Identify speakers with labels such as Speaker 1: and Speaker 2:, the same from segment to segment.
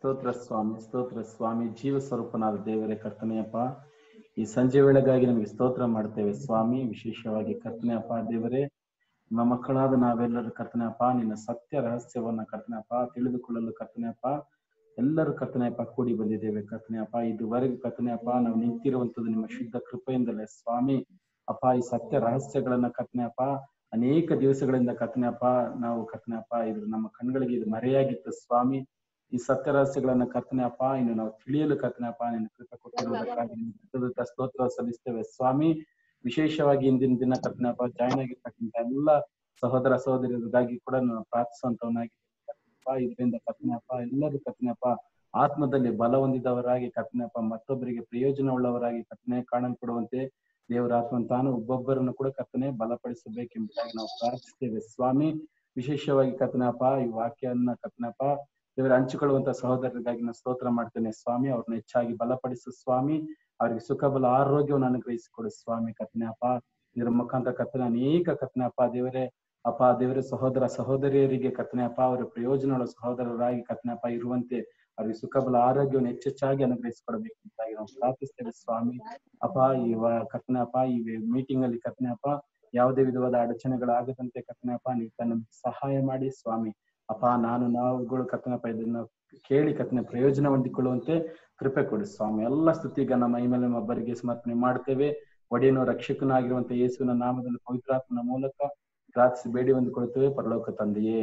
Speaker 1: ಸ್ತೋತ್ರ ಸ್ವಾಮಿ ಸ್ತೋತ್ರ ಸ್ವಾಮಿ ಜೀವ ಸ್ವರೂಪನಾದ ದೇವರೇ ಕರ್ತನೆಯಪ್ಪ ಈ ಸಂಜೆ ವೇಳೆಗಾಗಿ ನಿಮಗೆ ಸ್ತೋತ್ರ ಮಾಡ್ತೇವೆ ಸ್ವಾಮಿ ವಿಶೇಷವಾಗಿ ಕರ್ತನೆಯಪ್ಪ ದೇವರೇ ನಿಮ್ಮ ಮಕ್ಕಳಾದ ನಾವೆಲ್ಲರೂ ಕರ್ತನೆಯಪ್ಪ ನಿನ್ನ ಸತ್ಯ ರಹಸ್ಯವನ್ನ ಕರ್ತನೆಯಪ್ಪ ತಿಳಿದುಕೊಳ್ಳಲು ಕರ್ತನೆಯಪ್ಪ ಎಲ್ಲರೂ ಕರ್ತನೆಯಪ್ಪ ಕೂಡಿ ಬಂದಿದ್ದೇವೆ ಕರ್ತನೆಯಪ್ಪ ಇದುವರೆಗೂ ಕರ್ತನೆಯಪ್ಪ ನಾವು ನಿಂತಿರುವಂತದ್ದು ನಿಮ್ಮ ಶುದ್ಧ ಕೃಪೆಯಿಂದಲೇ ಸ್ವಾಮಿ ಅಪ್ಪ ಈ ಸತ್ಯ ರಹಸ್ಯಗಳನ್ನ ಕರ್ತನೆಯಪ್ಪ ಅನೇಕ ದಿವಸಗಳಿಂದ ಕರ್ತನೆಯಪ್ಪ ನಾವು ಕರ್ತನೆಯಪ್ಪ ಇದು ನಮ್ಮ ಕಣ್ಗಳಿಗೆ ಇದು ಮರೆಯಾಗಿತ್ತು ಸ್ವಾಮಿ ಈ ಸತ್ಯ ರಹಸ್ಯಗಳನ್ನ ಕರ್ತನೆಯಪ್ಪ ಇನ್ನು ನಾವು ತಿಳಿಯಲು ಕರ್ತನೆಯಪ್ಪ ನಿನ್ನ ಕೃಪೆ ಕೊಟ್ಟಿರುವುದಕ್ಕಾಗಿ ನಿನ್ನ ಕೃತಜ್ಞತಾ ಸ್ತೋತ್ರ ಸಲ್ಲಿಸ್ತೇವೆ ಸ್ವಾಮಿ ವಿಶೇಷವಾಗಿ ಇಂದಿನ ದಿನ ಕರ್ತನೆಯಪ್ಪ ಜಾಯ್ನ್ ಆಗಿರ್ತಕ್ಕಂಥ ಎಲ್ಲ ಸಹೋದರ ಸಹೋದರಿಯರಿಗಾಗಿ ಕೂಡ ನಾನು ಪ್ರಾರ್ಥಿಸುವಂತವನಾಗಿ ಇದರಿಂದ ಕರ್ತನೆಯಪ್ಪ ಎಲ್ಲರೂ ಕರ್ತನೆಯಪ್ಪ ಆತ್ಮದಲ್ಲಿ ಬಲ ಹೊಂದಿದವರಾಗಿ ಕರ್ತನೆಯಪ್ಪ ಮತ್ತೊಬ್ಬರಿಗೆ ಪ್ರಯೋಜನ ಉಳ್ಳವರಾಗಿ ಕರ್ತನೆ ಕಾಣಲ್ಪಡುವಂತೆ ದೇವರ ಆತ್ಮನ್ ತಾನು ಒಬ್ಬೊಬ್ಬರನ್ನು ಕೂಡ ಕರ್ತನೆ ಬಲಪಡಿಸಬೇಕೆಂಬುದಾಗಿ ನಾವು ಪ್ರಾರ್ಥಿಸ್ತೇವೆ ಸ್ವಾಮಿ ವಿಶೇಷವಾಗಿ ಕರ್ತನಪ್ಪ ಈ ವಾಕ್ಯವನ್ನ ಕರ್ತನಪ್ಪ ದೇವರ ಹಂಚಿಕೊಳ್ಳುವಂತ ಸಹೋದರರಿಗಾಗಿ ನಾನು ಸ್ತೋತ್ರ ಮಾಡ್ತೇನೆ ಸ್ವಾಮಿ ಅವ್ರನ್ನ ಹೆಚ್ಚಾಗಿ ಬಲಪಡಿಸು ಸ್ವಾಮಿ ಅವರಿಗೆ ಸುಖ ಬಲ ಆರೋಗ್ಯವನ್ನು ಅನುಗ್ರಹಿಸಿಕೊಡು ಸ್ವಾಮಿ ಕರ್ತನೆಯಪ್ಪ ಇದರ ಮುಖಾಂತರ ಕರ್ತನ ಅನೇಕ ಕರ್ತನೆಯಪ್ಪ ದೇವರೇ ಅಪ್ಪ ದೇವರ ಸಹೋದರ ಸಹೋದರಿಯರಿಗೆ ಕರ್ತನೆಯಪ್ಪ ಅವರ ಪ್ರಯೋಜನಗಳ ಸಹೋದರರಾಗಿ ಕರ್ತನೆಯಪ್ಪ ಇರುವಂತೆ ಅವರಿಗೆ ಸುಖ ಬಲ ಆರೋಗ್ಯವನ್ನು ಹೆಚ್ಚೆಚ್ಚಾಗಿ ಅನುಗ್ರಹಿಸಿಕೊಡಬೇಕಂತಾಗಿ ನಾವು ಪ್ರಾರ್ಥಿಸ್ತೇವೆ ಸ್ವಾಮಿ ಅಪ್ಪ ಈ ಕರ್ತನೆಯಪ್ಪ ಈ ಮೀಟಿಂಗ್ ಅಲ್ಲಿ ಕರ್ತನೆಯಪ್ಪ ಯಾವುದೇ ವಿಧವಾದ ಅಡಚಣೆಗಳಾಗದಂತೆ ಕರ್ತನೆಯಪ್ಪ ನೀವು ತನ್ನ ಸಹಾಯ ಮಾಡಿ ಸ್ವಾಮಿ ಅಪ್ಪ ನಾನು ನಾವುಗಳು ಕರ್ತನಪ್ಪ ಇದನ್ನ ಕೇಳಿ ಕರ್ತನ ಪ್ರಯೋಜನ ಹೊಂದಿಕೊಳ್ಳುವಂತೆ ಕೃಪೆ ಕೊಡಿ ಸ್ವಾಮಿ ಎಲ್ಲ ಸ್ತುತಿಗನ್ನ ಮೈ ಮೇಲೆ ಒಬ್ಬರಿಗೆ ಸಮರ್ಪಣೆ ಮಾಡ್ತೇವೆ ಒಡೆಯನು ರಕ್ಷಕನಾಗಿರುವಂತ ಯೇಸುವಿನ ನಾಮದಲ್ಲಿ ಪವಿತ್ರಾತ್ಮನ ಮೂಲಕ ಪ್ರಾರ್ಥಿಸಿ ಬೇಡಿ ಹೊಂದಿಕೊಳ್ತೇವೆ ಪರಲೋಕ ತಂದೆಯೇ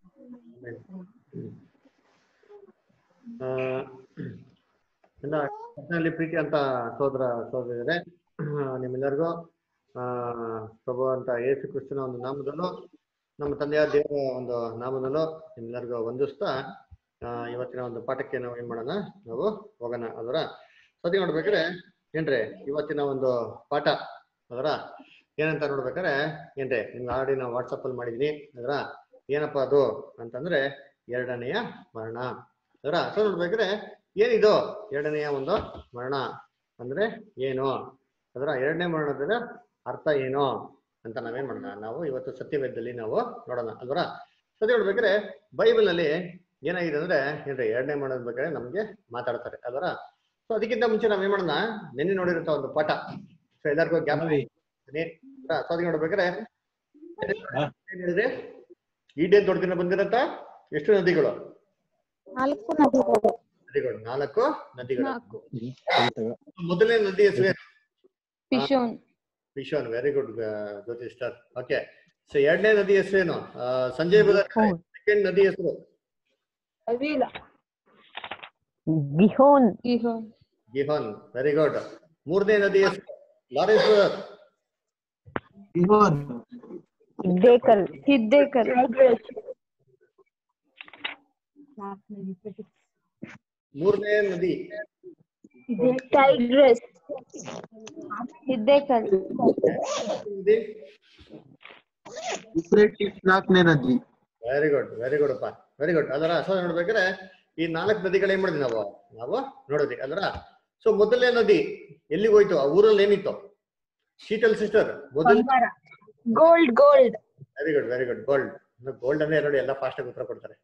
Speaker 2: ಎಲ್ಲ ಕರ್ತನಲ್ಲಿ ಪ್ರೀತಿ ಅಂತ ಸೋದರ ಸೋದರಿದರೆ ನಿಮ್ಮೆಲ್ಲರಿಗೂ ಆ ಪ್ರಭು ಅಂತ ಯೇಸು ಕ್ರಿಸ್ತನ ಒಂದು ನಾಮದಲ್ಲೂ ನಮ್ಮ ತಂದೆಯ ದೇವರ ಒಂದು ನಾಮದಲ್ಲೂ ನಿಮ್ಮೆಲ್ಲರಿಗೂ ವಂದಿಸ್ತಾ ಆ, ಇವತ್ತಿನ ಒಂದು ಪಾಠಕ್ಕೆ ನಾವು ಏನ್ ಮಾಡೋಣ ನಾವು ಹೋಗೋಣ ಅದರ ಸತಿ ನೋಡ್ಬೇಕಾದ್ರೆ ಏನ್ರಿ ಇವತ್ತಿನ ಒಂದು ಪಾಠ ಅದರ ಏನಂತ ನೋಡ್ಬೇಕಾದ್ರೆ ಏನ್ರಿ ನಿಮ್ಗೆ ಆಲ್ರೆಡಿ ನಾವು ವಾಟ್ಸಪ್ ಅಲ್ಲಿ ಮಾಡಿದೀನಿ ಅದರ ಏನಪ್ಪಾ ಅದು ಅಂತಂದ್ರೆ ಎರಡನೆಯ ಮರಣ ಅದರ ಸೊ ನೋಡ್ಬೇಕಾದ್ರೆ ಏನಿದು ಎರಡನೆಯ ಒಂದು ಮರಣ ಅಂದ್ರೆ ಏನು ಅದರ ಎರಡನೇ ಮರಣದ ಅರ್ಥ ಏನು ಅಂತ ನಾವೇನ್ ಮಾಡೋಣ ನಾವು ಇವತ್ತು ಸತ್ಯವೇದದಲ್ಲಿ ನಾವು ನೋಡೋಣ ಅಲ್ವರ ಸತ್ಯ ನೋಡ್ಬೇಕಾದ್ರೆ ಬೈಬಲ್ ಅಲ್ಲಿ ಏನಾಗಿದೆ ಅಂದ್ರೆ ಏನ್ರಿ ಎರಡನೇ ಮರಣದ ಬಗ್ಗೆ ನಮ್ಗೆ ಮಾತಾಡ್ತಾರೆ ಅದರ ಸೊ ಅದಕ್ಕಿಂತ ಮುಂಚೆ ನಾವೇನ್ ಮಾಡೋಣ ನೆನ್ನೆ ನೋಡಿರಂತ ಒಂದು ಪಾಠ ಸೊ ಎಲ್ಲರಿಗೂ ಗ್ಯಾಪ್ ಸೊ ಅದಕ್ಕೆ ನೋಡ್ಬೇಕಾದ್ರೆ ಏನ್ ಹೇಳಿದ್ರೆ ಈಡೇನ್ ದೊಡ್ಡ ಬಂದಿರಂತ ಎಷ್ಟು ನದಿಗಳು
Speaker 3: ನಾಲ್ಕು ನದಿಗಳು
Speaker 2: ನದಿಗಳು ನಾಲ್ಕು ನದಿಗಳು
Speaker 3: ನಾಲ್ಕು
Speaker 2: ಮೊದಲನೇ ನದಿ ಹೆಸರು ಏನು?
Speaker 3: Pishon
Speaker 2: Vishwan very good Jyothi star okay so ಎರಡನೇ ನದಿ ಹೆಸರೇನು ಆ, ಸಂಜಯ್ ಬದರ್ ಸೆಕೆಂಡ್ ನದಿ ಹೆಸರು
Speaker 4: ಗಿಹೋನ್
Speaker 3: ಗಿಹೋನ್
Speaker 2: ಗಿಹೋನ್ ವೆರಿ ಗುಡ್ ಮೂರನೇ ನದಿ ಹೆಸರು ಲಾರೆನ್ಸ್ ಬ್ರದರ್
Speaker 4: ಇದ್ದೇಕಲ್
Speaker 3: ಹಿದ್ದೇಕಲ್
Speaker 2: ಮೂರನೇ ನದಿ
Speaker 3: ಟೈಗ್ರೆಸ್ ಹಿದ್ದೇಕಲ್
Speaker 2: ನದಿ
Speaker 5: ನಾಲ್ಕನೇ ನದಿ
Speaker 2: ವೆರಿ ಗುಡ್ ವೆರಿ ಗುಡ್ ಅಪ್ಪ ವೆರಿ ಗುಡ್ ಅದರ ಸೊ ನೋಡ್ಬೇಕಾದ್ರೆ ಈ ನಾಲ್ಕು ನದಿಗಳು ಏನ್ ಮಾಡಿದ್ವಿ ನಾವು ನಾವು ನೋಡಿದ್ವಿ ಅದರ ಸೊ ಮೊದಲನೇ ನದಿ ಎಲ್ಲಿಗೆ ಹೋಯ್ತು ಆ ಊರಲ್ಲಿ ಏನಿತ್ತು ಶೀತಲ್ ಸಿಸ್ಟರ್ ಮೊದಲ
Speaker 3: gold gold
Speaker 2: very good very good gold gold ಅಂದ್ರೆ ನೋಡಿ ಎಲ್ಲ ಫಾಸ್ಟ್ ಆಗಿ ಉತ್ತರ ಕೊಡ್ತಾರೆ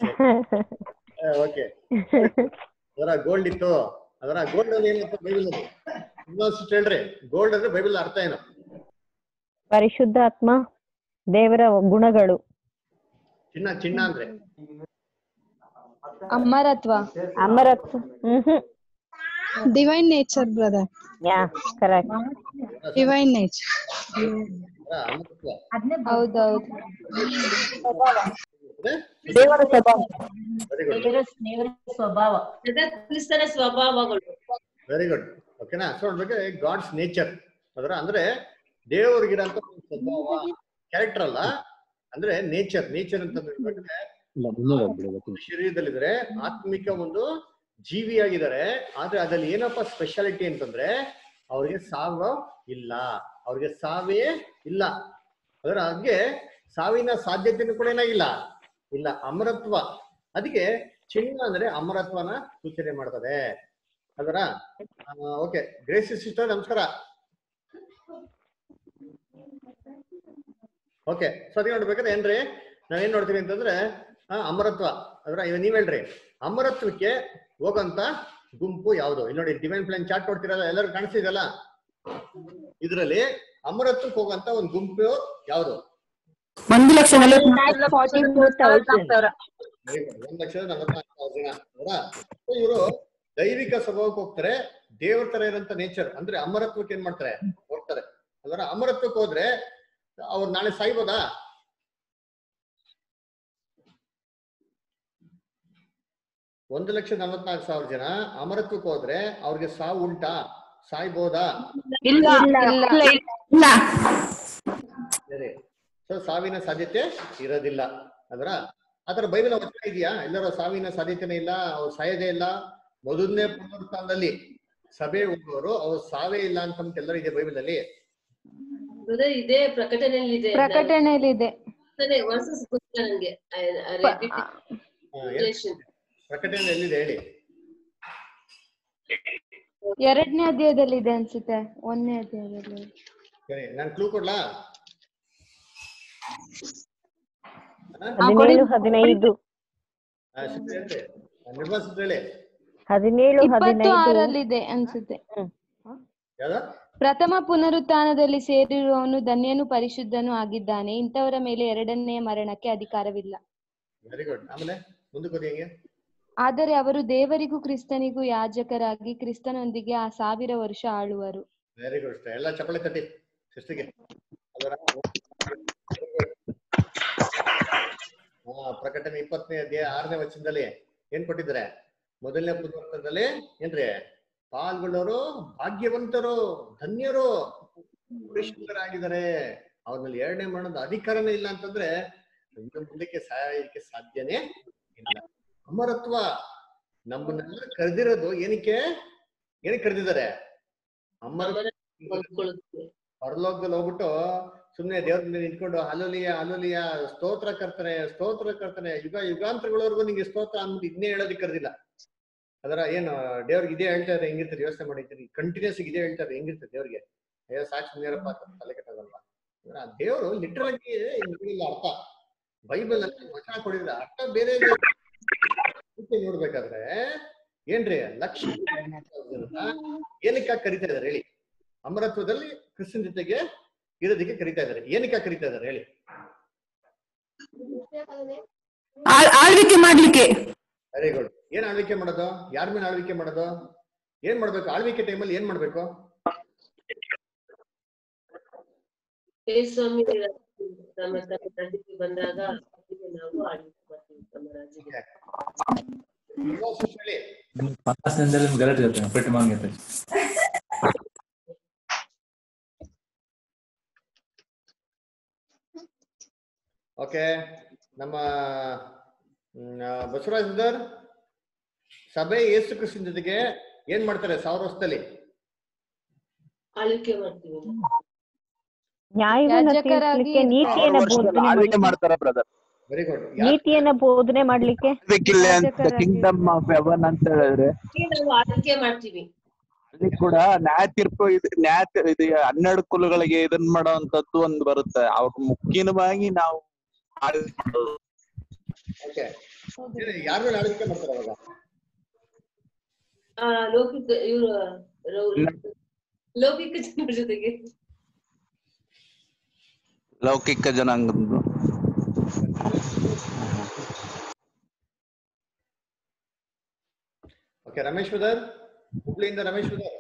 Speaker 2: ಓಕೆ ಅದರ ಗೋಲ್ಡ್ ಇತ್ತು ಅದರ ಗೋಲ್ಡ್ ಅಂದ್ರೆ ಏನು ಬೈಬಲ್ ಅದು ಇನ್ನೊಂದ್ಸತಿ ಹೇಳ್ರಿ ಗೋಲ್ಡ್ ಅಂದ್ರೆ ಬೈಬಲ್ ಅರ್ಥ ಏನು
Speaker 4: ಪರಿಶುದ್ಧಾತ್ಮ ದೇವರ ಗುಣಗಳು
Speaker 2: ಚಿನ್ನ ಚಿನ್ನ ಅಂದ್ರೆ
Speaker 3: ಅಮರತ್ವ
Speaker 4: ಅಮರತ್ವ hmm hmm
Speaker 6: Divine nature, brother.
Speaker 4: Yeah correct
Speaker 6: Divine nature.
Speaker 2: ಅದರ ಅಮೃತ್ವ
Speaker 3: ಹೌದೌದು
Speaker 4: ದೇವರ ಸ್ವಭಾವ
Speaker 2: ವೆರಿ ಗುಡ್
Speaker 7: ದೇವರ ಸ್ವಭಾವ ಕ್ರಿಸ್ತನ ಸ್ವಭಾವಗಳು
Speaker 2: ವೆರಿ ಗುಡ್ ಓಕೆನಾ ಸೊ ನೋಡ್ಬೇಕು ಗಾಡ್ಸ್ ನೇಚರ್ ಅದರ ಅಂದ್ರೆ ದೇವರಿಗಿರಂತ ಒಂದು ಸ್ವಭಾವ ಕ್ಯಾರೆಕ್ಟರ್ ಅಲ್ಲ ಅಂದ್ರೆ ನೇಚರ್ ನೇಚರ್ ಅಂತ ಶರೀರದಲ್ಲಿದ್ರೆ ಆತ್ಮಿಕ ಒಂದು ಜೀವಿಯಾಗಿದ್ದಾರೆ ಆದ್ರೆ ಅದ್ರಲ್ಲಿ ಏನಪ್ಪ ಸ್ಪೆಷಾಲಿಟಿ ಅಂತಂದ್ರೆ ಅವ್ರಿಗೆ ಸಾವು ಇಲ್ಲ ಅವ್ರಿಗೆ ಸಾವೇ ಇಲ್ಲ ಅದರ ಹಾಗೆ ಸಾವಿನ ಸಾಧ್ಯತೆನೂ ಕೂಡ ಏನಾಗಿಲ್ಲ ಇಲ್ಲ ಅಮರತ್ವ ಅದಕ್ಕೆ ಚಿನ್ನ ಅಂದ್ರೆ ಅಮರತ್ವನ ಸೂಚನೆ ಮಾಡ್ತದೆ ಅದರ ಓಕೆ ಗ್ರೇಸಿ ಸಿಸ್ಟರ್ ನಮಸ್ಕಾರ ಓಕೆ ಸೊ ಅದೇ ನೋಡ್ಬೇಕಾದ್ರೆ ಏನ್ರಿ ನಾವೇನ್ ನೋಡ್ತೀವಿ ಅಂತಂದ್ರೆ ಆ, ಅಮರತ್ವ ಅದ್ರ ಇವಾಗ ನೀವ್ ಹೇಳ್ರಿ ಅಮರತ್ವಕ್ಕೆ ಹೋಗಂತ ಗುಂಪು ಯಾವ್ದು ಇಲ್ಲಿ ನೋಡಿ ಡಿವೈನ್ ಪ್ಲಾನ್ ಚಾರ್ಟ್ ನೋಡ್ತಿರಲ್ಲ ಎಲ್ಲರೂ ಕಾಣಿಸ್ತಿದಲ್ಲ ಇದ್ರಲ್ಲಿ ಅಮರತ್ವಕ್ಕೆ ಹೋಗಂತ ಒಂದು ಗುಂಪು ಯಾವ್ದು
Speaker 6: ಒಂದು ಲಕ್ಷ ನಲವತ್ತು
Speaker 2: Very good. ಒಂದ್ ಲಕ್ಷದ ನಲವತ್ನಾಲ್ಕು ಸಾವಿರ ಜನ ಹೌದಾ ಇವರು ದೈವಿಕ ಸ್ವಭಾವಕ್ಕೆ ಹೋಗ್ತಾರೆ ದೇವ್ರ ತರ ಇರೋಂತ ನೇಚರ್ ಅಂದ್ರೆ ಅಮರತ್ವಕ್ಕೆ ಏನ್ ಮಾಡ್ತಾರೆ ಹೋಗ್ತಾರೆ ಅದರ ಅಮರತ್ವಕ್ಕೆ ಹೋದ್ರೆ ಅವ್ರು ನಾಳೆ ಸಾಯ್ಬೋದಾ ಒಂದು ಲಕ್ಷ ನಲವತ್ನಾಲ್ಕು ಸಾವಿರ ಜನ ಅಮರತ್ವಕ್ಕೆ ಹೋದ್ರೆ ಅವ್ರಿಗೆ ಸಾವು ಉಂಟಾ ಸಾಯ್ಬೋದಾ
Speaker 6: ಇಲ್ಲ ಇಲ್ಲ
Speaker 2: ಸರಿ ಸೊ ಸಾವಿನ ಸಾಧ್ಯತೆ ಇರೋದಿಲ್ಲ ಅದರ ಆತರ ಬೈಬಲ್ ವಚನ ಇದೆಯಾ ಎಲ್ಲರೂ ಸಾವಿನ ಸಾಧ್ಯತೆನೇ ಇಲ್ಲ ಅವ್ರು ಸಾಯೋದೇ ಇಲ್ಲ ಮೊದಲನೇ ಪುನರುತ್ಥಾನದಲ್ಲಿ ಸಭೆ ಹೋಗುವವರು ಅವ್ರು ಸಾವೇ ಇಲ್ಲ ಅಂತ ಎಲ್ಲರೂ ಇದೆ ಬೈಬಲ್ ಅಲ್ಲಿ
Speaker 7: ಬ್ರದರ್ ಇದೆ ಪ್ರಕಟಣೆಯಲ್ಲಿ ಇದೆ
Speaker 3: ಪ್ರಕಟಣೆಯಲ್ಲಿದೆ
Speaker 7: ವರ್ಸಸ್ ಗೊತ್ತಿಲ್ಲ ನಂಗೆ
Speaker 3: ಪ-
Speaker 2: ಆ, ಎಲ್ಲಿ- ಪ್ರಕಟಣೆ ಎಲ್ಲಿದೆ ಹೇಳಿ
Speaker 3: ಎರಡನೇ ಅಧ್ಯಾಯದಲ್ಲಿದೆ ಅನ್ಸುತ್ತೆ ಒಂದನೇ ಅಧ್ಯಾಯದಲ್ಲಿ
Speaker 2: ಸರಿ ನಾನು ಕ್ಲೂ ಕೊಡ್ಲಾ
Speaker 4: ಹದಿನೇಳು ಹದಿನೈದು
Speaker 2: ಆ, ಸಿಸ್ಟರ್ ಹೇಳ್ರಿ ನಿರ್ಮಲಾ ಸಿಸ್ಟರ್ ಹೇಳಿ
Speaker 4: ಹದಿನೇಳು
Speaker 3: ಇಪ್ಪತ್ತು
Speaker 4: ಹದಿನೈದು
Speaker 3: ಆರಲ್ಲಿದೆ ಅನ್ಸುತ್ತೆ
Speaker 2: ಯಾವ್ದು
Speaker 3: ಪ್ರಥಮ ಪುನರುತ್ಥಾನದಲ್ಲಿ ಸೇರಿರುವವನು ಧನ್ಯನು ಪರಿಶುದ್ಧನು ಆಗಿದ್ದಾನೆ ಇಂಥವರ ಮೇಲೆ ಎರಡನೆಯ ಮರಣಕ್ಕೆ ಅಧಿಕಾರವಿಲ್ಲ
Speaker 2: ವೆರಿ ಗುಡ್ ಆಮೇಲೆ ಮುಂದಕ್ಕೆ ಹೋಗಿ ಹೆಂಗೆ
Speaker 3: ಆದರೆ ಅವರು ದೇವರಿಗೂ ಕ್ರಿಸ್ತನಿಗೂ ಯಾಜಕರಾಗಿ ಕ್ರಿಸ್ತನೊಂದಿಗೆ ಆ ಸಾವಿರ ವರ್ಷ ಆಳುವರು
Speaker 2: ವೆರಿ ಗುಡ್ ಎಲ್ಲ ಚಪ್ಪಳೆ ತಟ್ಟಿ ಸಿಸ್ಟಿಗೆ ಅದರ ಹಾ ಪ್ರಕಟಣೆ ಇಪ್ಪತ್ತನೇ ಅಧ್ಯಾಯ ಆರನೇ ವಚನದಲ್ಲಿ ಏನ್ ಕೊಟ್ಟಿದ್ದಾರೆ ಮೊದಲನೇ ಪುಸ್ತಕದಲ್ಲಿ ಏನ್ರಿ ಪಾಲ್ಗೊಳ್ಳೋರು ಭಾಗ್ಯವಂತರು ಧನ್ಯರು ಪರಿಶುದ್ಧರಾಗಿದ್ದಾರೆ ಅವ್ರಲ್ಲಿ ಎರಡನೇ ಮರಣದ ಅಧಿಕಾರನೇ ಇಲ್ಲ ಅಂತಂದ್ರೆ ಇನ್ನು ಮುಂದಕ್ಕೆ ಸಾಯಲಿಕ್ಕೆ ಸಾಧ್ಯನೇ ಇಲ್ಲ ಅಮರತ್ವ ನಮ್ಮನ್ನೆಲ್ಲ ಕರೆದಿರೋದು ಏನಕ್ಕೆ ಏನಕ್ಕೆ ಕರೆದಿದ್ದಾರೆ ಅಮರ ಪರಲೋಕದಲ್ಲಿ ಹೋಗ್ಬಿಟ್ಟು ಸುಮ್ನೆ ದೇವ್ರ ಮುಂದೆ ನಿಂತ್ಕೊಂಡು ಅಲೋಲಿಯ ಅಲೋಲಿಯ ಸ್ತೋತ್ರ ಕರ್ತಾನೆ ಸ್ತೋತ್ರ ಕರ್ತಾನೆ ಯುಗ ಯುಗಾಂತರಗಳವರೆಗೂ ನಿಂಗೆ ಸ್ತೋತ್ರ ಅಂದ್ಬಿಟ್ಟು ಇದನ್ನೇ ಹೇಳೋದಕ್ಕೆ ಕರೆದಿಲ್ಲ ಅದರ ಏನು ದೇವ್ರಿಗೆ ಇದೇ ಹೇಳ್ತಾ ಇದ್ರೆ ಹೆಂಗಿರ್ತಾರೆ ಯೋಚನೆ ಮಾಡಿರ್ತೀರಿ ಕಂಟಿನ್ಯೂಸ್ ಇದೇ ಹೇಳ್ತಾರೆ ಹೆಂಗಿರ್ತದೆ ದೇವ್ರಿಗೆ ಅಯ್ಯೋ ಸಾಕ್ಷಿ ನೇರಪ್ಪ ಅಂತ ತಲೆ ಕೆಟ್ಟದಲ್ವಾ ಅಂದ್ರೆ ಆ ದೇವರು ಲಿಟ್ರಲ್ ಆಗಿ ಇಲ್ಲ ಅರ್ಥ ಬೈಬಲ್ ಅಲ್ಲಿ ವಚನ ಕೊಡಿದ್ರೆ ಅರ್ಥ ಬೇರೆ ಇದೆ. ಅದಕ್ಕೆ ನೋಡ್ಬೇಕಾದ್ರೆ ಏನ್ರಿ ಲಕ್ಷ ಏನಕ್ಕೆ ಕರಿತಾ ಇದಾರೆ ಹೇಳಿ ಅಮರತ್ವದಲ್ಲಿ ಕ್ರಿಸ್ತನ್ ಜೊತೆಗೆ ಇರೋದಕ್ಕೆ ಕರಿತಾ ಇದಾರೆ ಏನಕ್ಕೆ ಕರಿತಾ ಇದಾರೆ ಹೇಳಿ
Speaker 6: ಆಳ್- ಆಳ್ವಿಕೆ ಮಾಡ್ಲಿಕ್ಕೆ
Speaker 2: ವೆರಿ ಗುಡ್ ಏನ್ ಆಳ್ವಿಕೆ ಮಾಡೋದು ಯಾರ ಮೇಲೆ ಆಳ್ವಿಕೆ ಮಾಡೋದು ಏನ್ ಮಾಡ್ಬೇಕು ಆಳ್ವಿಕೆ ಟೈಮಲ್ಲಿ ಏನ್ ಮಾಡ್ಬೇಕು
Speaker 7: ಸ್ವಾಮಿ ತಮ್ಮ ತಮ್ಮ ತಂದೆಗೆ ಬಂದಾಗ ಅವರಿಗೆ ನಾವು ಆಳ್ವಿಕೆ ಮಾಡ್ತೀವಿ ತಮ್ಮ ರಾಜ್ಯಕ್ಕೆ
Speaker 2: ಇನ್ನೊಂದ್ ಸ್ವಲ್ಪ ಹೇಳಿ
Speaker 5: पन्नास दिनದಲ್ಲಿ ಗಲಾಟೆ ಇರುತ್ತೆ ಪೆಟ್ಟು ಮಾಂಗೈತೆ
Speaker 2: ಓಕೆ ನಮ್ಮ ಮ್, ಆ, ಬಸವರಾಜ್ ಸರ್ ಸಭೆ ಯೇಸು ಕ್ರಿಸ್ತನ ಜೊತೆಗೆ ಏನ್ ಮಾಡ್ತಾರೆ ಸಾವಿರ ವರ್ಷದಲ್ಲಿ
Speaker 7: ಆಳ್ವಿಕೆ ಮಾಡ್ತೀವಿ
Speaker 4: ನ್ಯಾಯವನ್ನು
Speaker 3: ಯಾಜಕರಾಗಿ
Speaker 4: ತೀರಿಸಲಿಕ್ಕೆ ನೀತಿಯನ್ನ ಬೋಧನೆ
Speaker 8: ಆಳ್ವಿಕೆ
Speaker 4: ಮಾಡ್ಲಿಕ್ಕೆ
Speaker 8: ಮಾಡ್ತಾರ ಬ್ರದರ್
Speaker 2: ವೆರಿ ಗುಡ್
Speaker 4: ನೀತಿಯನ್ನ ಬೋಧನೆ ಮಾಡ್ಲಿಕ್ಕೆ
Speaker 8: ಬೇಕಿಲ್ಲ ಅಂತ
Speaker 3: ಯಾಜಕರಾಗಿ
Speaker 8: ಕಿಂಗ್ಡಮ್ ಆಫ್ ಹೆವನ್ ಅಂತ ಹೇಳಿದ್ರೆ
Speaker 7: ನಾವು ಆಳ್ವಿಕೆ ಮಾಡ್ತೀವಿ
Speaker 8: ಅಲ್ಲಿ ಕೂಡ ನ್ಯಾಯ ತೀರ್ಪು ಇದು ನ್ಯಾಯ ತಿ- ಇದು ಹನ್ನೆರಡು ಕುಲಗಳಿಗೆ ಇದನ್ ಮಾಡುವಂತದ್ದು ಒಂದು ಬರುತ್ತೆ ಅವ್ರ ಮುಖ್ಯವಾಗಿ ನಾವು ಆಳ್ವಿಕೆ ಮಾಡೋದು.
Speaker 2: ಓಕೆ ಯಾರ ಮೇಲೆ ಆಳ್ವಿಕೆ ಮಾಡ್ತಾರೆ ಅವಾಗ
Speaker 7: ಆ ಲೌಕಿಕ ಇವರು ಲೌಕಿಕ ಜನರ ಜೊತೆಗೆ
Speaker 8: ಲೌಕಿಕ ಜನಾಂಗದ್ದು
Speaker 2: ಓಕೆ ರಮೇಶ್ ಬ್ರದರ್ ಹುಬ್ಳಿಯಿಂದ ರಮೇಶ್ ಬ್ರದರ್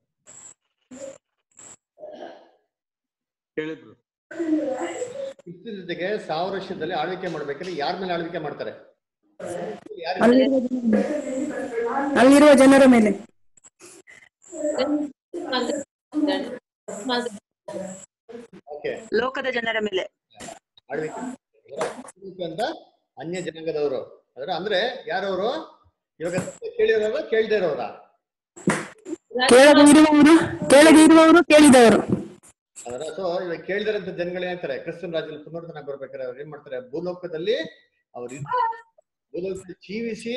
Speaker 5: ಹೇಳಿದ್ರು
Speaker 2: ಕ್ರಿಸ್ತನ ಜೊತೆಗೆ ಸಾವಿರ ವರ್ಷದಲ್ಲಿ ಆಳ್ವಿಕೆ ಮಾಡ್ಬೇಕಾದ್ರೆ ಯಾರ ಮೇಲೆ ಆಳ್ವಿಕೆ ಮಾಡ್ತಾರೆ ಯಾರ
Speaker 6: ಅಲ್ಲಿರುವ ಜನರ ಮೇಲೆ
Speaker 2: ಓಕೆ
Speaker 9: ಲೋಕದ ಜನರ ಮೇಲೆ
Speaker 2: ಆಳ್ವಿಕೆ ಆಳ್ವಿಕೆ ಅಂತ ಅನ್ಯ ಜನಾಂಗದವರು ಅದರ ಅಂದ್ರೆ ಯಾರವರು ಇವಾಗ ಕೇಳಿರೋರ ಕೇಳ್ದೇ ಇರೋರ
Speaker 6: ಕೇಳದೆ ಇರುವವರು ಕೇಳದೆ ಇರುವವರು ಕೇಳಿದವರು
Speaker 2: ಅದರ ಸೊ ಇವಾಗ ಕೇಳ್ದಿರಂತ ಜನಗಳು ಏನಂತಾರೆ ಕ್ರಿಸ್ತನ್ ರಾಜ್ಯದಲ್ಲಿ ಪುನರ್ತನ ಬರ್ಬೇಕಾದ್ರೆ ಅವ್ರು ಏನ್ ಮಾಡ್ತಾರೆ ಭೂಲೋಕದಲ್ಲಿ ಅವ್ರು ಇದ್ದು ಭೂಲೋಕದಲ್ಲಿ ಜೀವಿಸಿ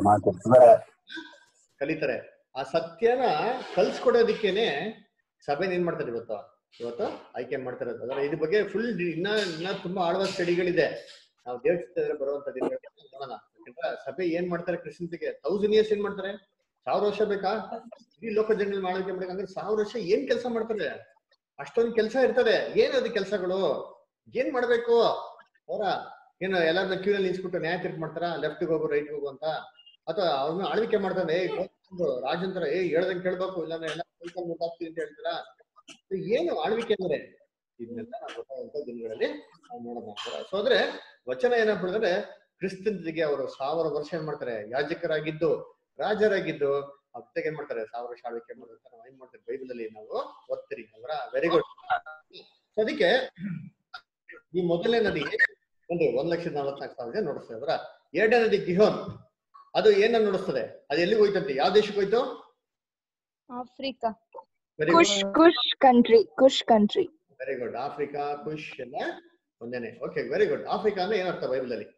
Speaker 2: ಕಲಿತಾರೆ ಆ ಸತ್ಯನ ಕಲ್ಸ್ಕೊಡೋದಿಕ್ಕೇನೆ ಸಭೆ ಏನ್ ಮಾಡ್ತಾರೆ ಇವತ್ತು ಇವತ್ತು ಆಯ್ಕೆ ಮಾಡ್ತಾರೆ ಅದರ ಇದ್ರ ಬಗ್ಗೆ ಫುಲ್ ಇನ್ನ ಇನ್ನ ತುಂಬಾ ಆಳವಾದ ಸ್ಟಡಿಗಳಿದೆ ನಾವು ದೇವಸ್ಥಾನದಲ್ಲಿ ಬರುವಂತ ದಿನಗಳಲ್ಲಿ ನೋಡೋಣ ಯಾಕಂದ್ರೆ ಸಭೆ ಏನ್ ಮಾಡ್ತಾರೆ ಕ್ರಿಶ್ಚಿಯನ್ಸ್ಗೆ ತೌಸಂಡ್ ಇಯರ್ಸ್ ಏನ್ ಮಾಡ್ತಾರೆ ಸಾವಿರ ವರ್ಷ ಬೇಕಾ ಇಡೀ ಲೋಕ ಜನರಲ್ಲಿ ಮಾಡೋಕೆ ಬೇಕಂದ್ರೆ ಸಾವಿರ ವರ್ಷ ಏನ್ ಕೆಲಸ ಮಾಡ್ತಾರೆ ಅಷ್ಟೊಂದು ಕೆಲಸ ಇರ್ತದೆ ಏನದು ಕೆಲಸಗಳು ಏನ್ ಮಾಡ್ಬೇಕು ಅವರ ಏನು ಎಲ್ಲಾರನ್ನ ಕ್ಯೂ ಅಲ್ಲಿ ನಿಲ್ಸ್ಬಿಟ್ಟು ನ್ಯಾಯ ತೀರ್ಪು ಮಾಡ್ತಾರ ಲೆಫ್ಟ್ ಹೋಗು ರೈಟ್ ಹೋಗು ಅಂತ ಅಥವಾ ಅವ್ರನ್ನ ಆಳ್ವಿಕೆ ಮಾಡ್ತಾನೆ ಏ ಕೂತ್ಕೊಂಡು ರಾಜಂತರ ಏ ಹೇಳ್ದಂಗ್ ಕೇಳ್ಬೇಕು ಇಲ್ಲಾಂದ್ರೆ ಎಲ್ಲ ಕೈಕಾಲ್ ಮುಟ್ಟಾಕ್ತೀನಿ ಅಂತ ಹೇಳ್ತಾರ ಏನು ಆಳ್ವಿಕೆ ಅಂದ್ರೆ ಇದನ್ನೆಲ್ಲ ನಾವು ಗೊತ್ತಾಗುವಂತ ದಿನಗಳಲ್ಲಿ ನಾವು ನೋಡೋಣ ಸೊ ಅಂದ್ರೆ ವಚನ ಏನಪ್ಪ ಹೇಳಿದ್ರೆ ಕ್ರಿಸ್ತನಿಗೆ ಅವರು ಸಾವಿರ ವರ್ಷ ಏನ್ ಮಾಡ್ತಾರೆ ಯಾಜಕರಾಗಿದ್ದು ರಾಜರಾಗಿದ್ದು ಅತ್ತೆಗೆ ಏನ್ ಮಾಡ್ತಾರೆ ಸಾವಿರ ವರ್ಷ ಆಳ್ವಿಕೆ ಮಾಡೋದಂತ ನಾವು ಏನ್ ಮಾಡ್ತೀವಿ ಬೈಬಲ್ ಅಲ್ಲಿ ನಾವು ಓದ್ತೀರಿ ಅವರ ವೆರಿ ಗುಡ್ ಅದಕ್ಕೆ ಈ ಮೊದಲನೇ ನದಿ ಒಂದು ಒಂದ್ ಲಕ್ಷದ ನಲವತ್ನಾಲ್ಕು ಸಾವಿರ ಜನ ನೋಡಿಸ್ತದೆ ಅವರ ಎರಡನೇ ನದಿ ಗಿಹೋನ್ ಅದು ಏನನ್ನ ನೋಡಿಸ್ತದೆ ಅದು ಎಲ್ಲಿಗೆ ಹೋಯ್ತಂತೆ ಯಾವ ದೇಶಕ್ಕೆ ಹೋಯ್ತು
Speaker 3: Africa
Speaker 2: very
Speaker 9: Cush
Speaker 2: good
Speaker 9: Cush country Cush country
Speaker 2: very good Africa Cush ಎಲ್ಲ ಒಂದೇನೆ ಓಕೆ ವೆರಿ ಗುಡ್ ಆಫ್ರಿಕಾ ಅಂದ್ರೆ ಏನರ್ಥ ಬೈಬಲ್ ಅಲ್ಲಿ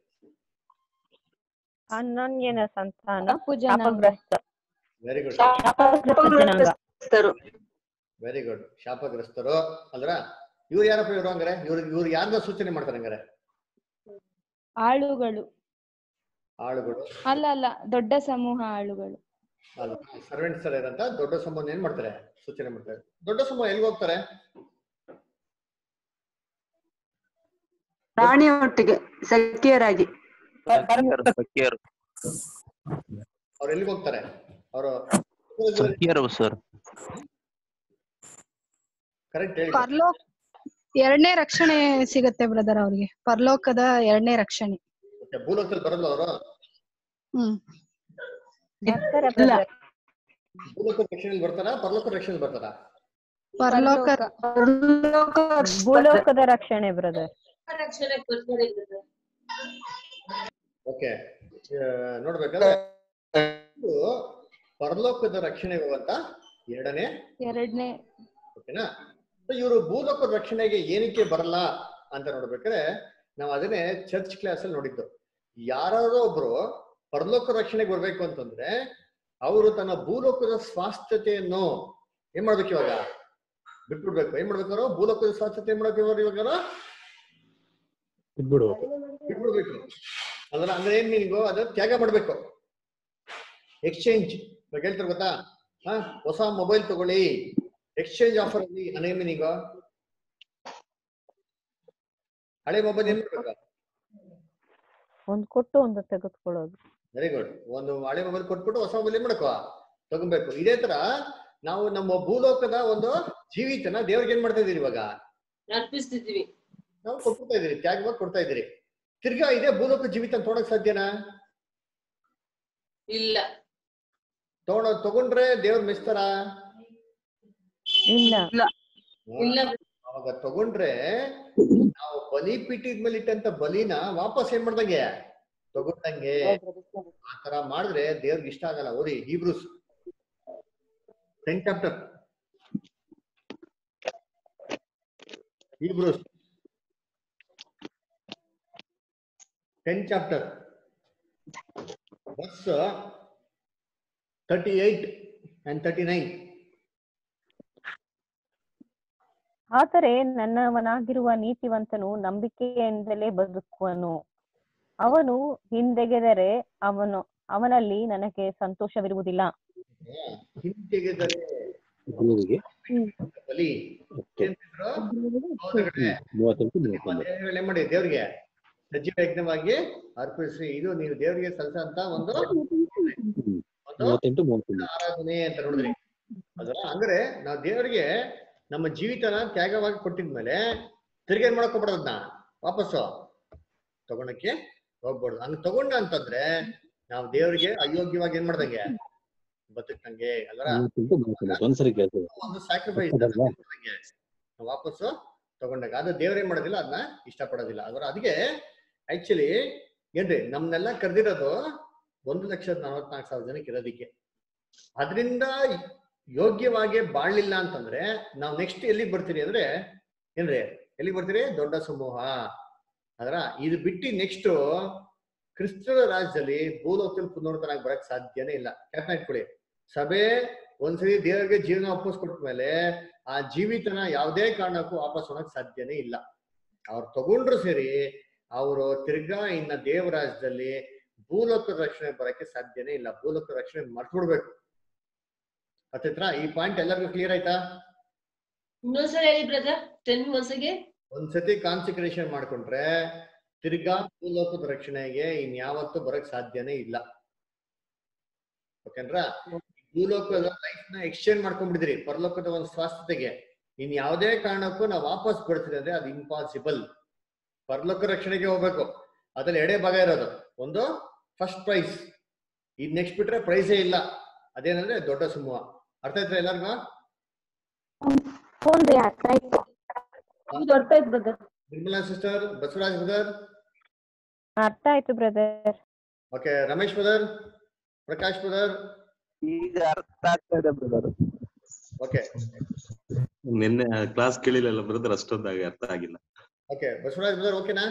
Speaker 4: ಅನನ್ಯನ ಸಂತಾನ
Speaker 3: ತಪ್ಪು ಜನಾಂಗ
Speaker 4: ಶಾಪಗ್ರಸ್ತ
Speaker 2: ವೆರಿ ಗುಡ್
Speaker 4: ಶಾಪಗ್ರಸ್ತ ಜನಾಂಗ
Speaker 2: ವೆರಿ ಗುಡ್ ಶಾಪಗ್ರಸ್ತರು ಅಲ್ರ ಇವ್ರು ಯಾರಪ್ಪ ಇವ್ರು ಹಂಗಾರೆ ಇವ್ರು ಇವ್ರು ಯಾರನ್ನ ಸೂಚನೆ ಮಾಡ್ತಾರೆ ಹಂಗಾರೆ
Speaker 3: ಆಳುಗಳು
Speaker 2: ಆಳುಗಳು
Speaker 3: ಅಲ್ಲ ಅಲ್ಲ ದೊಡ್ಡ ಸಮೂಹ ಆಳುಗಳು
Speaker 2: ಸರ್ವೆಂಟ್ಸ್ ತರ ಇರಂತ ದೊಡ್ಡ ಸಮೂಹ ಏನ್ ಮಾಡ್ತಾರೆ ಸೂಚನೆ ಮಾಡ್ತಾರೆ ದೊಡ್ಡ ಸಮೂಹ ಎಲ್ಲಿಗೆ ಹೋಗ್ತಾರೆ
Speaker 6: ರಾಣಿಯೊಟ್ಟಿಗೆ ಸಖಿಯರಾಗಿ
Speaker 8: ಸಖಿಯರು
Speaker 2: ಅವ್ರು ಎಲ್ಲಿಗೆ ಹೋಗ್ತಾರೆ ಅವರು
Speaker 8: ಸಖಿಯರು ಸರ್
Speaker 2: ಕರೆಕ್ಟ್ ಹೇಳಿ
Speaker 10: ಪರಲೋಕ ಎರಡನೇ ರಕ್ಷಣೆ ಸಿಗತ್ತೆ ಬ್ರದರ್ ಅವ್ರಿಗೆ ಪರಲೋಕದ ಎರಡನೇ ರಕ್ಷಣೆ
Speaker 2: Okay, ಭೂಲೋಕದಲ್ಲಿ ಬರಲ್ಲ ಅವರು
Speaker 10: ಹ್ಮ್
Speaker 4: ಬರ್ತಾರೆ
Speaker 10: ಇಲ್ಲ.
Speaker 4: brother.
Speaker 2: ಭೂಲೋಕದ ರಕ್ಷಣೆಯಲ್ಲಿ ಬರ್ತಾರಾ ಪರಲೋಕದ ರಕ್ಷಣೆಯಲ್ಲಿ ಬರ್ತಾರಾ
Speaker 10: ಪರಲೋಕ
Speaker 4: ಭೂಲೋಕದ ರಕ್ಷಣೆ ಬ್ರದರ್
Speaker 7: ರಕ್ಷಣೆ ಕೊಡ್ತಾರೆ brother.
Speaker 2: ಓಕೆ ನೋಡ್ಬೇಕಾದ್ರೆ ಇದು ಪರಲೋಕದ ರಕ್ಷಣೆ ಹೋಗುವಂತ ಎರಡನೇ
Speaker 3: ಎರಡನೇ
Speaker 2: ಓಕೆನಾ ಇವರು ಭೂಲೋಕದ ರಕ್ಷಣೆಗೆ ಏನಕ್ಕೆ ಬರಲ್ಲ ಅಂತ ನೋಡ್ಬೇಕಾದ್ರೆ ನಾವು ಅದನ್ನೇ ಚರ್ಚ್ ಕ್ಲಾಸ್ ಅಲ್ಲಿ ನೋಡಿದ್ದು ಯಾರಾದ್ರೂ ಒಬ್ರು ಪರಲೋಕ ರಕ್ಷಣೆಗೆ ಬರ್ಬೇಕು ಅಂತಂದ್ರೆ ಅವರು ತನ್ನ ಭೂಲೋಕದ ಸ್ವಾಸ್ಥ್ಯತೆಯನ್ನು ಏನ್ ಮಾಡ್ಬೇಕು ಇವಾಗ ಬಿಟ್ಬಿಡ್ಬೇಕು ಏನ್ ಮಾಡ್ಬೇಕು ಅವ್ರು? ಭೂಲೋಕದ ಸ್ವಾಸ್ಥ್ಯತೆ ಏನ್ ಮಾಡ್ಬೇಕು ಇವಾಗ ಇವಾಗ
Speaker 11: ಬಿಟ್ಬಿಡು
Speaker 2: ಬಿಟ್ಬಿಡ್ಬೇಕು ಅಂದ್ರೆ ಅಂದ್ರೆ ಏನ್ ಮೀನಿಂಗು ಅದು ತ್ಯಾಗ ಮಾಡ್ಬೇಕು ಎಕ್ಸ್ಚೇಂಜ್ ಇವಾಗ ಹೇಳ್ತಾರೆ ಗೊತ್ತಾ ಹಾ ಹೊಸ ಮೊಬೈಲ್ ತಗೊಳ್ಳಿ ಎಕ್ಸ್ಚೇಂಜ್ ಆಫರ್ ಅಲ್ಲಿ ಅನ್ನೋ ಏನ್ ಮೀನಿಂಗು ಹಳೆ ಮೊಬೈಲ್ ಏನ್ ಮಾಡ್ಬೇಕು
Speaker 4: ಒಂದ್ ಕೊಟ್ಟು ಒಂದು ತೆಗೆದುಕೊಳ್ಳೋದು
Speaker 2: ವೆರಿ ಗುಡ್ ಒಂದು ಹಳೆ ಮೊಬೈಲ್ ಕೊಟ್ಬಿಟ್ಟು ಹೊಸ ಮೊಬೈಲ್ ಏನ್ ಮಾಡಕೋ ತಗೊಬೇಕು ಇದೇ ತರ ನಾವು ನಮ್ಮ ಭೂಲೋಕದ ಒಂದು ಜೀವಿತನ ದೇವ್ರಿಗೆ ಏನ್ ಮಾಡ್ತಾ ಇದೀರಿ ಇವಾಗ
Speaker 7: ಅರ್ಪಿಸ್ತಿದೀವಿ
Speaker 2: ನಾವು ಕೊಟ್ಬಿಡ್ತಾ ಇದೀರಿ ತ್ಯಾಗವಾಗಿ ಕೊಡ್ತಾ ಇದೀರಿ ತಿರ್ಗಾ ಇದೇ ಭೂಲೋಕ ಜೀವಿತ ತೊಗೊಳಕ್ ಸಾಧ್ಯನಾ
Speaker 7: ಇಲ್ಲ
Speaker 2: ತಗೊಂಡ ತಗೊಂಡ್ರೆ ದೇವ್ರ ಮೆಚ್ತಾರ
Speaker 4: ಇಲ್ಲ
Speaker 7: ಇಲ್ಲ
Speaker 2: ಅವಾಗ ತಗೊಂಡ್ರೆ ನಾವು ಬಲಿ ಪೀಠದ ಮೇಲೆ ಇಟ್ಟಂತ ಬಲಿನ ವಾಪಸ್ ಏನ್ ಮಾಡ್ದಂಗೆ ತಗೊಂಡಂಗೆ ಆತರ ಮಾಡಿದ್ರೆ ದೇವ್ರಿಗೆ ಇಷ್ಟ ಆಗಲ್ಲ ಓದಿ Hebrews ten chapter Hebrews ten chapter verse thirty eight and thirty nine
Speaker 4: ಆದರೆ ನನ್ನವನಾಗಿರುವ ನೀತಿವಂತನು ನಂಬಿಕೆಯಿಂದಲೇ ಬದುಕುವನು ಅವನು ಹಿಂದೆಗೆದರೆ ಅವನು ಅವನಲ್ಲಿ ನನಗೆ ಸಂತೋಷವಿರುವುದಿಲ್ಲ
Speaker 2: ಹಿಂತೆಗೆದರೆ
Speaker 11: ಗುರುವಿಗೆ
Speaker 2: ಬಲಿ ಏನ್ತಿದ್ರು? ಸಹೋದರರೇ,
Speaker 11: ಮೂವತ್ತೆಂಟು
Speaker 2: ನಿಮ್ಮ
Speaker 11: ಮೂವತ್ತೊಂಬತ್ತು
Speaker 2: ದೇಹಗಳೇ ಮಾಡಿ ದೇವ್ರಿಗೆ ಸಜೀವ ಯಜ್ಞವಾಗಿ ಅರ್ಪಿಸಿ ಇದು ನೀವು ದೇವರಿಗೆ ಸಲ್ಲಿಸಂತ ಒಂದು
Speaker 11: ಹ್ಮ್.
Speaker 2: ಒಂದು
Speaker 11: ಮೂವತ್ತೆಂಟು ಮೂವತ್ತೊಂಬತ್ತು
Speaker 2: ಆರಾಧನೆ ಅಂತ ನೋಡಿದ್ರಿ ಅದರ ಅಂದ್ರೆ ನಾವು ದೇವರಿಗೆ ನಮ್ಮ ಜೀವಿತನ ತ್ಯಾಗವಾಗಿ ಕೊಟ್ಟಿದ್ಮೇಲೆ ತಿರ್ಗಿ ಏನ್ ಮಾಡಕ್ ಹೋಗ್ಬಿಡೋದು ಅದನ್ನ ವಾಪಸ್ಸು ತಗೊಳಕ್ಕೆ ಹೋಗ್ಬಾರ್ದು ಹಂಗ್ ತಗೊಂಡ ಅಂತಂದ್ರೆ ನಾವು ದೇವರಿಗೆ ಅಯೋಗ್ಯವಾಗಿ ಏನ್ ಮಾಡ್ದಂಗೆ ಬದುಕಂಗೆ ಅಲ್ವರ
Speaker 11: ಮೂವತ್ತೆಂಟು ಮೂವತ್ತೊಂಬತ್ತು ಒಂದ್ಸರಿ ಕೇಳ್ತದೆ
Speaker 2: ಒಂದು ಸ್ಯಾಕ್ರಿಫೈಸ್
Speaker 11: ಅದಲ್ವಾ?
Speaker 2: ವಾಪಸ್ಸು ತಗೊಂಡಾಗ ಅದು ದೇವ್ರ ಏನ್ ಮಾಡೋದಿಲ್ಲ ಅದನ್ನ ಇಷ್ಟಪಡೋದಿಲ್ಲ ಅದರ ಅದಕ್ಕೆ ಆಕ್ಚುಲಿ ಏನ್ರಿ ನಮ್ನೆಲ್ಲ ಕರೆದಿರೋದು ಒಂದು ಲಕ್ಷದ ನಲವತ್ನಾಲ್ಕು ಸಾವಿರ ಜನಕ್ಕೆ ಇರೋದಿಕ್ಕೆ ಅದರಿಂದ ಯೋಗ್ಯವಾಗಿ ಬಾಳ್ಲಿಲ್ಲ ಅಂತಂದ್ರೆ ನಾವು ನೆಕ್ಸ್ಟ್ ಎಲ್ಲಿಗೆ ಬರ್ತೀರಿ ಅಂದ್ರೆ ಏನ್ರಿ ಎಲ್ಲಿಗೆ ಬರ್ತೀರಿ ದೊಡ್ಡ ಸಮೂಹ ಅದರ ಇದು ಬಿಟ್ಟು ನೆಕ್ಸ್ಟ್ ಕ್ರಿಸ್ತನ ರಾಜ್ಯದಲ್ಲಿ ಭೂಲೋಕದಲ್ಲಿ ಪುನರ್ತನಾಗಿ ಬರಕ್ ಸಾಧ್ಯನೇ ಇಲ್ಲ ಕ್ಯಾಪ್ನ ಇಟ್ಕೊಳ್ಳಿ ಸಭೆ ಒಂದ್ಸರಿ ದೇವರಿಗೆ ಜೀವನ ಒಪ್ಪಿಸ್ಕೊಟ್ಮೇಲೆ ಆ ಜೀವಿತನ ಯಾವುದೇ ಕಾರಣಕ್ಕೂ ವಾಪಸ್ ಹೋಗಕ್ ಸಾಧ್ಯನೇ ಇಲ್ಲ ಅವ್ರು ತಗೊಂಡ್ರು ಸರಿ ಅವರು ತಿರ್ಗಾ ಇನ್ನ ದೇವರಾಜ್ಯದಲ್ಲಿ ಭೂಲೋಕದ ರಕ್ಷಣೆ ಬರಕ್ಕೆ ಸಾಧ್ಯನೇ ಇಲ್ಲ ಭೂಲೋಕದ ರಕ್ಷಣೆ ಮರ್ತ್ಬಿಡ್ಬೇಕು ಹತ್ತಿರ ಈ ಪಾಯಿಂಟ್ ಎಲ್ಲರಿಗೂ ಕ್ಲಿಯರ್ ಆಯ್ತಾ
Speaker 7: ಇನ್ನೊಂದ್ಸಲ ಹೇಳಿ ಬ್ರದರ್ ಟೆನ್ ಒಂದ್ಸಗೆ
Speaker 2: ಒಂದ್ಸತಿ ಕಾನ್ಸಿಕ್ರೇಷನ್ ಮಾಡ್ಕೊಂಡ್ರೆ ತಿರ್ಗಾ ಭೂಲೋಕದ ರಕ್ಷಣೆಗೆ ಇನ್ಯಾವತ್ತೂ ಬರಕ್ ಸಾಧ್ಯನೇ ಇಲ್ಲ ಓಕೆನ್ರಾ ಭೂಲೋಕದ ಲೈಫ್ ನ ಎಕ್ಸ್ಚೇಂಜ್ ಮಾಡ್ಕೊಂಡ್ಬಿಡಿದ್ರಿ ಪರಲೋಕದ ಒಂದು ಸ್ವಾಸ್ಥತೆಗೆ ಇನ್ ಯಾವುದೇ ಕಾರಣಕ್ಕೂ ನಾವು ವಾಪಸ್ ಬರ್ತೀವಿ ಅಂದ್ರೆ ಅದು ಇಂಪಾಸಿಬಲ್ ಪರಲೋಕ ರಕ್ಷಣೆಗೆ ಹೋಗ್ಬೇಕು ಅದ್ರಲ್ಲಿ ಎಡೆ ಭಾಗ ಇರೋದು ಒಂದು ಫಸ್ಟ್ ಪ್ರೈಸ್ ಇದ್ ನೆಕ್ಸ್ಟ್ ಬಿಟ್ರೆ ಪ್ರೈಸೇ ಇಲ್ಲ ಅದೇನಂದ್ರೆ ದೊಡ್ಡ ಸಮೂಹ ಅರ್ಥ ಆಯ್ತಾ ಎಲ್ಲರಿಗೂ
Speaker 4: ಹ್ಞೂನ್ರಿ ಅರ್ಥ ಆಯ್ತು
Speaker 3: ಅರ್ಥ ಆಯ್ತು brother
Speaker 2: Nirmala sister Basavaraj brother
Speaker 4: ಅರ್ಥ ಆಯ್ತು brother
Speaker 2: okay Ramesh brother Prakash brother
Speaker 8: ಈಗ ಅರ್ಥ ಆಗ್ತಾ ಇದೆ ಬ್ರದರ್
Speaker 2: ಓಕೆ
Speaker 12: ನಿನ್ನೆ ಕ್ಲಾಸ್ ಕೇಳಿಲ್ಲ ಬ್ರದರ್ ಅಷ್ಟೊಂದಾಗಿ ಅರ್ಥ ಆಗಿಲ್ಲ
Speaker 2: ಓಕೆ ಬಸವರಾಜ್ ಬ್ರದರ್ ಓಕೆನಾ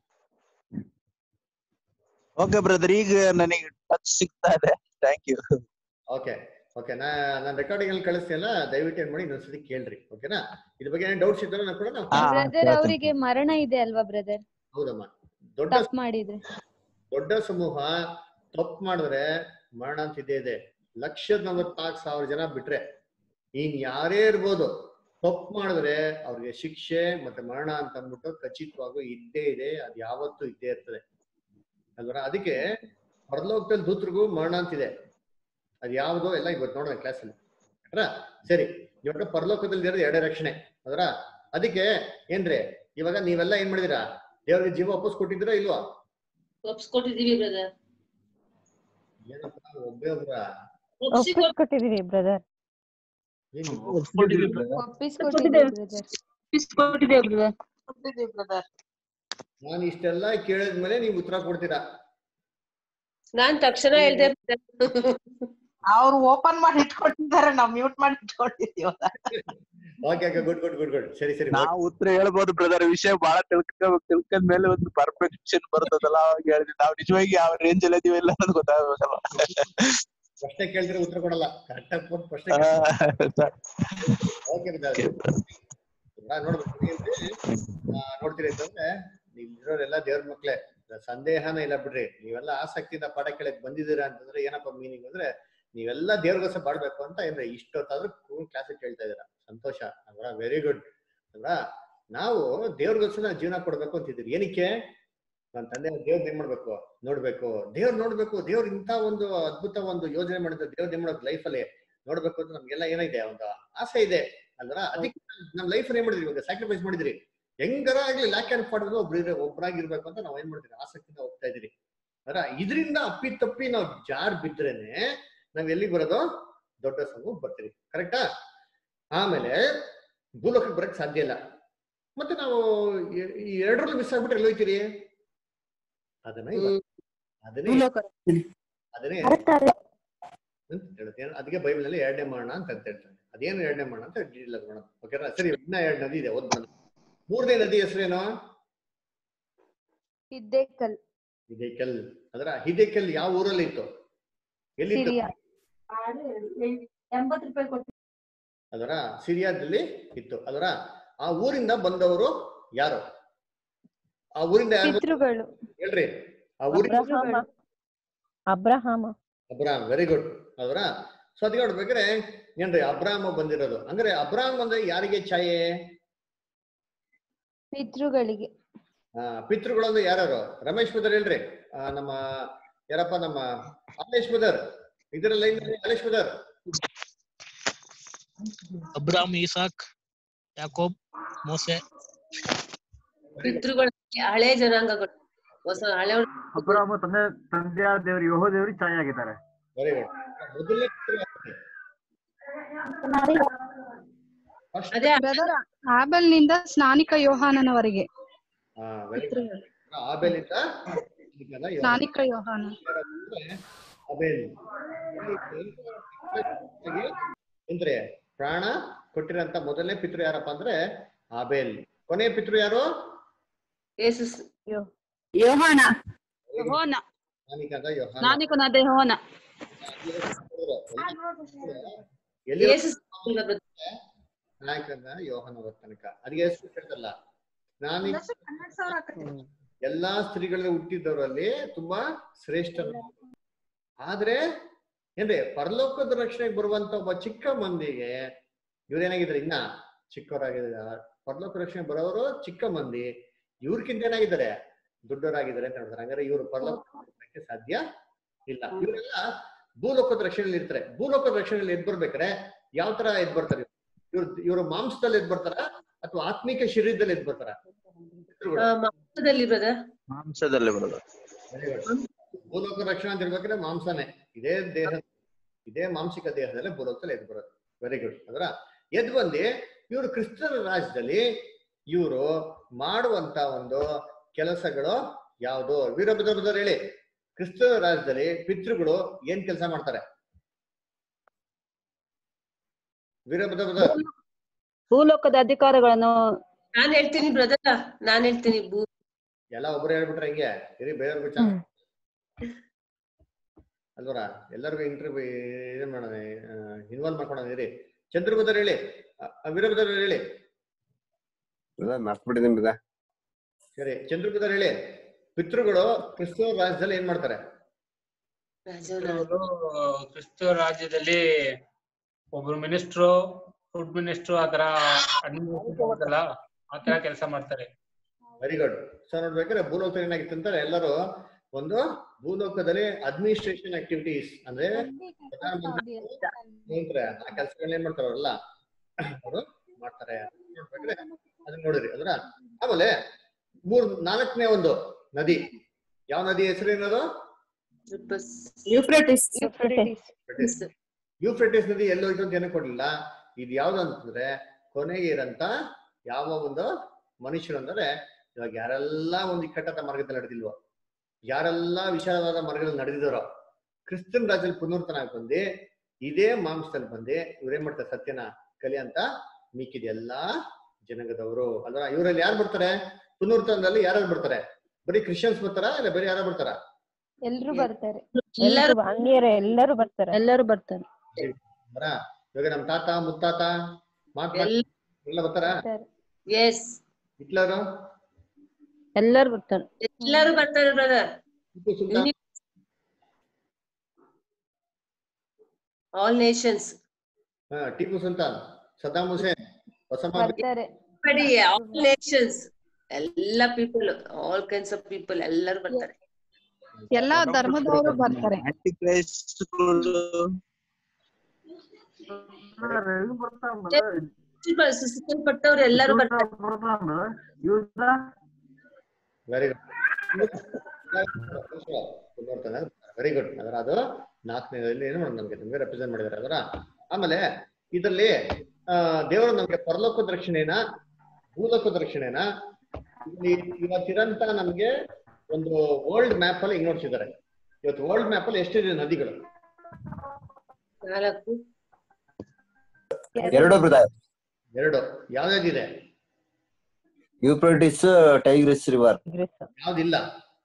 Speaker 8: ಓಕೆ ಬ್ರದರ್ ಈಗ ನನಗೆ ಟಚ್ ಸಿಗ್ತಾ ಇದೆ ಥ್ಯಾಂಕ್ ಯು
Speaker 2: ಓಕೆ ಓಕೆ ನಾ ನಾನು ರೆಕಾರ್ಡಿಂಗ್ ಅಲ್ಲಿ ಕಳಿಸ್ತೀನಲ್ಲ ದಯವಿಟ್ಟು ಏನ್ ಮಾಡಿ ಇನ್ನೊಂದ್ಸತಿ ಕೇಳ್ರಿ ಓಕೆನಾ ಇದ್ರ ಬಗ್ಗೆ ಏನ್ ಡೌಟ್ಸ್ ಇದ್ರೆ ನಾನು ಕೂಡ ನಾವು
Speaker 3: ಬ್ರದರ್ ಅವರಿಗೆ ಮರಣ ಇದೆ ಅಲ್ವಾ ಬ್ರದರ್
Speaker 2: ಹೌದಮ್ಮ ದೊಡ್ಡ
Speaker 3: ತಪ್ಪು ಮಾಡಿದ್ರೆ
Speaker 2: ದೊಡ್ಡ ಸಮೂಹ ತಪ್ಪು ಮಾಡಿದ್ರೆ ಮರಣ ಅಂತ ಇದ್ದೇ ಇದೆ ಲಕ್ಷದ ನಲವತ್ನಾಲ್ಕು ಸಾವಿರ ಜನ ಬಿಟ್ರೆ ಇನ್ ಯಾರೇ ಇರ್ಬೋದು ತಪ್ಪು ಮಾಡಿದ್ರೆ ಅವ್ರಿಗೆ ಶಿಕ್ಷೆ ಮತ್ತೆ ಮರಣ ಅಂತ ಅಂದ್ಬಿಟ್ಟು ಖಚಿತವಾಗೂ ಇದ್ದೇ ಇದೆ ಅದು ಯಾವತ್ತೂ ಇದ್ದೇ ಇರ್ತದೆ ಅಲ್ವರ ಅದಕ್ಕೆ ಪರಲೋಕದಲ್ಲಿ ದೂತರಿಗೂ ಮರಣ ಅಂತಿದೆ ಅದು ಯಾವ್ದು ಎಲ್ಲ ಇವತ್ತು ನೋಡೋಣ ಕ್ಲಾಸಲ್ಲಿ ಆಯ್ತಾ ಸರಿ ಇವಾಗ ಪರಲೋಕದಲ್ಲಿ ಇರೋದು ಎರಡೇ ರಕ್ಷಣೆ ಅದರ ಅದಕ್ಕೆ ಏನ್ರಿ ಇವಾಗ ನೀವೆಲ್ಲ ಏನ್ ಮಾಡಿದಿರಾ ದೇವ್ರಿಗೆ ಜೀವ ವಾಪಸ್ ಕೊಟ್ಟಿದ್ದೀರಾ ಇಲ್ವಾ
Speaker 7: ಒಪ್ಸ್ಕೊಟ್ಟಿದೀವಿ ಬ್ರದರ್
Speaker 2: ಏನಪ್ಪ ಒಬ್ಬೇ ಒಬ್ರ
Speaker 4: ಒಪ್ಪಿಸ್ಕೊಟ್ಟಿದೀವಿ ಬ್ರದರ್
Speaker 3: ಒಪ್ಪಿಸ್ಕೊಟ್ಟಿದ್ದೇವೆ ಬ್ರದರ್
Speaker 2: ನಾನು ಇಷ್ಟೆಲ್ಲ ಕೇಳಿದ್ಮೇಲೆ ನೀವು ಉತ್ತರ ಕೊಡ್ತೀರಾ
Speaker 7: ನಾನ್ ತಕ್ಷಣ ಹೇಳ್ದೆ
Speaker 13: ಅವ್ರು ಓಪನ್ ಮಾಡಿ ಇಟ್ಕೊಂಡಿದ್ದಾರೆ ನಾವ್ ಮ್ಯೂಟ್ ಮಾಡಿ ಇಟ್ಕೊಂಡಿದೀವ
Speaker 2: okay okay good good good good ಸರಿ ಸರಿ
Speaker 8: ನಾವು ಉತ್ತರ ಹೇಳ್ಬೋದು ಬ್ರದರ್ ವಿಷಯ ಬಹಳ ತಿಳ್ಕೋಬೇಕು ತಿಳ್ಕೊಂಡ್ ಮೇಲೆ ಒಂದು ಪರ್ಫೆಕ್ಷನ್ ಬರ್ತದಲ್ಲ ಅವಾಗ ಹೇಳಿದ್ವಿ ನಾವು ನಿಜವಾಗಿ ಯಾವ ರೇಂಜ್ ಅಲ್ಲಿ ಇದೀವಿ ಇಲ್ಲ ಅನ್ನೋದು ಗೊತ್ತಾಗಬೇಕಲ್ಲ
Speaker 2: ಪ್ರಶ್ನೆ ಕೇಳಿದ್ರೆ ಉತ್ತರ ಕೊಡಲ್ಲ ಕರೆಕ್ಟ್ ಆಗಿ ಕೊಟ್ಟು ಪ್ರಶ್ನೆ ಓಕೆ ನೋಡ್ಬೇಕು ಏನ್ರಿ ಆ, ನೋಡ್ತೀರಿ ಅಂತಂದ್ರೆ ನೀವು ಇರೋರೆಲ್ಲ ದೇವ್ರ ಮಕ್ಳೇ ಸಂದೇಹನ ಇಲ್ಲ ಬಿಡ್ರಿ ನೀವೆಲ್ಲ ಆಸಕ್ತಿಯಿಂದ ಪಾಠ ಕೇಳಕ್ ಬಂದಿದ್ದೀರಾ ಅಂತಂದ್ರೆ ಏನಪ್ಪ ಮೀನಿಂಗ್ ಅಂದ್ರೆ ನೀವೆಲ್ಲ ದೇವ್ರಿಗೋಸ್ಕರ ಬಾಳ್ಬೇಕು ಅಂತ ಏನ್ರಿ ಇಷ್ಟೊತ್ತಾದ್ರೂ ಕ್ಲಾಸಿಗೆ ಕೇಳ್ತಾ ಇದೀರಾ ಸಂತೋಷ ಅಲ್ವಾ ವೆರಿ ಗುಡ್ ಅಲ್ವಾ ನಾವು ದೇವ್ರಿಗೋಸ್ಕರ ಜೀವನ ಕೊಡ್ಬೇಕು ಅಂತಿದ್ದೀರಿ ಏನಕ್ಕೆ ನನ್ನ ತಂದೆ ದೇವ್ರ ಏನ್ ಮಾಡ್ಬೇಕು ನೋಡ್ಬೇಕು ದೇವ್ರ್ ನೋಡ್ಬೇಕು ದೇವ್ರ ಇಂತ ಒಂದು ಅದ್ಭುತ ಒಂದು ಯೋಜನೆ ಮಾಡಿದ್ರೆ ದೇವ್ರ ಏನ್ ಮಾಡೋದು ಲೈಫ್ ಅಲ್ಲಿ ನೋಡ್ಬೇಕು ಅಂತ ನಮ್ಗೆಲ್ಲ ಏನಿದೆ ಒಂದು ಆಸೆ ಇದೆ ಅಲ್ವಾ ಅದಕ್ಕೆ ನಮ್ ಲೈಫ್ ಏನ್ ಮಾಡಿದ್ರಿ ಇವಾಗ ಸ್ಯಾಕ್ರಿಫೈಸ್ ಮಾಡಿದ್ರಿ ಹೆಂಗರ ಆಗ್ಲಿ ಲ್ಯಾಕ್ ಅಂಡ್ ಪಾಡಿದ್ರು ಒಬ್ರು ಒಬ್ರಾಗಿರ್ಬೇಕು ಅಂತ ನಾವ್ ಏನ್ ಮಾಡ್ತೀವಿ ಆಸಕ್ತಿಯಿಂದ ಹೋಗ್ತಾ ಇದೀರಿ ಅದ್ರ ಇದರಿಂದ ಅಪ್ಪಿ ತಪ್ಪಿ ನಾವ್ ಜಾರ್ ಬಿದ್ರೇನೆ ನಾವ್ ಎಲ್ಲಿಗೆ ಬರೋದು ದೊಡ್ಡ ಸಂಘ ಬರ್ತೀವಿ ಕರೆಕ್ಟಾ ಆಮೇಲೆ ಭೂಲೋಕಕ್ಕೆ ಬರಕ್ ಸಾಧ್ಯ ಇಲ್ಲ ಮತ್ತೆ ನಾವು ಈ- ಈ ಎರಡರಲ್ಲಿ ಮಿಸ್ ಆಗ್ಬಿಟ್ರೆ ಎಲ್ಲಿ ಹೋಯ್ತೀರಿ ಅದನ್ನ ಇವಾಗ- ಅದನ್ನೇ ಅದನ್ನೇ ಅಂತ ಹೇಳುತ್ತೆ ಏನ್- ಅದಕ್ಕೆ ಬೈಬಲ್ ನಲ್ಲಿ ಎರಡನೇ ಮರಣ ಅಂತ ಅಂತ ಹೇಳ್ತಾರೆ ಅದೇನು ಎರಡನೇ ಮರಣ ಅಂತ ಇಲ್ಲ ನೋಡೋಣ ಓಕೆನಾ ಸರಿ ಇನ್ನ ಎರಡು ನದಿ ಇದೆ ಓದ್ ಬರೋಣ ಮೂರನೇ ನದಿ ಹೆಸರೇನು
Speaker 3: ಹಿದ್ದೇಕಲ್
Speaker 2: ಹಿದೇಕಲ್ ಅದರ ಹಿದೇಕಲ್ ಯಾವ ಊರಲ್ಲಿ ಇತ್ತು ಎಲ್ಲಿತ್ತು
Speaker 3: ಸಿರಿಯಾ
Speaker 14: ಎಂಬತ್ತು ರೂಪಾಯಿ ಕೊಟ್ಟು
Speaker 2: ಅದರ ಸಿರಿಯಾದಲ್ಲಿ ಇತ್ತು ಅದರ ಆ ಊರಿಂದ ಬಂದವರು ಯಾರು ಆ ಊರಿಂದ ಯಾರು ಬಂದ್ರು?
Speaker 3: ಪಿತೃಗಳು
Speaker 2: ಹೇಳ್ರಿ ಆ ಊರಿಂದ
Speaker 4: ಅಬ್ರಹಾಮ ಅಬ್ರಹಾಮ
Speaker 2: ಅಬ್ರಾಮ್ ವೆರಿ ಗುಡ್ ಅದರ ಸೊ ಅದಕ್ಕೆ ನೋಡ್ಬೇಕಾದ್ರೆ ಏನ್ರಿ ಅಬ್ರಾಮ ಬಂದಿರೋದು ಅಂದ್ರೆ ಅಬ್ರಾಮ್ ಅಂದ್ರೆ ಯಾರಿಗೆ ಛಾಯೆ
Speaker 3: ಪಿತೃಗಳಿಗೆ
Speaker 2: ಆ ಪಿತೃಗಳಂದ್ರೆ ಯಾರು ರಮೇಶ್ ಬದರ್ ಹೇಳ್ರಿ ಆ, ನಮ್ಮ ಯಾರಪ್ಪ ನಮ್ಮ ಅಲೇಶ್ ಬದರ್ ಇದರ ಲೈನ್ ಅಲೇಶ್ ಬದರ್
Speaker 15: ಅಬ್ರಾಮ್ ಈಸಾಕ್ ಯಾಕೋಬ್ ಮೋಸೆ
Speaker 7: ಪಿತೃಗಳು ಹಳೆ ಜನಾಂಗಗಳು ಹೊಸ ಹಳೆ
Speaker 16: ಅಬ್ರಾಮ ತಂದೆ ತಂದೆಯಾದ ದೇವರು ಯೋಹೋ ದೇವರಿಗೆ ಛಾಯೆ ಆಗಿದ್ದಾರೆ
Speaker 2: ವೆರಿ ಗುಡ್ ಮೊದಲನೇ ಪಿತೃ ಯಾರು?
Speaker 7: ಅದೇ
Speaker 10: ಬ್ರದರ್ ಆಬೆಲ್ನಿಂದ ಸ್ನಾನಿಕ ಯೋಹಾನನವರೆಗೆ
Speaker 2: ಆ, very good. ಆಬೇಲಿಂದ ಈಗಲ್ಲ ಯೋಹಾನ.
Speaker 10: ಸ್ನಾನಿಕ ಯೋಹಾನ
Speaker 2: ಅಬೇಲ್ ಅಂದ್ರೆ ಪ್ರಾಣ ಕೊಟ್ಟಿರಂತ ಮೊದಲನೇ ಪಿತೃ ಯಾರಪ್ಪ ಅಂದ್ರೆ ಆಬೇಲ್ ಕೊನೆಯ ಪಿತೃ ಯಾರು
Speaker 7: ಯೇಸುಸ್
Speaker 14: ಯೋಹಾನ
Speaker 2: ಯೋಹಾನ ಸ್ನಾನಿಕನಾದ ಯೋಹಾನ
Speaker 14: ಸ್ನಾನಿಕನಾದ ಯೋಹಾನ
Speaker 2: ಎಲ್ಲಿ
Speaker 7: ಯೇಸುಸ್
Speaker 2: ನಾಯಕನ ಯೋಹನ ತನಕ ಅದಕ್ಕೆ ಹೆಸರು ಹೇಳ್ತಲ್ಲ ಸ್ನಾನಿಕ ಎಲ್ಲಾ ಸ್ತ್ರೀಗಳಲ್ಲಿ ಹುಟ್ಟಿದವರಲ್ಲಿ ತುಂಬಾ ಶ್ರೇಷ್ಠ ಆದ್ರೆ ಏನ್ರಿ ಪರಲೋಕದ ರಕ್ಷಣೆಗೆ ಬರುವಂತ ಒಬ್ಬ ಚಿಕ್ಕ ಮಂದಿಗೆ ಇವ್ರೇನಾಗಿದ್ದಾರೆ ಇನ್ನ ಚಿಕ್ಕವರಾಗಿದ್ದಾರೆ ಪರಲೋಕ ರಕ್ಷಣೆ ಬರೋರು ಚಿಕ್ಕ ಮಂದಿ ಇವ್ರಕ್ಕಿಂತ ಏನಾಗಿದ್ದಾರೆ ದೊಡ್ಡವರಾಗಿದ್ದಾರೆ ಅಂತ ಹೇಳ್ತಾರೆ ಹಂಗಾರೆ ಇವರು ಪರಲೋಕ ಬರೋಕೆ ಸಾಧ್ಯ ಇಲ್ಲ ಇವರೆಲ್ಲ ಭೂಲೋಕದ ರಕ್ಷಣೆಯಲ್ಲಿ ಇರ್ತಾರೆ ಭೂಲೋಕದ ರಕ್ಷಣೆಯಲ್ಲಿ ಎದ್ ಬರ್ಬೇಕಾರೆ ಯಾವ ತರ ಎದ್ ಬರ್ತಾರೆ ಇವ್ರು ಇವರು ಮಾಂಸದಲ್ಲಿ ಎದ್ ಬರ್ತಾರ ಅಥವಾ ಆತ್ಮಿಕ ಶರೀರದಲ್ಲಿ ಎದ್ ಬರ್ತಾರ
Speaker 7: ಆ, ಮಾಂಸದಲ್ಲಿ ಬ್ರದರ್
Speaker 8: ಮಾಂಸದಲ್ಲಿ ಬರೋದು
Speaker 2: ಭೂಲೋಕ ರಕ್ಷಣೆ ಅಂತ ಹೇಳ್ಬೇಕಾದ್ರೆ ಮಾಂಸನೇ ಇದೇ ದೇಹ ಇದೇ ಮಾಂಸಿಕ ದೇಹದಲ್ಲೇ ಭೂಲೋಕದಲ್ಲಿ ಎದ್ ಬರೋದು ವೆರಿ ಗುಡ್ ಅದರ ಎದ್ ಬಂದು ಇವರು ಕ್ರಿಸ್ತನ ರಾಜ್ಯದಲ್ಲಿ ಇವರು ಮಾಡುವಂತ ಒಂದು ಕೆಲಸಗಳು ಯಾವುದು ವೀರಭದ್ರಭದ್ರ ಹೇಳಿ ಕ್ರಿಸ್ತನ ರಾಜ್ಯದಲ್ಲಿ ಪಿತೃಗಳು ಏನ್ ಕೆಲಸ ಮಾಡ್ತಾರೆ ವೀರಭದ್ರಭದ್ರ
Speaker 14: ಭೂಲೋಕದ ಅಧಿಕಾರಗಳನ್ನು
Speaker 7: ನಾನ್ ಹೇಳ್ತೀನಿ ಬ್ರದರ್ ನಾನ್ ಹೇಳ್ತೀನಿ ಭೂ
Speaker 2: ಎಲ್ಲ ಒಬ್ರು ಹೇಳ್ಬಿಟ್ರೆ ಹೆಂಗೆ ಇರಿ ಬೇರೆಯವ್ರಿಗೂ ಚಾನ್ಸ್ ಅಲ್ವರ ಎಲ್ಲರಿಗೂ ಇಂಟರ್ವ್ಯೂ ಏನ್ ಮಾಡೋಣ ಇನ್ವಾಲ್ವ್ ಮಾಡ್ಕೊಳೋಣ ಇರಿ ಚಂದ್ರಭದ್ರ ಹೇಳಿ ವೀರಭದ್ರ ಹೇಳಿ
Speaker 17: ಮರ್ತ್ಬಿಟ್ಟಿದ್ದೀನಿ ಬಿಡ
Speaker 2: ಸರಿ ಚಂದ್ರಭದ್ರ ಹೇಳಿ ಪಿತೃಗಳು ಕ್ರಿಸ್ತವ ರಾಜ್ಯದಲ್ಲಿ ಏನ್ ಮಾಡ್ತಾರೆ
Speaker 18: ಇವರು ಕ್ರಿಸ್ತ ರಾಜ್ಯದಲ್ಲಿ ಒಬ್ರು ಮಿನಿಸ್ಟ್ರು ಫುಡ್ ಮಿನಿಸ್ಟ್ರು ಆತರ ಅಡ್ಮಿನಿಸ್ಟ್ರೇಷನ್ ಆತರ ಕೆಲಸ ಮಾಡ್ತಾರೆ
Speaker 2: ವೆರಿ ಗುಡ್ ಸೊ ನೋಡ್ಬೇಕಾದ್ರೆ ಭೂಲೋಕದಲ್ಲಿ ಏನಾಗಿತ್ತು ಅಂತಾರೆ ಎಲ್ಲರೂ ಒಂದು ಭೂಲೋಕದಲ್ಲಿ ಅಡ್ಮಿನಿಸ್ಟ್ರೇಷನ್ ಆಕ್ಟಿವಿಟೀಸ್ ಅಂದ್ರೆ ಪ್ರಧಾನಮಂತ್ರಿ ನೋಡ್ತಾರೆ ಆ ಕೆಲಸಗಳನ್ನ ಏನ್ ಮಾಡ್ತಾರೆ ಅವರೆಲ್ಲ ಅವರು ಮಾಡ್ತಾರೆ ನೋಡ್ಬೇಕಾದ್ರೆ ಅದನ್ನ ನೋಡಿರಿ ಅದ್ರ ಆಮೇಲೆ ಮೂರ್ ನಾಲ್ಕನೇ ಒಂದು ನದಿ ಯಾವ ನದಿ ಹೆಸರು ಏನದು
Speaker 14: ಯೂಫ್ರೆಟಿಸ್
Speaker 2: ಯೂಫ್ರೆಟಿಸ್ ನದಿ ಎಲ್ಲಿ ಹೋಯ್ತು ಅಂತ ಏನೂ ಕೊಡ್ಲಿಲ್ಲ ಇದು ಯಾವ್ದು ಅಂತಂದ್ರೆ ಕೊನೆಗೆ ಇರಂತ ಯಾವ ಒಂದು ಮನುಷ್ಯರು ಅಂದ್ರೆ ಇವಾಗ ಯಾರೆಲ್ಲ ಒಂದು ಇಕ್ಕಟ್ಟಾದ ಮಾರ್ಗದಲ್ಲಿ ನಡೆದಿಲ್ವೋ ಯಾರೆಲ್ಲ ವಿಶಾಲವಾದ ಮಾರ್ಗದಲ್ಲಿ ನಡೆದಿದ್ದಾರೋ ಕ್ರಿಸ್ತನ್ ರಾಜ್ಯದಲ್ಲಿ ಪುನರ್ತನ ಬಂದು ಇದೇ ಮಾಂಸದಲ್ಲಿ ಬಂದು ಇವ್ರೇನ್ ಮಾಡ್ತಾರೆ ಸತ್ಯನ ಕಲಿ ಅಂತ ಮಿಕ್ಕಿದ ಎಲ್ಲಾ ಜನಾಂಗದವರು ಅಲ್ವಾ ಇವರಲ್ಲಿ ಯಾರು ಬರ್ತಾರೆ ಪುನರ್ತನದಲ್ಲಿ ಯಾರು ಬರ್ತಾರೆ ಬರೀ ಕ್ರಿಶ್ಚಿಯನ್ಸ್ ಬರ್ತಾರಾ ಇಲ್ಲ ಬರೀ ಯಾರು ಬರ್ತಾರ
Speaker 3: ಎಲ್ರು ಬರ್ತಾರೆ
Speaker 4: ಎಲ್ಲರೂ ಅನ್ಯರೇ ಎಲ್ಲರೂ ಬರ್ತಾರೆ
Speaker 14: ಎಲ್ಲರೂ ಬರ್ತಾರೆ
Speaker 2: ಬರಾ ಇವಾಗ ನಮ್ ತಾತ ಮುತ್ತಾತ ಮಾತ್ ಎಲ್ಲ ಬರ್ತಾರ
Speaker 7: ಎಸ್
Speaker 2: ಹಿಟ್ಲರು
Speaker 14: ಎಲ್ಲರೂ ಬರ್ತಾರೆ
Speaker 7: ಎಲ್ಲರೂ ಬರ್ತಾರೆ brother
Speaker 2: Tipu Sultan
Speaker 7: all nations
Speaker 2: ಹಾ, Tipu Sultan Saddam Hussein Osama bin
Speaker 3: ಬರ್ತಾರೆ
Speaker 7: ಆಲ್ ನೇಷನ್ಸ್ ಎಲ್ಲ people all kinds of people ಎಲ್ಲರೂ ಬರ್ತಾರೆ
Speaker 10: ಎಲ್ಲಾ ಧರ್ಮದವರು ಬರ್ತಾರೆ
Speaker 7: ಸೃಷ್ಟಿಸಲ್ಪಟ್ಟವ್ರು ಎಲ್ಲರೂ ಬರ್ತಾರೆ
Speaker 2: ವೆರಿ ಗುಡ್ ವೆರಿ ಗುಡ್ ಅದರ ಅದು ನಾಲ್ಕನೇದಲ್ಲಿ ಏನು ಮಾಡೋದು ನಮ್ಗೆ ನಮ್ಗೆ ರೆಪ್ರೆಸೆಂಟ್ ಮಾಡಿದ್ದಾರೆ ಅದರ ಆಮೇಲೆ ಇದರಲ್ಲಿ ಆ ದೇವರು ನಮ್ಗೆ ಪರಲೋಕದ ರಕ್ಷಣೆನ ಭೂಲೋಕದ ರಕ್ಷಣೆನ ಇಲ್ಲಿ ಇವತ್ತಿರಂತ ನಮ್ಗೆ ಒಂದು ವರ್ಲ್ಡ್ ಮ್ಯಾಪ್ ಅಲ್ಲಿ ಹಿಂಗ್ ನೋಡ್ಸಿದ್ದಾರೆ ಇವತ್ತು ವರ್ಲ್ಡ್ ಮ್ಯಾಪ್ ಅಲ್ಲಿ ಎಷ್ಟಿದೆ ನದಿಗಳು
Speaker 7: ನಾಲ್ಕು
Speaker 17: ಎರಡು ಬ್ರದರ್
Speaker 2: ಎರಡು ಯಾವ್ಯಾವ್ದಿದೆ
Speaker 17: ಯೂಪ್ರಟಿಸ್ ಟೈಗ್ರಿಸ್ ರಿವರ್
Speaker 2: ಯಾವ್ದಿಲ್ಲ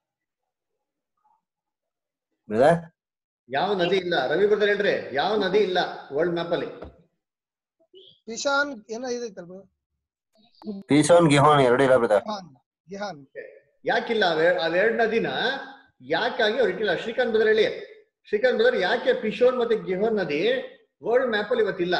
Speaker 17: ಬ್ರದರ್
Speaker 2: ಯಾವ ನದಿ ಇಲ್ಲ ರವಿ ಬ್ರದರ್ ಹೇಳ್ರಿ ಯಾವ ನದಿ ಇಲ್ಲ ವರ್ಲ್ಡ್ ಮ್ಯಾಪ್ ಅಲ್ಲಿ
Speaker 19: ಕಿಶಾನ್ ಏನೋ ಇದೈತಲ್ವ
Speaker 17: ಪೀಸೋನ್ ಗಿಹೋನ್ ಎರಡು ಇಲ್ಲ ಬ್ರದರ್
Speaker 19: ಗಿಹಾನ್
Speaker 2: ಯಾಕಿಲ್ಲ ಅವೆ- ಅವೆರಡ್ ನದಿನ ಯಾಕಾಗಿ ಅವ್ರು ಇಟ್ಟಿಲ್ಲ ಶ್ರೀಕಾಂತ್ ಬದರ್ ಹೇಳಿ ಶ್ರೀಕಾಂತ್ ಬದರ್ ಯಾಕೆ ಪಿಶೋರ್ ಮತ್ತೆ ಗಿಹೋನ್ ನದಿ ವರ್ಲ್ಡ್ ಮ್ಯಾಪ್ ಅಲ್ಲಿ ಇವತ್ತಿಲ್ಲ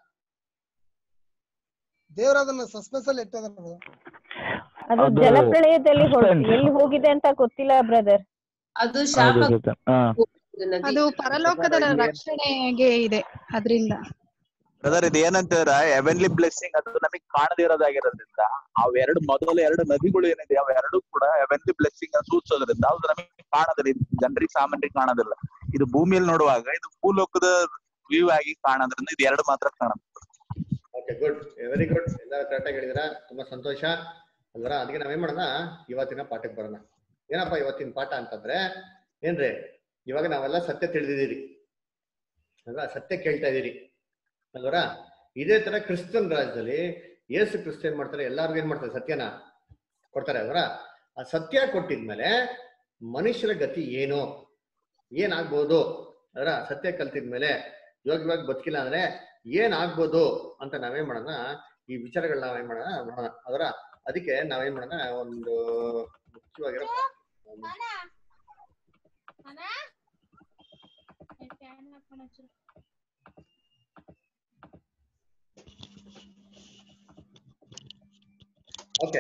Speaker 19: ದೇವ್ರ ಅದನ್ನ ಸಸ್ಪೆನ್ಸ್ ಅಲ್ಲಿ ಇಟ್ಟದಲ್ಲ
Speaker 4: ಅದು
Speaker 5: ಅದು
Speaker 4: ಜಲಪ್ರಳಯದಲ್ಲಿ ಹೊರ-
Speaker 5: suspense.
Speaker 4: ಎಲ್ಲಿ ಹೋಗಿದೆ ಅಂತ ಗೊತ್ತಿಲ್ಲ ಬ್ರದರ್
Speaker 7: ಅದು
Speaker 5: ಹೌದು
Speaker 7: ಶಾಪ
Speaker 5: ಗೊತ್ತಾ? ಹಾ
Speaker 10: ಅದು ಪರಲೋಕದ ರಕ್ಷಣೆಗೆ ಇದೆ ಅದರಿಂದ
Speaker 8: ಬ್ರದರ್ ಇದು ಏನಂತಂದ್ರ ಎವೆನ್ಲಿ ಬ್ಲೆಸ್ಸಿಂಗ್ ಅದು ನಮಗೆ ಕಾಣದೇ ಇರೋದಾಗಿರೋದ್ರಿಂದ ಅವೆರಡು ಮೊದಲು ಎರಡು ನದಿಗಳು ಏನಿದೆ ಅವೆರಡು ಕೂಡ ಎವೆನ್ಲಿ ಬ್ಲೆಸ್ಸಿಂಗ್ ಸೂಚಿಸೋದ್ರಿಂದ ಅದು ನಮಗೆ ಕಾಣೋದಿಲ್ಲ ಇದು ಜನರಿಗೆ ಸಾಮಾನ್ಯರಿಗೆ ಕಾಣೋದಿಲ್ಲ ಇದು ಭೂಮಿಯಲ್ಲಿ ನೋಡುವಾಗ ಇದು ಭೂಲೋಕದ ವ್ಯೂ ಆಗಿ ಕಾಣೋದ್ರಿಂದ ಇದು ಎರಡು ಮಾತ್ರ ಕಾಣುತ್ತೆ
Speaker 2: ಓಕೆ ಗುಡ್ ವೆರಿ ಗುಡ್ ಎಲ್ಲ ಕರೆಕ್ಟ್ ಆಗಿ ಹೇಳಿದಿರಾ ತುಂಬಾ ಸಂತೋಷ ಅಲ್ವರ ಅದಕ್ಕೆ ನಾವೇನ್ ಮಾಡೋಣ ಇವತ್ತಿನ ಪಾಠಕ್ಕೆ ಬರೋಣ ಏನಪ್ಪ ಇವತ್ತಿನ ಪಾಠ ಅಂತಂದ್ರೆ ಏನ್ರಿ ಇವಾಗ ನಾವೆಲ್ಲ ಸತ್ಯ ತಿಳಿದಿದ್ದೀರಿ ಅಲ್ವಾ ಸತ್ಯ ಕೇಳ್ತಾ ಇದೀರಿ ಅಲ್ವರ ಇದೇ ತರ ಕ್ರಿಸ್ತನ್ ರಾಜ್ಯದಲ್ಲಿ ಯೇಸು ಕ್ರಿಸ್ತ ಏನ್ ಮಾಡ್ತಾರೆ ಎಲ್ಲಾರ್ಗು ಏನ್ ಮಾಡ್ತಾರೆ ಸತ್ಯನ ಕೊಡ್ತಾರೆ ಅಲ್ವರ ಆ ಸತ್ಯ ಕೊಟ್ಟಿದ್ಮೇಲೆ ಮನುಷ್ಯರ ಗತಿ ಏನು ಏನಾಗ್ಬೋದು ಅದರ ಸತ್ಯ ಕಲ್ತಿದ್ಮೇಲೆ ಇವಾಗ ಇವಾಗ ಬದುಕಿಲ್ಲ ಅಂದ್ರೆ ಏನ್ ಆಗ್ಬೋದು ಅಂತ ನಾವೇನ್ ಮಾಡೋಣ ಈ ವಿಚಾರಗಳನ್ನ ನಾವೇನ್ ಮಾಡೋಣ ನೋಡೋಣ ಅದರ ಅದಕ್ಕೆ ನಾವೇನ್ ಮಾಡೋಣ ಒಂದು ಮುಖ್ಯವಾಗಿರೋ ಒಂದು ಓಕೆ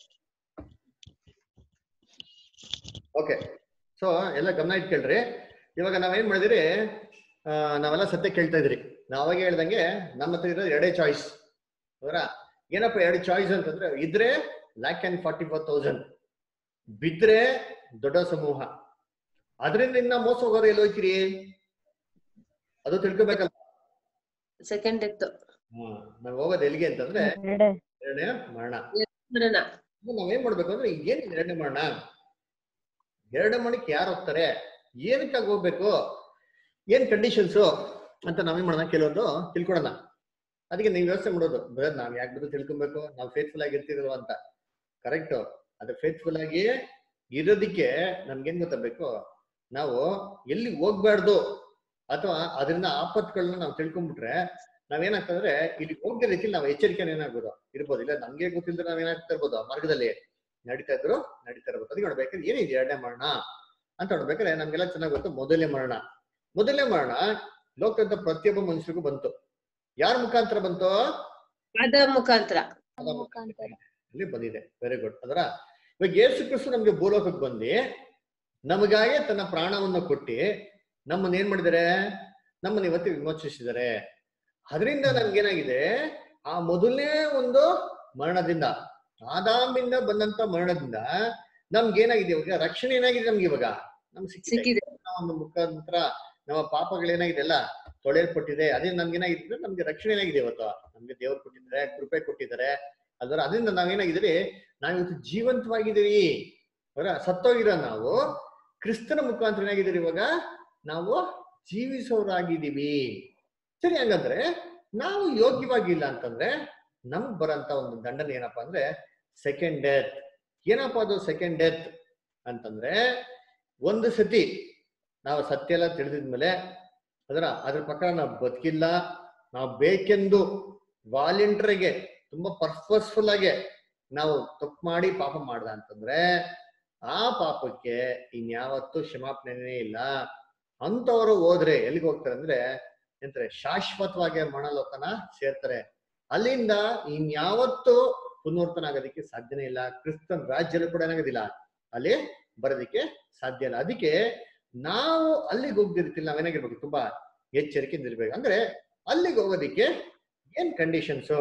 Speaker 2: ಓಕೆ ಸೊ ಎಲ್ಲ ಗಮನ ಇಟ್ಕೊಳ್ರಿ ಇವಾಗ ನಾವೇನ್ ಮಾಡಿದಿರಿ ಆ, ನಾವೆಲ್ಲ ಸತ್ಯ ಕೇಳ್ತಾ ಇದ್ರಿ ನಾವಾಗ ಹೇಳ್ದಂಗೆ ನಮ್ಮ ಹತ್ರ ಇರೋದು ಎರಡೇ ಚಾಯ್ಸ್ ಅವರ ಏನಪ್ಪ ಎರಡು ಚಾಯ್ಸ್ ಅಂತಂದ್ರೆ ಇದ್ರೆ lakh and forty four thousand ಬಿದ್ರೆ ದೊಡ್ಡ ಸಮೂಹ ಅದರಿಂದ ಇನ್ನ ಮೋಸ ಹೋಗೋರು ಎಲ್ಲಿ ಹೋಗ್ತೀರಿ ಅದು ತಿಳ್ಕೊಬೇಕಲ್ಲ
Speaker 7: ಸೆಕೆಂಡ್ ಡೆತ್
Speaker 2: ನಾವ್ ಹೋಗೋದು ಎಲ್ಲಿಗೆ ಅಂತಂದ್ರೆ
Speaker 4: ಎರಡೇ
Speaker 2: ಎರಡನೇ ಮರಣ
Speaker 7: ಮರಣ
Speaker 2: ಇದು ನಾವೇನ್ ಮಾಡ್ಬೇಕು ಅಂದ್ರೆ ಏನ್ ಎರಡನೇ ಮರಣ ಎರಡನೇ ಮರಣಕ್ಕೆ ಯಾರು ಹೋಗ್ತಾರೆ ಏನಕ್ಕಾಗಿ ಹೋಗ್ಬೇಕು ಏನ್ ಕಂಡೀಷನ್ಸು ಅಂತ ನಾವೇನ್ ಮಾಡೋಣ ಕೆಲವೊಂದು ತಿಳ್ಕೊಳೋಣ ಅದಕ್ಕೆ ನೀವು ಯೋಚನೆ ಮಾಡೋದು ಬ್ರದರ್ ನಾವ್ ಯಾಕೆ ಬಿದ್ದು ತಿಳ್ಕೊಬೇಕು ನಾವು ಫೇತ್ಫುಲ್ ಆಗಿ ಇರ್ತಿರೋ ಅಂತ ಕರೆಕ್ಟ್ ಅದು ಫೇತ್ಫುಲ್ ಆಗಿ ಇರೋದಿಕ್ಕೆ ನಮ್ಗೇನ್ ಗೊತ್ತಾಗಬೇಕು ನಾವು ಎಲ್ಲಿ ಹೋಗ್ಬಾರ್ದು ಅಥವಾ ಅದರಿಂದ ಆಪತ್ಗಳನ್ನ ನಾವು ತಿಳ್ಕೊಂಡ್ಬಿಟ್ರೆ ನಾವೇನಾಗ್ತಂದ್ರೆ ಇಲ್ಲಿ ಹೋಗದ ರೀತಿಲಿ ನಾವು ಎಚ್ಚರಿಕೆ ಏನಾಗ್ಬೋದು ಇರ್ಬೋದು ಇಲ್ಲ ನಮ್ಗೆ ಗೊತ್ತಿಲ್ಲದ್ರೆ ನಾವೇನಾಗ್ತಾ ಇರ್ಬೋದು ಆ ಮಾರ್ಗದಲ್ಲಿ ನಡೀತಾ ಇದ್ರು ನಡೀತಾ ಇರ್ಬೋದು ಅದಕ್ಕೆ ನೋಡ್ಬೇಕಾದ್ರೆ ಏನಿದೆ ಎರಡನೇ ಮರಣ ಅಂತ ನೋಡ್ಬೇಕಾದ್ರೆ ನಮ್ಗೆಲ್ಲ ಚೆನ್ನಾಗಿ ಗೊತ್ತು ಮೊದಲನೇ ಮರಣ ಮೊದಲನೇ ಮರಣ ಲೋಕದ ಪ್ರತಿಯೊಬ್ಬ ಮನುಷ್ಯರಿಗೂ ಬಂತು ಯಾರ ಮುಖಾಂತರ ಬಂತು
Speaker 7: ಅದ ಮುಖಾಂತರ
Speaker 2: ಅದ ಮುಖಾಂತರ ಇಲ್ಲಿ ಬಂದಿದೆ ವೆರಿ ಗುಡ್ ಅದರ ಇವಾಗ ಯೇಸು ಕ್ರಿಸ್ತು ನಮ್ಗೆ ಭೂಲೋಕಕ್ಕೆ ಬಂದು ನಮಗಾಗೆ ತನ್ನ ಪ್ರಾಣವನ್ನು ಕೊಟ್ಟಿ ನಮ್ಮನ್ನ ಏನ್ ಮಾಡಿದ್ದಾರೆ ನಮ್ಮನ್ನ ಇವತ್ತು ವಿಮೋಚಿಸಿದ್ದಾರೆ ಅದರಿಂದ ನಮ್ಗೇನಾಗಿದೆ ಆ ಮೊದಲನೇ ಒಂದು ಮರಣದಿಂದ ಆದಾಮಿಂದ ಬಂದಂತ ಮರಣದಿಂದ ನಮ್ಗೇನಾಗಿದೆ ಇವಾಗ ರಕ್ಷಣೆ ಏನಾಗಿದೆ ನಮ್ಗೆ ಇವಾಗ ನಮ್ಗೆ ಸಿಕ್ಕಿದೆ ನಮ್ಮ ಒಂದು ಮುಖಾಂತರ ನಮ್ಮ ಪಾಪಗಳೇನಾಗಿದೆ ಅಲ್ಲ ತೊಳೆಯಲ್ಪಟ್ಟಿದೆ ಅದೇ ನಮ್ಗೆ ಏನಾಗಿದೆ ನಮ್ಗೆ ರಕ್ಷಣೆ ಏನಾಗಿದೆ ಇವತ್ತು ನಮ್ಗೆ ದೇವ್ರು ಕೊಟ್ಟಿದ್ದಾರೆ ಕೃಪೆ ಕೊಟ್ಟಿದ್ದಾರೆ ಅದರ ಅದರಿಂದ ನಾವೇನಾಗಿದ್ದೀರಿ ನಾವಿವತ್ತು ಜೀವಂತವಾಗಿದ್ದೀವಿ ಅವರ ಸತ್ತೋಗಿರೋ ನಾವು ಕ್ರಿಸ್ತನ ಮುಖಾಂತರ ಏನಾಗಿದ್ದೀರಿ ಇವಾಗ ನಾವು ಜೀವಿಸೋರಾಗಿದ್ದೀವಿ ಸರಿ ಹಂಗಂದ್ರೆ ನಾವು ಯೋಗ್ಯವಾಗಿಲ್ಲ ಅಂತಂದ್ರೆ ನಮ್ಗ್ ಬರೋಂತ ಒಂದು ದಂಡನೆ ಏನಪ್ಪಾ ಅಂದ್ರೆ ಸೆಕೆಂಡ್ ಡೆತ್ ಏನಪ್ಪಾ ಅದು ಸೆಕೆಂಡ್ ಡೆತ್ ಅಂತಂದ್ರೆ ಒಂದು ಸತಿ ನಾವು ಸತ್ಯ ಎಲ್ಲ ತಿಳಿದಿದ್ಮೇಲೆ ಅದರ ಅದ್ರ ಪ್ರಕಾರ ನಾವು ಬದುಕಿಲ್ಲ ನಾವು ಬೇಕೆಂದು ವಾಲಂಟಿಯರ್ಗೆ ತುಂಬಾ ಪರ್ಪಸ್ಫುಲ್ ಆಗಿ ನಾವು ತಪ್ಪು ಮಾಡಿ ಪಾಪ ಮಾಡ್ದ ಅಂತಂದ್ರೆ ಆ ಪಾಪಕ್ಕೆ ಇನ್ಯಾವತ್ತೂ ಕ್ಷಮಾಪಣೆನೇ ಇಲ್ಲ ಅಂತವರು ಹೋದ್ರೆ ಎಲ್ಲಿಗೆ ಹೋಗ್ತಾರೆ ಅಂದ್ರೆ ಎಂತಾರೆ ಶಾಶ್ವತವಾಗಿ ಮರಣಲೋಕನ ಸೇರ್ತಾರೆ ಅಲ್ಲಿಂದ ಇನ್ಯಾವತ್ತೂ ಪುನರ್ತನ ಆಗೋದಕ್ಕೆ ಸಾಧ್ಯನೇ ಇಲ್ಲ ಕ್ರಿಸ್ತನ್ ರಾಜ್ಯಲ್ಲೂ ಕೂಡ ಏನಾಗೋದಿಲ್ಲ ಅಲ್ಲಿ ಬರೋದಕ್ಕೆ ಸಾಧ್ಯ ಇಲ್ಲ ಅದಕ್ಕೆ ನಾವು ಅಲ್ಲಿಗೆ ಹೋಗ್ದಿರ್ತಿಲ್ಲ ನಾವೇನಾಗಿರ್ಬೇಕು ತುಂಬಾ ಎಚ್ಚರಿಕೆಯಿಂದ ಇರ್ಬೇಕು ಅಂದ್ರೆ ಅಲ್ಲಿಗೆ ಹೋಗೋದಿಕ್ಕೆ ಏನ್ ಕಂಡೀಷನ್ಸು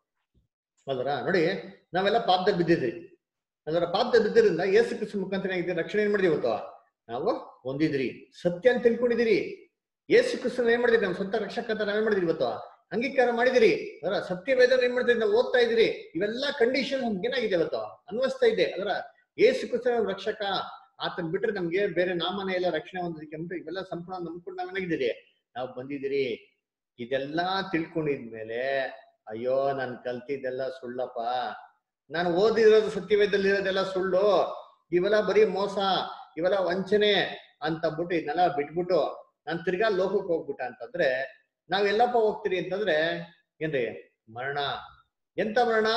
Speaker 2: ಅಲ್ವರ ನೋಡಿ ನಾವೆಲ್ಲ ಪಾಪದಲ್ಲಿ ಬಿದ್ದಿದ್ವಿ ಅಲ್ವರ ಪಾಪದಲ್ಲಿ ಬಿದ್ದಿರಿಂದ ಯೇಸು ಕ್ರಿಸ್ತ ಮುಖಾಂತರ ಏನಾಗಿದೆ ರಕ್ಷಣೆ ಏನ್ ಮಾಡಿದ್ವಿ ಇವತ್ತು ನಾವು ಹೊಂದಿದ್ರಿ ಸತ್ಯ ಅಂತ ತಿಳ್ಕೊಂಡಿದ್ದೀರಿ ಯೇಸು ಕ್ರಿಸ್ತನ ಏನ್ ಮಾಡಿದ್ರಿ ನಮ್ಮ ಸ್ವಂತ ರಕ್ಷಕ ಅಂತ ನಾವೇನ್ ಮಾಡಿದ್ರಿ ಇವತ್ತು ಅಂಗೀಕಾರ ಮಾಡಿದಿರಿ ಅದರ ಸತ್ಯ ವೇದನ ಏನ್ ಮಾಡಿದ್ರಿ ನಾವು ಓದ್ತಾ ಇದ್ರಿ ಇವೆಲ್ಲ ಕಂಡೀಷನ್ ನಮ್ಗೆ ಏನಾಗಿದೆ ಇವತ್ತು ಅನ್ವಯಿಸ್ತಾ ಇದೆ ಅದರ ಯೇಸು ಕ್ರಿಸ್ತನ ರಕ್ಷಕ ಆತನ್ ಬಿಟ್ರೆ ನಮ್ಗೆ ಬೇರೆ ನಾಮನೇ ಎಲ್ಲ ರಕ್ಷಣೆ ಹೊಂದೋದಕ್ಕೆ ಅಂದ್ರೆ ಇವೆಲ್ಲ ಸಂಪೂರ್ಣ ನಂಬ್ಕೊಂಡು ನಾವೇನಾಗಿದ್ದೀರಿ ನಾವು ಬಂದಿದ್ದೀರಿ ಇದೆಲ್ಲಾ ತಿಳ್ಕೊಂಡಿದ್ಮೇಲೆ ಅಯ್ಯೋ ನಾನ್ ಕಲ್ತಿದ್ದೆಲ್ಲ ಸುಳ್ಳಪ್ಪ ನಾನು ಓದಿರೋದು ಸತ್ಯವೇದಲ್ಲಿ ಇರೋದೆಲ್ಲ ಸುಳ್ಳು ಇವೆಲ್ಲ ಬರೀ ಮೋಸ ಇವೆಲ್ಲ ವಂಚನೆ ಅಂತ ಬಿಟ್ಟು ಇದನ್ನೆಲ್ಲ ಬಿಟ್ಬಿಟ್ಟು ನಾನ್ ತಿರ್ಗಾ ಲೋಕಕ್ಕೆ ಹೋಗ್ಬಿಟ್ಟ ಅಂತಂದ್ರೆ ನಾವೆಲ್ಲಪ್ಪ ಹೋಗ್ತೀರಿ ಅಂತಂದ್ರೆ ಏನ್ರಿ ಮರಣ ಎಂತ ಮರಣ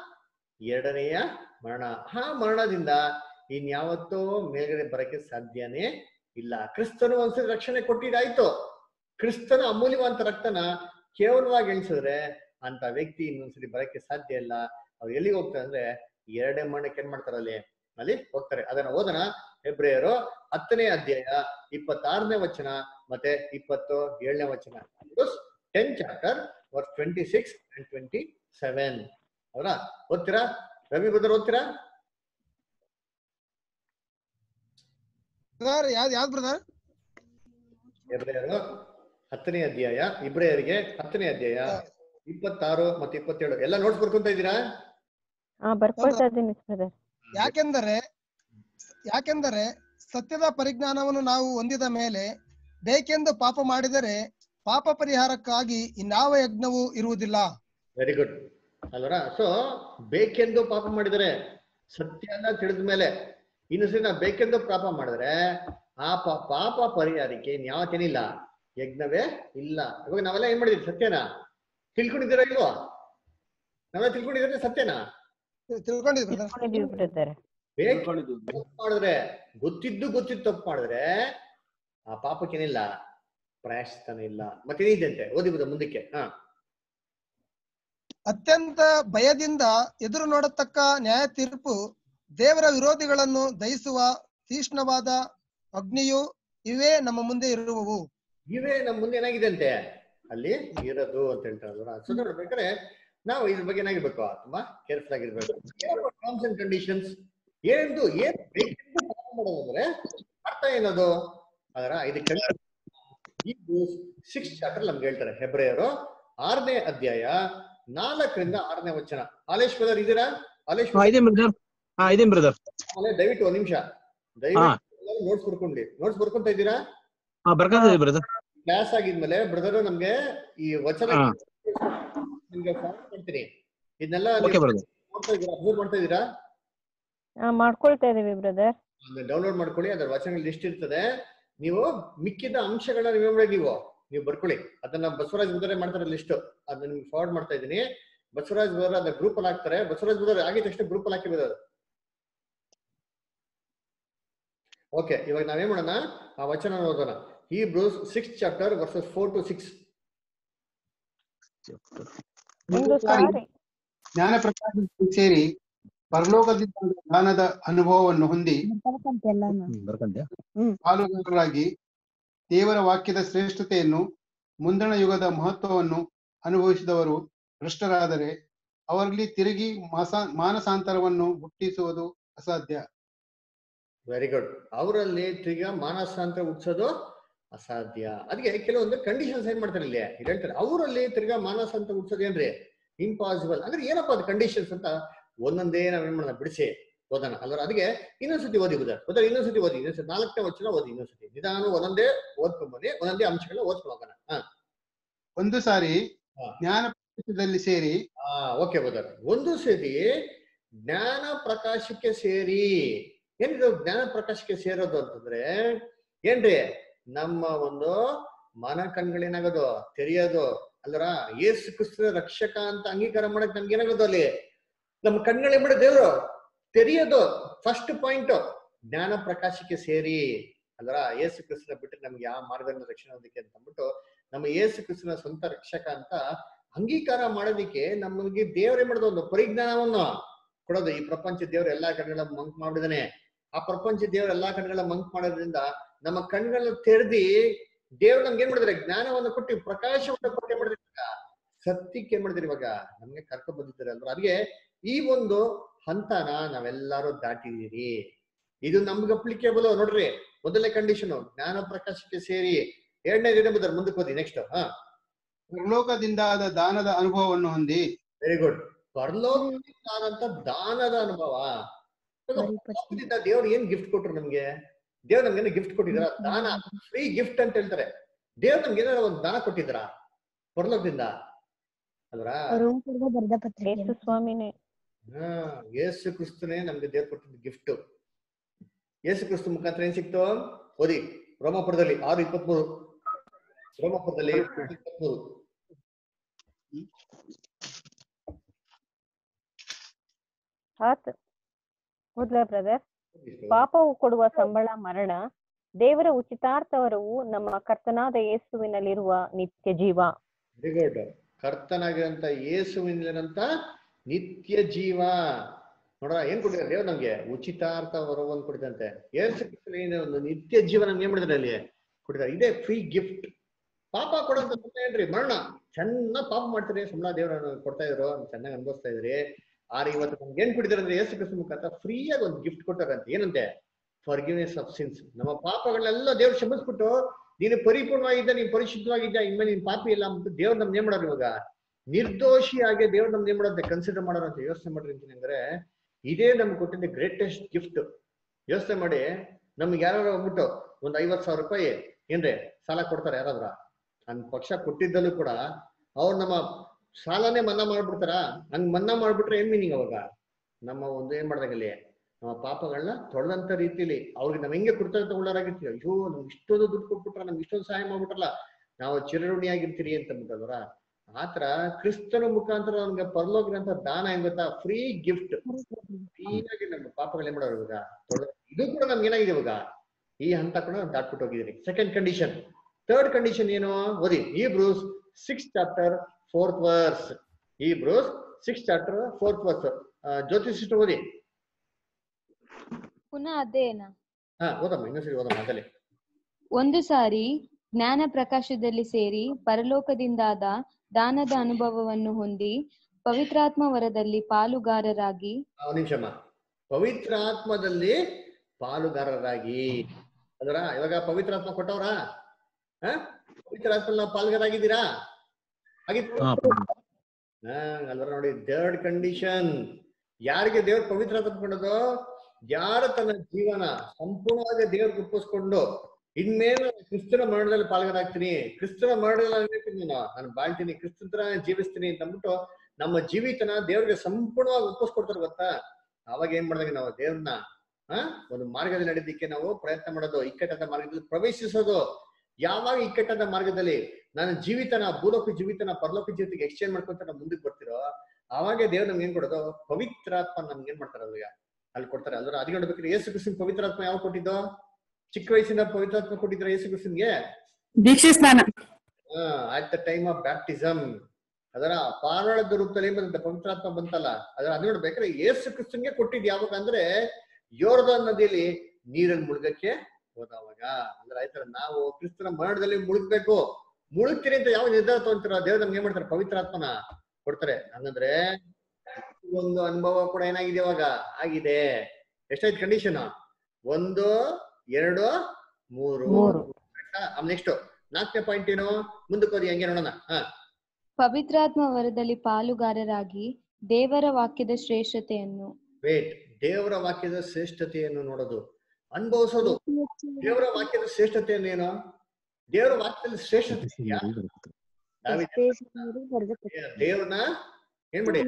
Speaker 2: ಎರಡನೆಯ ಮರಣ ಆ ಮರಣದಿಂದ ಇನ್ಯಾವತ್ತೂ ಮೇಲ್ಗಡೆ ಬರಕ್ಕೆ ಸಾಧ್ಯನೇ ಇಲ್ಲ ಕ್ರಿಸ್ತನು ಒಂದ್ಸರಿ ರಕ್ಷಣೆ ಕೊಟ್ಟಿದ್ದಾಯ್ತು ಕ್ರಿಸ್ತನ ಅಮೂಲ್ಯವಂತ ರಕ್ತನ ಕೇವಲವಾಗಿ ಎಣಿಸಿದ್ರೆ ಅಂತ ವ್ಯಕ್ತಿ ಇನ್ನೊಂದ್ಸರಿ ಬರಕ್ಕೆ ಸಾಧ್ಯ ಇಲ್ಲ ಅವ್ರು ಎಲ್ಲಿಗೆ ಹೋಗ್ತಾರೆ ಅಂದ್ರೆ ಎರಡೇ ಮರಣಕ್ಕೆ ಏನ್ ಮಾಡ್ತಾರೆ ಅಲ್ಲಿ ಅಲ್ಲಿ ಹೋಗ್ತಾರೆ ಅದನ್ನ ಓದನ ಹೆಬ್ರಿಯರು ಹತ್ತನೇ ಅಧ್ಯಾಯ ಇಪ್ಪತ್ತಾರನೇ ವಚನ ಮತ್ತೆ ಇಪ್ಪತ್ತು ಏಳನೇ ವಚನ ten chapter verse twenty six and twenty seven ಅವರ ಓದ್ತೀರಾ ರವಿ ಬದರ್ ಓದ್ತೀರಾ
Speaker 19: ಬ್ರದರ್ ಯಾವ್ದು ಯಾವ್ದು ಬ್ರದರ್
Speaker 2: ಹೆಬ್ರಿಯರು ಹತ್ತನೇ ಅಧ್ಯಾಯ ಇಬ್ರಿಯರಿಗೆ ಹತ್ತನೇ ಅಧ್ಯಾಯ ಇಪ್ಪತ್ತಾರು ಮತ್ತೆ ಇಪ್ಪತ್ತೇಳು ಎಲ್ಲ ನೋಟ್ಸ್ ಬರ್ಕೊಂತ ಇದ್ದೀರಾ
Speaker 4: ಹಾ ಬರ್ಕೊಳ್ತಾ ಇದ್ದೀನಿ ಬ್ರದರ್
Speaker 19: ಯಾಕೆಂದರೆ ಯಾಕೆಂದರೆ ಸತ್ಯದ ಪರಿಜ್ಞಾನವನ್ನು ನಾವು ಹೊಂದಿದ ಮೇಲೆ ಬೇಕೆಂದು ಪಾಪ ಮಾಡಿದರೆ ಪಾಪ ಪರಿಹಾರಕ್ಕಾಗಿ ಇನ್ಯಾವ ಯಜ್ಞವೂ ಇರುವುದಿಲ್ಲ
Speaker 2: ವೆರಿ ಗುಡ್ ಅಲ್ವರ ಸೊ ಬೇಕೆಂದು ಪಾಪ ಮಾಡಿದರೆ ಸತ್ಯ ಎಲ್ಲ ತಿಳಿದ ಮೇಲೆ ಇನ್ನು ಸರಿ ನಾವು ಬೇಕೆಂದು ಪಾಪ ಮಾಡಿದ್ರೆ ಆ ಪಾ- ಪಾಪ ಪರಿಹಾರಕ್ಕೆ ಇನ್ಯಾವತ್ತೇನಿಲ್ಲ ಯಜ್ಞವೇ ಇಲ್ಲ ಇವಾಗ ನಾವೆಲ್ಲ ಏನ್ ಮಾಡಿದ್ವಿ ಸತ್ಯನಾ ತಿಳ್ಕೊಂಡಿದ್ದೀರಾ ಇಲ್ವಾ ನಾವೆಲ್ಲ ತಿಳ್ಕೊಂಡಿದ್ರೆ ಸತ್ಯನಾ
Speaker 19: ತಿಳ್ಕೊಂಡಿದ್ವಿ brother.
Speaker 4: ತಿಳ್ಕೊಂಡಿದೀವಿ ಬ್ರದರ್
Speaker 2: ಬೇಕು ತಪ್ಪು ಮಾಡಿದ್ರೆ ಗೊತ್ತಿದ್ದು ಗೊತ್ತಿದ್ದು ತಪ್ಪು ಮಾಡಿದ್ರೆ ಆ ಪಾಪಕ್ಕೇನಿಲ್ಲ ಪ್ರಾಯಶ್ಚಿತ್ತನೇ ಇಲ್ಲ ಮತ್ತೇನಿದೆ ಓದಿ ಬುದ ಮುಂದಕ್ಕೆ ಹಾ
Speaker 19: ಅತ್ಯಂತ ಭಯದಿಂದ ಎದುರು ನೋಡತಕ್ಕ ನ್ಯಾಯ ತೀರ್ಪು ದೇವರ ವಿರೋಧಿಗಳನ್ನು ದಹಿಸುವ ತೀಕ್ಷ್ಣವಾದ ಅಗ್ನಿಯು ಇವೇ ನಮ್ಮ ಮುಂದೆ ಇರುವವು
Speaker 2: ಇವೇ ನಮ್ಮ ಮುಂದೆ ಏನಾಗಿದೆ ಅಂತೆ ಅಲ್ಲಿ ಇರೋದು ಅಂತ ಹೇಳ್ತಾರೆ ಸೊ ನೋಡ್ಬೇಕಾದ್ರೆ ನಾವು ಇದ್ರ ಬಗ್ಗೆ ಏನಾಗಿರ್ಬೇಕು ತುಂಬಾ ಕೇರ್ಫುಲ್ ಆಗಿರ್ಬೇಕು ಟರ್ಮ್ಸ್ ಅಂಡ್ ಕಂಡೀಷನ್ಸ್ ಏನಂದು ಏನ್ ಬೇಕೆಂದು ಪಾಪ ಮಾಡೋದು ಅಂದ್ರೆ ಅರ್ಥ ಏನದು ಅದರ ಇದಕ್ಕೆ ಸಿಕ್ಸ್ ಚಾಪ್ಟರ್ ನಮ್ಗೆ ಹೇಳ್ತಾರೆ ಹೆಬ್ರೆಯರು ಆರನೇ ಅಧ್ಯಾಯ ನಾಲ್ಕರಿಂದ ಆರನೇ ವಚನ ಆಲೇಶ್ ಬ್ರದರ್ ಇದೀರಾ ಆಲೇಶ್
Speaker 16: ಹಾ ಇದೇನ್ ಬ್ರದರ್ ಹಾ ಇದೇನ್ ಬ್ರದರ್
Speaker 2: ಆಮೇಲೆ ದಯವಿಟ್ಟು ಒಂದ್ ನಿಮಿಷ ದಯವಿಟ್ಟು ನೋಟ್ಸ್ ಬರ್ಕೊಂಡಿ ನೋಟ್ಸ್ ಬರ್ಕೊಂತ ಇದ್ದೀರಾ
Speaker 16: ಹಾ ಬರ್ಕೊಂತಿದ್ದೀವಿ ಬ್ರದರ್
Speaker 2: ಕ್ಲಾಸ್ ಆಗಿದ್ಮೇಲೆ ಬ್ರದರ್ ನಮ್ಗೆ ಈ ವಚನ
Speaker 16: ಹಾ.
Speaker 2: ನಿಮ್ಗೆ ಫಾರ್ವರ್ಡ್ ಮಾಡ್ತೀನಿ ಇದನ್ನೆಲ್ಲ
Speaker 16: Okay, brother.
Speaker 2: ನೋಡ್ತಾ ಇದ್ದೀರಾ ಅಬ್ಸರ್ವ್ ಮಾಡ್ತಾ ಇದ್ದೀರಾ
Speaker 4: ಹಾ ಮಾಡ್ಕೊಳ್ತಾ ಇದೀವಿ ಬ್ರದರ್
Speaker 2: ಡೌನ್ಲೋಡ್ ಮಾಡ್ಕೊಳ್ಳಿ ಅದರ ವಚನಗಳ ಲಿಸ್ಟ್ ಇರ್ತದೆ ನೀವು ಮಿಕ್ಕಿದ ಅಂಶಗಳನ್ನ ನೀವು ಮಾಡಿ ನೀವು ನೀವು ಬರ್ಕೊಳ್ಳಿ ಅದನ್ನ ಬಸವರಾಜ್ ಬುಧರೆ ಮಾಡ್ತಾರೆ ಲಿಸ್ಟ್ ಅದನ್ನ ನಿಮ್ಗೆ ಫಾರ್ವರ್ಡ್ ಮಾಡ್ತಾ ಇದ್ದೀನಿ ಬಸವರಾಜ್ ಬುಧರ್ ಅದ ಗ್ರೂಪ್ ಅಲ್ಲಿ ಹಾಕ್ತಾರೆ ಬಸವರಾಜ್ ಬುಧರ್ ಆಗಿದ ತಕ್ಷಣ ಗ್ರೂಪ್ ಅಲ್ಲಿ ಹಾಕಿರೋದು ಓಕೆ ಇವಾಗ ನಾವೇನ್ ಮಾಡೋಣ ಆ ವಚನ ಓದೋಣ Hebrews six chapter verses four to six
Speaker 4: ಒಂದು ಸಾರಿ
Speaker 20: ಜ್ಞಾನ ಪ್ರಕಾಶದಲ್ಲಿ ಸೇರಿ ಪರಲೋಕದಿಂದ ಜ್ಞಾನದ ಅನುಭವವನ್ನು ಹೊಂದಿ
Speaker 5: ಬರ್ಕಂತ್ಯಾ
Speaker 20: ಪಾಲುಗಾರರಾಗಿ ದೇವರ ವಾಕ್ಯದ ಶ್ರೇಷ್ಠತೆಯನ್ನು ಮುಂದಣ ಯುಗದ ಮಹತ್ವವನ್ನು ಅನುಭವಿಸಿದವರು ಭ್ರಷ್ಟರಾದರೆ ಅವರಲ್ಲಿ ತಿರುಗಿ ಮಾಸ ಮಾನಸಾಂತರವನ್ನು ಹುಟ್ಟಿಸುವುದು ಅಸಾಧ್ಯ
Speaker 2: ವೆರಿ ಗುಡ್ ಅವರಲ್ಲಿ ತಿರ್ಗಾ ಮಾನಸಾಂತರ ಹುಟ್ಸೋದು ಅಸಾಧ್ಯ ಅದಕ್ಕೆ ಕೆಲವೊಂದು ಕಂಡೀಷನ್ಸ್ ಏನ್ ಮಾಡ್ತಾರೆ ಇಲ್ಲಿ ಇಲ್ಲಿ ಹೇಳ್ತಾರೆ ಅವರಲ್ಲಿ ತಿರ್ಗಾ ಮಾನಸಾಂತರ ಹುಟ್ಸೋದು ಏನ್ರಿ ಇಂಪಾಸಿಬಲ್ ಅಂದ್ರೆ ಏನಪ್ಪ ಅದು ಕಂಡೀಷನ್ಸ್ ಅಂತ ಒಂದೊಂದೇ ನಾವ್ ಏನ್ ಮಾಡೋಣ ಬಿಡಿಸಿ ಓದೋಣ ಅಲ್ವಾ ಅದಕ್ಕೆ ಇನ್ನೊಂದ್ಸತಿ ಓದಿ ಬುಧ ಬುಧ ಇನ್ನೊಂದ್ಸತಿ ಓದಿ ಇನ್ನೊಂದ್ಸತಿ ನಾಲ್ಕನೇ ವಚನ ಓದಿ ಇನ್ನೊಂದ್ಸತಿ ನಿಧಾನ ಒಂದೊಂದೇ ಓದ್ಕೊಂಬನ್ನಿ ಒಂದೊಂದೇ ಅಂಶಗಳನ್ನ ಓದ್ಕೊಂಡು ಹೋಗೋಣ ಹಾ
Speaker 20: ಒಂದು ಸಾರಿ ಜ್ಞಾನ ಪ್ರಕಾಶದಲ್ಲಿ ಸೇರಿ
Speaker 2: ಆ ಓಕೆ ಬದರ್ ಒಂದು ಸೇರಿ ಜ್ಞಾನ ಪ್ರಕಾಶಕ್ಕೆ ಸೇರಿ ಏನಿದು ಜ್ಞಾನ ಪ್ರಕಾಶಕ್ಕೆ ಸೇರೋದು ಅಂತಂದ್ರೆ ಏನ್ರಿ ನಮ್ಮ ಒಂದು ಮನ ಕಣ್ಗಳೇನಾಗೋದು ತೆರೆಯೋದು ಅಲ್ಲರ ಏಸು ಕ್ರಿಸ್ತನ ರಕ್ಷಕ ಅಂತ ಅಂಗೀಕಾರ ಮಾಡಕ್ ನಮ್ಗೆ ಏನಾಗೋದು ಅಲ್ಲಿ ನಮ್ಮ ಕಣ್ಗಳೇ ಬಿಡ ದೇವ್ರು ತೆರೆಯೋದು ಫಸ್ಟ್ ಪಾಯಿಂಟ್ ಜ್ಞಾನ ಪ್ರಕಾಶಕ್ಕೆ ಸೇರಿ ಅಲ್ರ ಏಸು ಕ್ರಿಸ್ತನ ಬಿಟ್ಟರೆ ನಮ್ಗೆ ಯಾವ ಮಾರ್ಗದಿಂದ ರಕ್ಷಣೆ ಹೊಂದಕ್ಕೆ ಅಂತ ಅಂದ್ಬಿಟ್ಟು ನಮ್ಮ ಏಸು ಕ್ರಿಸ್ತನ ಸ್ವಂತ ರಕ್ಷಕ ಅಂತ ಅಂಗೀಕಾರ ಮಾಡೋದಿಕ್ಕೆ ನಮಗೆ ದೇವರೇ ಮಾಡೋದು ಒಂದು ಪರಿಜ್ಞಾನವನ್ನು ಕೊಡೋದು ಈ ಪ್ರಪಂಚ ದೇವ್ರ ಎಲ್ಲಾ ಕಣ್ಗಳ ಮಂಕ್ ಮಾಡಿದಾನೆ ಆ ಪ್ರಪಂಚ ದೇವ್ರ ಎಲ್ಲಾ ಕಣ್ಗಳ ಮಂಕ್ ಮಾಡೋದ್ರಿಂದ ನಮ್ಮ ಕಣ್ಗಳನ್ನ ತೆರೆದಿ ದೇವ್ರು ನಮ್ಗೆ ಏನ್ ಮಾಡಿದ್ರೆ ಜ್ಞಾನವನ್ನು ಕೊಟ್ಟು ಪ್ರಕಾಶವನ್ನು ಕೊಟ್ಟೆ ಮಾಡಿದ್ರೆ ಇವಾಗ ಸತ್ಯಕ್ಕೆ ಏನ್ ಮಾಡಿದ್ರೆ ಇವಾಗ ನಮ್ಗೆ ಕರ್ಕೊಂಡ್ ಬಂದಿದ್ದಾರೆ ಅಲ್ವಾ ಅದಕ್ಕೆ ಈ ಒಂದು ಹಂತನ ನಾವೆಲ್ಲರೂ ದಾಟಿದೀರಿ ಇದು ನಮ್ಗೆ ಅಪ್ಲಿಕೇಬಲ್ ನೋಡ್ರಿ ಮೊದಲನೇ ಕಂಡೀಷನ್ ಜ್ಞಾನ ಪ್ರಕಾಶಕ್ಕೆ ಸೇರಿ ಎರಡನೇ ದಿನ ಬದರ್ ಮುಂದಕ್ಕೆ ಹೋದಿ ನೆಕ್ಸ್ಟ್ ಹಾ
Speaker 20: ಪರಲೋಕದಿಂದಾದ ದಾನದ ಅನುಭವವನ್ನು ಹೊಂದಿ
Speaker 2: ವೆರಿ ಗುಡ್ ಪರಲೋಕದಿಂದಾದಂತ ದಾನದ ಅನುಭವ ಪರಲೋಕದಿಂದ ದೇವ್ರು ಏನ್ ಗಿಫ್ಟ್ ಕೊಟ್ರು ನಮ್ಗೆ ದೇವ್ರು ನಮ್ಗೆ ಗಿಫ್ಟ್ ಕೊಟ್ಟಿದ್ರ ದಾನ ಫ್ರೀ ಗಿಫ್ಟ್ ಅಂತ ಹೇಳ್ತಾರೆ ದೇವ್ರು ನಮ್ಗೆ ಏನಾರ ಒಂದು ದಾನ ಕೊಟ್ಟಿದ್ರ ಪರಲೋಕದಿಂದ ಅಲ್ವಾ
Speaker 4: ಯೇಸು ಸ್ವಾಮಿನೇ
Speaker 2: ಹಾ ಯೇಸು ಕ್ರಿಸ್ತನೇ ನಮ್ಗೆ ದೇವ್ರು ಕೊಟ್ಟಿದ್ದ ಗಿಫ್ಟ್ ಯೇಸು ಕ್ರಿಸ್ತ ಮುಖಾಂತರ ಏನ್ ಸಿಕ್ತು ಓದಿ ರೋಮಾಪುರದಲ್ಲಿ ಆರು ಇಪ್ಪತ್ಮೂರು ರೋಮಾಪುರದಲ್ಲಿ ಇಪ್ಪತ್ಮೂರು
Speaker 4: ಆತ್ ಓದ್ಲಾ ಬ್ರದರ್ ಪಾಪವು ಕೊಡುವ ಸಂಬಳ ಮರಣ ದೇವರ ಉಚಿತಾರ್ಥವರವು ನಮ್ಮ ಕರ್ತನಾದ ಯೇಸುವಿನಲ್ಲಿರುವ ನಿತ್ಯ ಜೀವ
Speaker 2: ವೆರಿ ಗುಡ್ ಕರ್ತನಾಗಿರಂತ ಯೇಸುವಿನಂತ ನಿತ್ಯ ಜೀವ ನೋಡ ಏನ್ ಕೊಟ್ಟಿದ್ದಾರೆ ದೇವ್ರು ನಮ್ಗೆ ಉಚಿತಾರ್ಥ ವರವನ್ನು ಕೊಟ್ಟಿದಂತೆ ಯೇಸು ಕ್ರಿಸ್ತನ ಏನು ಒಂದು ನಿತ್ಯ ಜೀವ ನಮ್ಗೆ ಏನ್ ಮಾಡಿದ್ದಾರೆ ಅಲ್ಲಿ ಕೊಟ್ಟಿದ್ದಾರೆ ಇದೇ ಫ್ರೀ ಗಿಫ್ಟ್ ಪಾಪ ಕೊಡೋಂತ ಸಂಬಳ ಏನ್ರಿ ಮರಣ ಚೆನ್ನಾಗ್ ಪಾಪ ಮಾಡ್ತೀರಿ ಸಂಬಳ ದೇವ್ರ ಕೊಡ್ತಾ ಇದ್ರು ಚೆನ್ನಾಗಿ ಅನುಭವಿಸ್ತಾ ಇದ್ರಿ ಆದ್ರೆ ಇವತ್ತು ನಮ್ಗೆ ಏನ್ ಕೊಟ್ಟಿದ್ದಾರೆ ಅಂದ್ರೆ ಯೇಸು ಕ್ರಿಸ್ತ ಮುಖಾಂತರ ಫ್ರೀ ಆಗಿ ಒಂದು ಗಿಫ್ಟ್ ಕೊಟ್ಟಾರಂತೆ ಏನಂತೆ ಫರ್ಗಿವ್ನೆಸ್ ಆಫ್ ಸಿನ್ಸ್ ನಮ್ಮ ಪಾಪಗಳನ್ನೆಲ್ಲ ದೇವ್ರು ಕ್ಷಮಿಸ್ಬಿಟ್ಟು ನೀನು ಪರಿಪೂರ್ಣವಾಗಿದ್ದ ನೀನು ಪರಿಶುದ್ಧವಾಗಿದ್ದ ಇನ್ಮೇಲೆ ನೀನ್ ಪಾಪಿ ಇಲ್ಲ ಅಂತ ದೇವ್ರು ನಮ್ಗೆ ಏನ್ ಮಾಡೋರು ಇವಾಗ ನಿರ್ದೋಷಿಯಾಗಿ ದೇವ್ರು ನಮ್ಗೆ ಏನ್ ಮಾಡೋದಂತೆ ಕನ್ಸಿಡರ್ ಮಾಡೋರು ಅಂತ ಯೋಚನೆ ಮಾಡ್ರಿ ಅಂತೀನಿ ಅಂದ್ರೆ ಇದೇ ನಮ್ಗೆ ಕೊಟ್ಟಿದ್ದ ಗ್ರೇಟೆಸ್ಟ್ ಗಿಫ್ಟ್ ಯೋಚನೆ ಮಾಡಿ ನಮ್ಗೆ ಯಾರು ಹೋಗ್ಬಿಟ್ಟು ಒಂದ್ ಐವತ್ ಸಾವಿರ ರೂಪಾಯಿ ಏನ್ರಿ ಸಾಲ ಕೊಡ್ತಾರೆ ಯಾರಾದ್ರ ನನ್ ಪಕ್ಷ ಕೊಟ್ಟಿದ್ದಲ್ಲೂ ಕೂಡ ಅವ್ರು ನಮ್ಮ ಸಾಲನೇ ಮನ್ನಾ ಮಾಡ್ಬಿಡ್ತಾರ ಹಂಗ್ ಮನ್ನಾ ಮಾಡ್ಬಿಟ್ರೆ ಏನ್ ಮೀನಿಂಗ್ ಅವಾಗ ನಮ್ಮ ಒಂದು ಏನ್ ಮಾಡ್ದಾಗಲ್ಲಿ ನಮ್ಮ ಪಾಪಗಳನ್ನ ತೊಳೆದಂತ ರೀತಿಲಿ ಅವ್ರಿಗೆ ನಾವ್ ಹೆಂಗೆ ಕೃತಜ್ಞತೆ ಉಳ್ಳರಾಗಿರ್ತೀವಿ ಅಯ್ಯೋ ನಮ್ಗೆ ಇಷ್ಟೊಂದು ದುಡ್ಡು ಕೊಟ್ಬಿಟ್ರ ನಮ್ಗೆ ಇಷ್ಟೊಂದು ಸಹಾಯ ಮಾಡ್ಬಿಟ್ರಲ್ಲ ನಾವು ಚಿರಋಣಿಯಾಗಿರ್ತೀರಿ ಅಂತ ಅಂದ್ಬಿಟ್ಟದ್ರ ಆತರ ಕ್ರಿಸ್ತನ ಮುಖಾಂತರ ನಮ್ಗೆ ಪರಲೋಕದಂತ ದಾನ ಏನ್ ಗೊತ್ತಾ ಫ್ರೀ ಗಿಫ್ಟ್ ಫ್ರೀಯಾಗಿ ನಮ್ಮ ಪಾಪಗಳು ಏನ್ ಮಾಡೋರು ಇವಾಗ ತೊಳ್ದು- ಇದು ಕೂಡ ನಮ್ಗೆ ಏನಾಗಿದೆ ಇವಾಗ ಈ ಹಂತ ಕೂಡ ನಾವು ದಾಟ್ಬಿಟ್ಟು ಹೋಗಿದ್ದೀರಿ ಸೆಕೆಂಡ್ ಕಂಡೀಷನ್ ಥರ್ಡ್ ಕಂಡೀಷನ್ ಏನು ಓದಿ Hebrews six chapter fourth verse Hebrews six chapter fourth verse Jyothish ಓದಿ
Speaker 3: ಪುನಃ ಅದೇನಾ
Speaker 2: ಹಾ ಓದಮ್ಮ ಇನ್ನೊಂದ್ಸರಿ ಓದಮ್ಮ ಅದಲ್ಲೇ
Speaker 3: ಒಂದು ಸಾರಿ ಜ್ಞಾನ ಪ್ರಕಾಶದಲ್ಲಿ ಸೇರಿ ಪರಲೋಕದಿಂದಾದ ದಾನದ ಅನುಭವವನ್ನು ಹೊಂದಿ ಪವಿತ್ರಾತ್ಮ ವರದಲ್ಲಿ ಪಾಲುಗಾರರಾಗಿ
Speaker 2: ಒಂದ್ ನಿಮಿಷಮ್ಮ ಪವಿತ್ರಾತ್ಮದಲ್ಲಿ ಪಾಲುಗಾರರಾಗಿ ಅದರ ಇವಾಗ ಪವಿತ್ರಾತ್ಮ ಕೊಟ್ಟವ್ರಾ ಹ ಪವಿತ್ರಾತ್ಮ ನಾವು ಪಾಲುಗಾರಾಗಿದ್ದೀರಾ ಆಗಿತ್ತು ಹಾ ಅಲ್ವರ ನೋಡಿ ಥರ್ಡ್ ಕಂಡೀಷನ್ ಯಾರಿಗೆ ದೇವ್ರ ಪವಿತ್ರಾತ್ಮ ಕೊಡೋದು ಯಾರು ತನ್ನ ಜೀವನ ಸಂಪೂರ್ಣವಾಗಿ ದೇವ್ರಿಗೆ ಒಪ್ಪಿಸ್ಕೊಂಡು ಇನ್ಮೇಲೆ ಕ್ರಿಸ್ತನ ಮರಣದಲ್ಲಿ ಪಾಲ್ಗಾರಾಗ್ತೀನಿ ಕ್ರಿಸ್ತನ ಮರಣದಲ್ಲಿ ನಾನು ನಾನು ಬಾಳ್ತೀನಿ ಕ್ರಿಸ್ತನ ತರ ಜೀವಿಸ್ತೀನಿ ಅಂತ ಅಂದ್ಬಿಟ್ಟು ನಮ್ಮ ಜೀವಿತನ ದೇವ್ರಿಗೆ ಸಂಪೂರ್ಣವಾಗಿ ಒಪ್ಪಿಸ್ಕೊಡ್ತಾರೆ ಗೊತ್ತಾ ಅವಾಗ ಏನ್ ಮಾಡಿದಾಗ ನಾವು ದೇವ್ರನ್ನ ಆ ಒಂದು ಮಾರ್ಗದಲ್ಲಿ ನಡೆದಿಕ್ಕೆ ನಾವು ಪ್ರಯತ್ನ ಮಾಡೋದು ಇಕ್ಕಟ್ಟಾದ ಮಾರ್ಗದಲ್ಲಿ ಪ್ರವೇಶಿಸೋದು ಯಾವಾಗ ಇಕ್ಕಟ್ಟಾದ ಮಾರ್ಗದಲ್ಲಿ ನಾನು ಜೀವಿತನ ಭೂಲೋಕ ಜೀವಿತನ ಪರಲೋಕ ಜೀವಿತಕ್ಕೆ ಎಕ್ಸ್ಚೇಂಜ್ ಮಾಡ್ಕೊಂತ ನಾವು ಮುಂದಕ್ಕೆ ಬರ್ತಿರೋ ಅವಾಗ ದೇವ್ರು ನಮ್ಗೆ ಏನ್ ಕೊಡೋದು ಪವಿತ್ರಾತ್ಮ ನಮ್ಗೆ ಏನ್ ಮಾಡ್ತಾರೆ ಅವಾಗ ಅಲ್ಲಿ ಕೊಡ್ತಾರೆ ಅಲ್ರ ಅದಕ್ಕೆ ನೋಡ್ಬೇಕ್ರೆ ಯೇಸು ಕ್ರಿಸ್ತನ್ ಪವಿತ್ರಾತ್ಮ ಯಾವ ಕೊಟ್ಟಿದ್ದು ಚಿಕ್ಕ ವಯಸ್ಸಿಂದ ಪವಿತ್ರಾತ್ಮ ಕೊಟ್ಟಿದ್ರ ಯೇಸು ಕ್ರಿಸ್ತನ್ಗೆ
Speaker 6: ದೀಕ್ಷೆ ಸ್ನಾನ
Speaker 2: at the time of baptism ಅದರ ಪಾರಾಳದ ರೂಪದಲ್ಲಿ ಏನ್ ಬಂದಂತೆ ಪವಿತ್ರಾತ್ಮ ಬಂತಲ್ಲ ಅದರ ಅದು ನೋಡ್ಬೇಕಾದ್ರೆ ಯೇಸು ಕ್ರಿಸ್ತನ್ಗೆ ಕೊಟ್ಟಿದ್ ಯಾವಾಗ ಅಂದ್ರೆ ಯೋರ್ದಾನ್ ನದಿಯಲ್ಲಿ ನೀರಲ್ಲಿ ಮುಳುಗಕ್ಕೆ ಹೋದವಾಗ ಅಂದ್ರೆ ಆಯ್ತರ ನಾವು ಕ್ರಿಸ್ತನ ಮರಣದಲ್ಲಿ ಮುಳುಗ್ಬೇಕು ಮುಳುಗ್ತೀರಿ ಅಂತ ಯಾವ ನಿರ್ಧಾರ ತಗೊಂತೀರ ದೇವ್ರು ನಮ್ಗೆ ಏನ್ ಮಾಡ್ತಾರೆ ಪವಿತ್ರಾತ್ಮನ ಕೊಡ್ತಾರೆ ಹಂಗಂದ್ರೆ ಒಂದು ಅನುಭವ ಕೂಡ ಏನಾಗಿದೆ ಇವಾಗ ಆಗಿದೆ ಎಷ್ಟಾಯ್ತು ಕಂಡೀಷನ್ ಒಂದು ಎರಡು ಮೂರು
Speaker 4: ಮೂರು.
Speaker 2: ನೆಕ್ಸ್ಟ್ ನಾಲ್ಕನೇ ಪಾಯಿಂಟ್ ಏನು ಮುಂದಕ್ಕೆ ಹೋದಿ ಹಂಗೆ ನೋಡೋಣ ಹಾ
Speaker 3: ಪವಿತ್ರಾತ್ಮ ವರದಲ್ಲಿ ಪಾಲುಗಾರರಾಗಿ ದೇವರ ವಾಕ್ಯದ ಶ್ರೇಷ್ಠತೆಯನ್ನು
Speaker 2: ವೇಟ್ ದೇವರ ವಾಕ್ಯದ ಶ್ರೇಷ್ಠತೆಯನ್ನು ನೋಡೋದು ಅನುಭವಿಸೋದು ದೇವರ ವಾಕ್ಯದ ಶ್ರೇಷ್ಠತೆಯನ್ನು ಏನು ದೇವರ ವಾಕ್ಯದಲ್ಲಿ ಶ್ರೇಷ್ಠತೆ ಇದೆಯಾ? ದಾವೀದ ದೇವ್ರನ್ನ ಏನ್ ಮಾಡಿ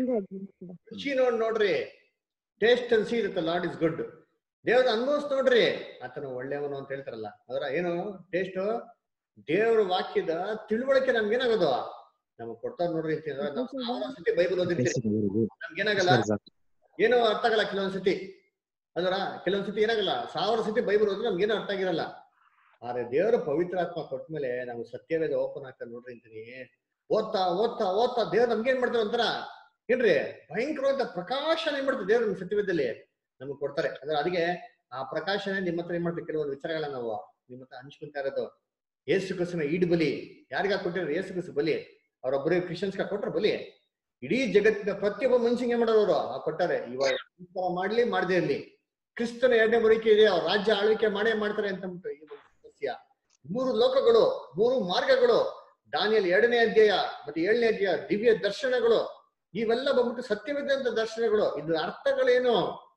Speaker 2: ರುಚಿ ನೋಡ್ ನೋಡ್ರಿ ಟೇಸ್ಟ್ ಅನ್ಸಿ ಇರುತ್ತೆ ಲಾರ್ಡ್ ಇಸ್ ಗುಡ್ ದೇವ್ರ ಅನುಭವಿಸ್ ನೋಡ್ರಿ ಆತನ ಒಳ್ಳೆಯವನು ಅಂತ ಹೇಳ್ತಾರಲ್ಲ ಅದರ ಏನು ಟೇಸ್ಟ್ ದೇವ್ರ ವಾಕ್ಯದ ತಿಳುವಳಿಕೆ ನಮ್ಗೆ ಏನಾಗೋದು ನಮಗ್ ಕೊಡ್ತಾರ ನೋಡ್ರಿ ಅಂತ ಹೇಳಿದ್ರೆ ನಾವು ಸಾವಿರ ಸತಿ ಬೈಬಲ್ ಓದಿರ್ತೀವಿ ನಮ್ಗೇನಾಗಲ್ಲ ಏನೋ ಅರ್ಥ ಆಗಲ್ಲ ಕೆಲವೊಂದ್ ಸತಿ ಅದರ ಕೆಲವೊಂದ್ ಸತಿ ಏನಾಗಲ್ಲ ಸಾವಿರ ಸತಿ ಬೈಬಲ್ ಓದಿದ್ರೆ ನಮ್ಗೇನು ಅರ್ಥ ಆಗಿರಲ್ಲ ಆದ್ರೆ ದೇವರ ಪವಿತ್ರಾತ್ಮ ಕೊಟ್ಮೇಲೆ ನಾವು ಸತ್ಯವೇದ ಓಪನ್ ಆಗ್ತದೆ ನೋಡ್ರಿ ಅಂತೀನಿ ಓದ್ತಾ ಓದ್ತಾ ಓದ್ತಾ ದೇವ್ರು ನಮ್ಗೆ ಏನ್ ಮಾಡ್ತಾರೆ ಒಂಥರ ಏನ್ರಿ ಭಯಂಕರವಾದ ಪ್ರಕಾಶನ ಏನ್ ಮಾಡ್ತಾರೆ ದೇವ್ರು ನಮ್ ಸತ್ಯವೇದದಲ್ಲಿ ನಮಗ್ ಕೊಡ್ತಾರೆ ಅಂದ್ರೆ ಅದಕ್ಕೆ ಆ ಪ್ರಕಾಶನ ನಿಮ್ಮ ಹತ್ರ ಏನ್ ಮಾಡ್ತೀವಿ ಕೆಲವೊಂದು ವಿಚಾರಗಳನ್ನ ನಾವು ನಿಮ್ಮ ಹತ್ರ ಹಂಚ್ಕೊಂತಾ ಇರೋದು ಏಸು ಕ್ರಿಸ್ತನ ಈಡ್ ಬಲಿ ಯಾರಿಗ ಕೊಟ್ಟಿರೋ ಏಸು ಕ್ರಿಸ್ತ ಬಲಿ ಅವ್ರೊಬ್ಬರೇ ಕ್ರಿಶ್ಚಿಯನ್ಸ್ಗ ಕೊಟ್ರ ಬಲಿ ಇಡೀ ಜಗತ್ತಿನ ಪ್ರತಿಯೊಬ್ಬ ಮನುಷ್ಯಂಗೆ ಏನ್ ಮಾಡೋರು ಆ ಕೊಟ್ಟಾರೆ ಇವಾಗ ಈ ತರ ಮಾಡ್ಲಿ ಮಾಡದೇ ಇರ್ಲಿ ಕ್ರಿಸ್ತನ ಎರಡನೇ ಬರಿಕೆ ಇದೆ ಅವ್ರ ರಾಜ್ಯ ಆಳ್ವಿಕೆ ಮಾಡೇ ಮಾಡ್ತಾರೆ ಅಂತ ಅಂದ್ಬಿಟ್ಟು ಈ ಒಂದು ಸತ್ಯ ಮೂರು ಲೋಕಗಳು ಮೂರು ಮಾರ್ಗಗಳು ದಾನಿಯಲ್ ಎರಡನೇ ಅಧ್ಯಾಯ ಮತ್ತೆ ಏಳನೇ ಅಧ್ಯಾಯ ದಿವ್ಯ ದರ್ಶನಗಳು ಇವೆಲ್ಲ ಬಂದ್ಬಿಟ್ಟು ಸತ್ಯವಿದ್ದಂತ ದರ್ಶನಗಳು ಇದ್ರ ಅರ್ಥಗಳೇನು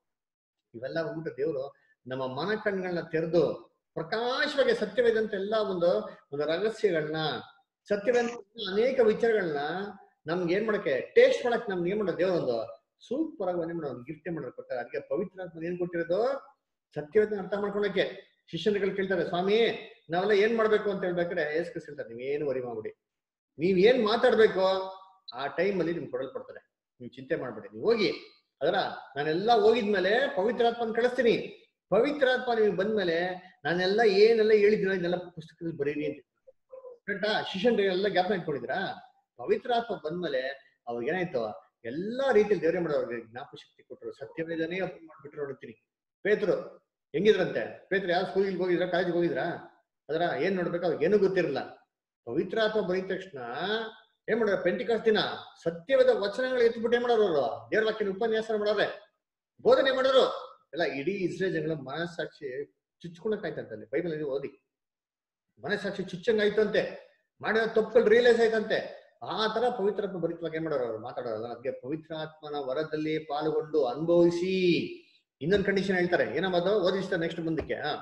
Speaker 2: ಇವೆಲ್ಲ ಬಂದ್ಬಿಟ್ಟು ದೇವರು ನಮ್ಮ ಮನ ಕಣ್ಗಳನ್ನ ತೆರೆದು ಪ್ರಕಾಶವಾಗಿ ಸತ್ಯವೇದಂತ ಎಲ್ಲ ಒಂದು ಒಂದು ರಹಸ್ಯಗಳನ್ನ ಸತ್ಯವೇದ ಅನೇಕ ವಿಚಾರಗಳನ್ನ ನಮ್ಗೆ ಏನ್ ಮಾಡಕ್ಕೆ ಟೇಸ್ಟ್ ಮಾಡಕ್ ನಮ್ಗೆ ಏನ್ ಮಾಡೋದು ದೇವ್ರ ಒಂದು ಸೂಪರ್ ಆಗಿ ಏನ್ ಮಾಡೋದು ಗಿಫ್ಟ್ ಮಾಡೋದು ಕೊಡ್ತಾರೆ ಅದಕ್ಕೆ ಪವಿತ್ರ ಏನ್ ಕೊಟ್ಟಿರೋದು ಸತ್ಯವೇದನ ಅರ್ಥ ಮಾಡ್ಕೊಳಕ್ಕೆ ಶಿಷ್ಯರುಗಳು ಕೇಳ್ತಾರೆ ಸ್ವಾಮಿ ನಾವೆಲ್ಲ ಏನ್ ಮಾಡ್ಬೇಕು ಅಂತ ಹೇಳ್ಬೇಕಾದ್ರೆ ಏಸ್ ಕ್ರಿಸ್ ಹೇಳ್ತಾರೆ ನೀವೇನು ವರಿ ಮಾಡ್ಬಿಡಿ ನೀವ್ ಏನ್ ಮಾತಾಡ್ಬೇಕು ಆ ಟೈಮ್ ಅಲ್ಲಿ ನಿಮ್ಗೆ ಕೊಡಲ್ಪಡ್ತಾರೆ ನೀವು ಚಿಂತೆ ಮಾಡ್ಬೇಡಿ ನೀವು ಹೋಗಿ ಅದರ ನಾನೆಲ್ಲ ಹೋಗಿದ್ಮೇಲೆ ಪವಿತ್ರಾತ್ಮನ ಕಳಿಸ್ತೀನಿ ಪವಿತ್ರಾತ್ಮ ನಿಮ್ಗೆ ಬಂದ್ಮೇಲೆ ನಾನೆಲ್ಲ ಏನೆಲ್ಲ ಹೇಳಿದ್ದೀನೋ ಇದನ್ನೆಲ್ಲ ಪುಸ್ತಕದಲ್ಲಿ ಬರೀರಿ ಅಂತ ಕರೆಕ್ಟಾ ಶಿಷ್ಯನ್ರು ಎಲ್ಲ ಜ್ಞಾಪನ ಇಟ್ಕೊಂಡಿದ್ರಾ ಪವಿತ್ರಾತ್ಮ ಬಂದ್ಮೇಲೆ ಅವಾಗ ಏನಾಯ್ತು ಎಲ್ಲಾ ರೀತಿಯಲ್ಲಿ ದೇವರೇ ಮಾಡೋರು ಅವ್ರಿಗೆ ಜ್ಞಾಪಕ ಶಕ್ತಿ ಕೊಟ್ಟರು ಸತ್ಯವೇದನೆ ಓಪನ್ ಮಾಡ್ಬಿಟ್ರು ನೋಡ್ತೀನಿ ಪೇತ್ರು ಹೆಂಗಿದ್ರಂತೆ ಪೇತ್ರು ಯಾವ ಸ್ಕೂಲಿಗೆ ಹೋಗಿದ್ರ ಕಾಲೇಜಿಗೆ ಹೋಗಿದ್ರಾ ಅದರ ಏನ್ ನೋಡ್ಬೇಕು ಅವ್ರಿಗೆ ಏನೂ ಗೊತ್ತಿರಲಿಲ್ಲ ಪವಿತ್ರಾತ್ಮ ಬರೀದ ತಕ್ಷಣ ಏನ್ ಮಾಡೋರು ಪೆಂಟಿಕಾಸ್ ದಿನ ಸತ್ಯವಾದ ವಚನಗಳು ಎತ್ಬಿಟ್ಟು ಏನ್ ಮಾಡೋರು ಅವರು ದೇವ್ರ ವಾಕ್ಯನ ಉಪನ್ಯಾಸ ಮಾಡೋರೆ ಬೋಧನೆ ಮಾಡಿದ್ರು ಎಲ್ಲ ಇಡೀ ಇಸ್ರೇಲ್ ಜನಗಳ ಮನಸ್ಸಾಕ್ಷಿ ಚುಚ್ಕೊಳಕಾಯ್ತಂತೆ ಬೈಬಲ್ ಅಲ್ಲಿ ಓದಿ ಮನಸ್ಸಾಕ್ಷಿ ಚುಚ್ಚಂಗಾಯ್ತಂತೆ ಮಾಡಿದ ತಪ್ಪುಗಳು ರಿಯಲೈಸ್ ಆಯ್ತಂತೆ ಆ ತರ ಪವಿತ್ರಾತ್ಮ ಭರಿತವಾಗಿ ಏನ್ ಮಾಡೋರು ಅವ್ರು ಮಾತಾಡೋರಲ್ಲ ಅದಕ್ಕೆ ಪವಿತ್ರಾತ್ಮನ ವರದಲ್ಲಿ ಪಾಲ್ಗೊಂಡು ಅನುಭವಿಸಿ ಇನ್ನೊಂದು ಕಂಡೀಷನ್ ಹೇಳ್ತಾರೆ ಏನಮ್ಮದು ಓದಿಸ್ತಾರೆ ನೆಕ್ಸ್ಟ್ ಮುಂದಕ್ಕೆ ಹಾ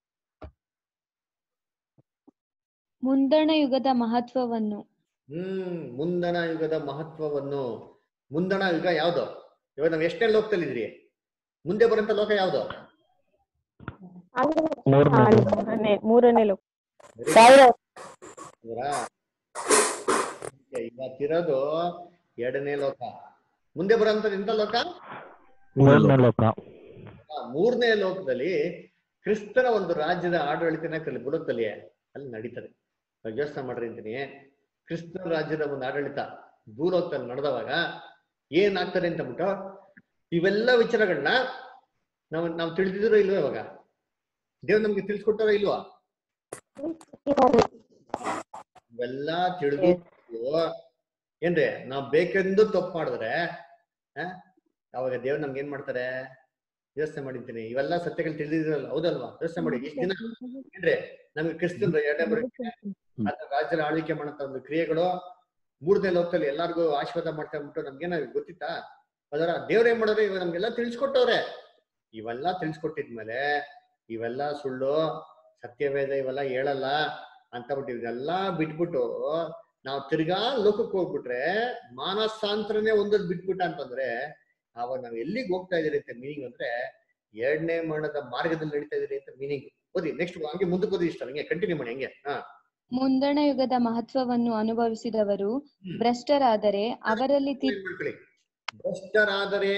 Speaker 3: ಮುಂದಣ ಯುಗದ ಮಹತ್ವವನ್ನು
Speaker 2: ಹ್ಮ್ ಮುಂದಣ ಯುಗದ ಮಹತ್ವವನ್ನು ಮುಂದಣ ಯುಗ ಯಾವ್ದು ಇವಾಗ ನಾವ್ ಎಷ್ಟನೇ ಲೋಕದಲ್ಲಿ ಇದ್ರಿ ಮುಂದೆ ಬರೋಂತ ಲೋಕ ಯಾವ್ದು
Speaker 4: ಮೂರನೇ ಮೂರನೇ ಲೋಕ
Speaker 2: ಹೌದಾ? ಇವತ್ತಿರೋದು ಎರಡನೇ ಲೋಕ ಮುಂದೆ ಬರೋಂಥದ್ದು ಎಂತ ಲೋಕ
Speaker 11: ಮೂರನೇ ಲೋಕ
Speaker 2: ಆ, ಮೂರನೇ ಲೋಕದಲ್ಲಿ ಕ್ರಿಸ್ತನ ಒಂದು ರಾಜ್ಯದ ಆಡಳಿತನ ಕಲಿ ಬುಡದಲ್ಲಿ ಅಲ್ಲಿ ನಡೀತದೆ ಇವಾಗ ಯೋಚನೆ ಮಾಡ್ರಿ ಅಂತೀನಿ ಕ್ರಿಸ್ತನ ರಾಜ್ಯದ ಒಂದು ಆಡಳಿತ ಭೂಲೋಕದಲ್ಲಿ ನಡೆದವಾಗ ಏನಾಗ್ತದೆ ಅಂತ ಬಿಟ್ಟು ಇವೆಲ್ಲ ವಿಚಾರಗಳನ್ನ ನಾವು ನಾವು ತಿಳಿದಿರೋ ಇಲ್ವೋ ಇವಾಗ ದೇವ್ರು ನಮ್ಗೆ ತಿಳಿಸ್ಕೊಟ್ಟಾರ ಇಲ್ವಾ ಇವೆಲ್ಲ ತಿಳಿದು ಏನ್ರಿ ನಾವ್ ಬೇಕೆಂದು ತಪ್ಪು ಮಾಡಿದ್ರೆ ಆ, ಅವಾಗ ದೇವ್ರು ನಮ್ಗೆ ಏನ್ ಮಾಡ್ತಾರೆ ಯೋಚನೆ ಮಾಡಿದ್ದೀನಿ ಇವೆಲ್ಲ ಸತ್ಯಗಳು ತಿಳಿದಿರಲ್ಲ ಹೌದಲ್ವಾ ಯೋಚನೆ ಮಾಡಿ ಇಷ್ಟ ದಿನ ಏನ್ರಿ ನಮ್ಗೆ ಕ್ರಿಸ್ತನ್ ಎರಡನೇ ಬರೋಕೆ ಅಥವಾ ರಾಜ್ಯದ ಆಳ್ವಿಕೆ ಮಾಡಂತ ಒಂದು ಕ್ರಿಯೆಗಳು ಮೂರನೇ ಲೋಕದಲ್ಲಿ ಎಲ್ಲಾರ್ಗು ಆಶೀರ್ವಾದ ಮಾಡ್ತಾ ಬಿಟ್ಟು ನಮ್ಗೇನಾದ್ರು ಗೊತ್ತಿತ್ತಾ ಅದರ ದೇವ್ರ ಏನ್ ಮಾಡೋರು ಇವಾಗ ನಮ್ಗೆಲ್ಲ ತಿಳಿಸ್ಕೊಟ್ಟವ್ರೆ ಇವೆಲ್ಲ ತಿಳಿಸ್ಕೊಟ್ಟಿದ್ಮೇಲೆ ಇವೆಲ್ಲ ಸುಳ್ಳು ಸತ್ಯವೇದ ಇವೆಲ್ಲ ಹೇಳಲ್ಲ ಅಂತ ಬಿಟ್ಟು ಇದೆಲ್ಲ ಬಿಟ್ಬಿಟ್ಟು ನಾವು ತಿರ್ಗಾ ಲೋಕಕ್ಕೆ ಹೋಗ್ಬಿಟ್ರೆ ಮಾನಸಾಂತರನೇ ಒಂದೊಂದು ಬಿಟ್ಬಿಟ್ಟ ಅಂತಂದ್ರೆ ಅವಾಗ ನಾವ್ ಎಲ್ಲಿಗೆ ಹೋಗ್ತಾ ಇದೀರಿ ಅಂತ ಮೀನಿಂಗ್ ಅಂದ್ರೆ ಎರಡನೇ ಮರಣದ ಮಾರ್ಗದಲ್ಲಿ ನಡೀತಾ ಇದೀರಿ ಅಂತ ಮೀನಿಂಗ್ ಓದಿ ನೆಕ್ಸ್ಟ್ ಹಂಗೆ ಮುಂದಕ್ಕೆ ಓದಿ ಇಷ್ಟ ಹಂಗೆ ಕಂಟಿನ್ಯೂ ಮಾಡಿ ಹಂಗೆ ಹಾ
Speaker 3: ಮುಂದಣ ಯುಗದ ಮಹತ್ವವನ್ನು ಅನುಭವಿಸಿದವರು ಭ್ರಷ್ಟರಾದರೆ ಅವರಲ್ಲಿ ತಿ-
Speaker 2: ಏನ್ ಮಾಡ್ಕೊಳ್ಳಿ ಭ್ರಷ್ಟರಾದರೆ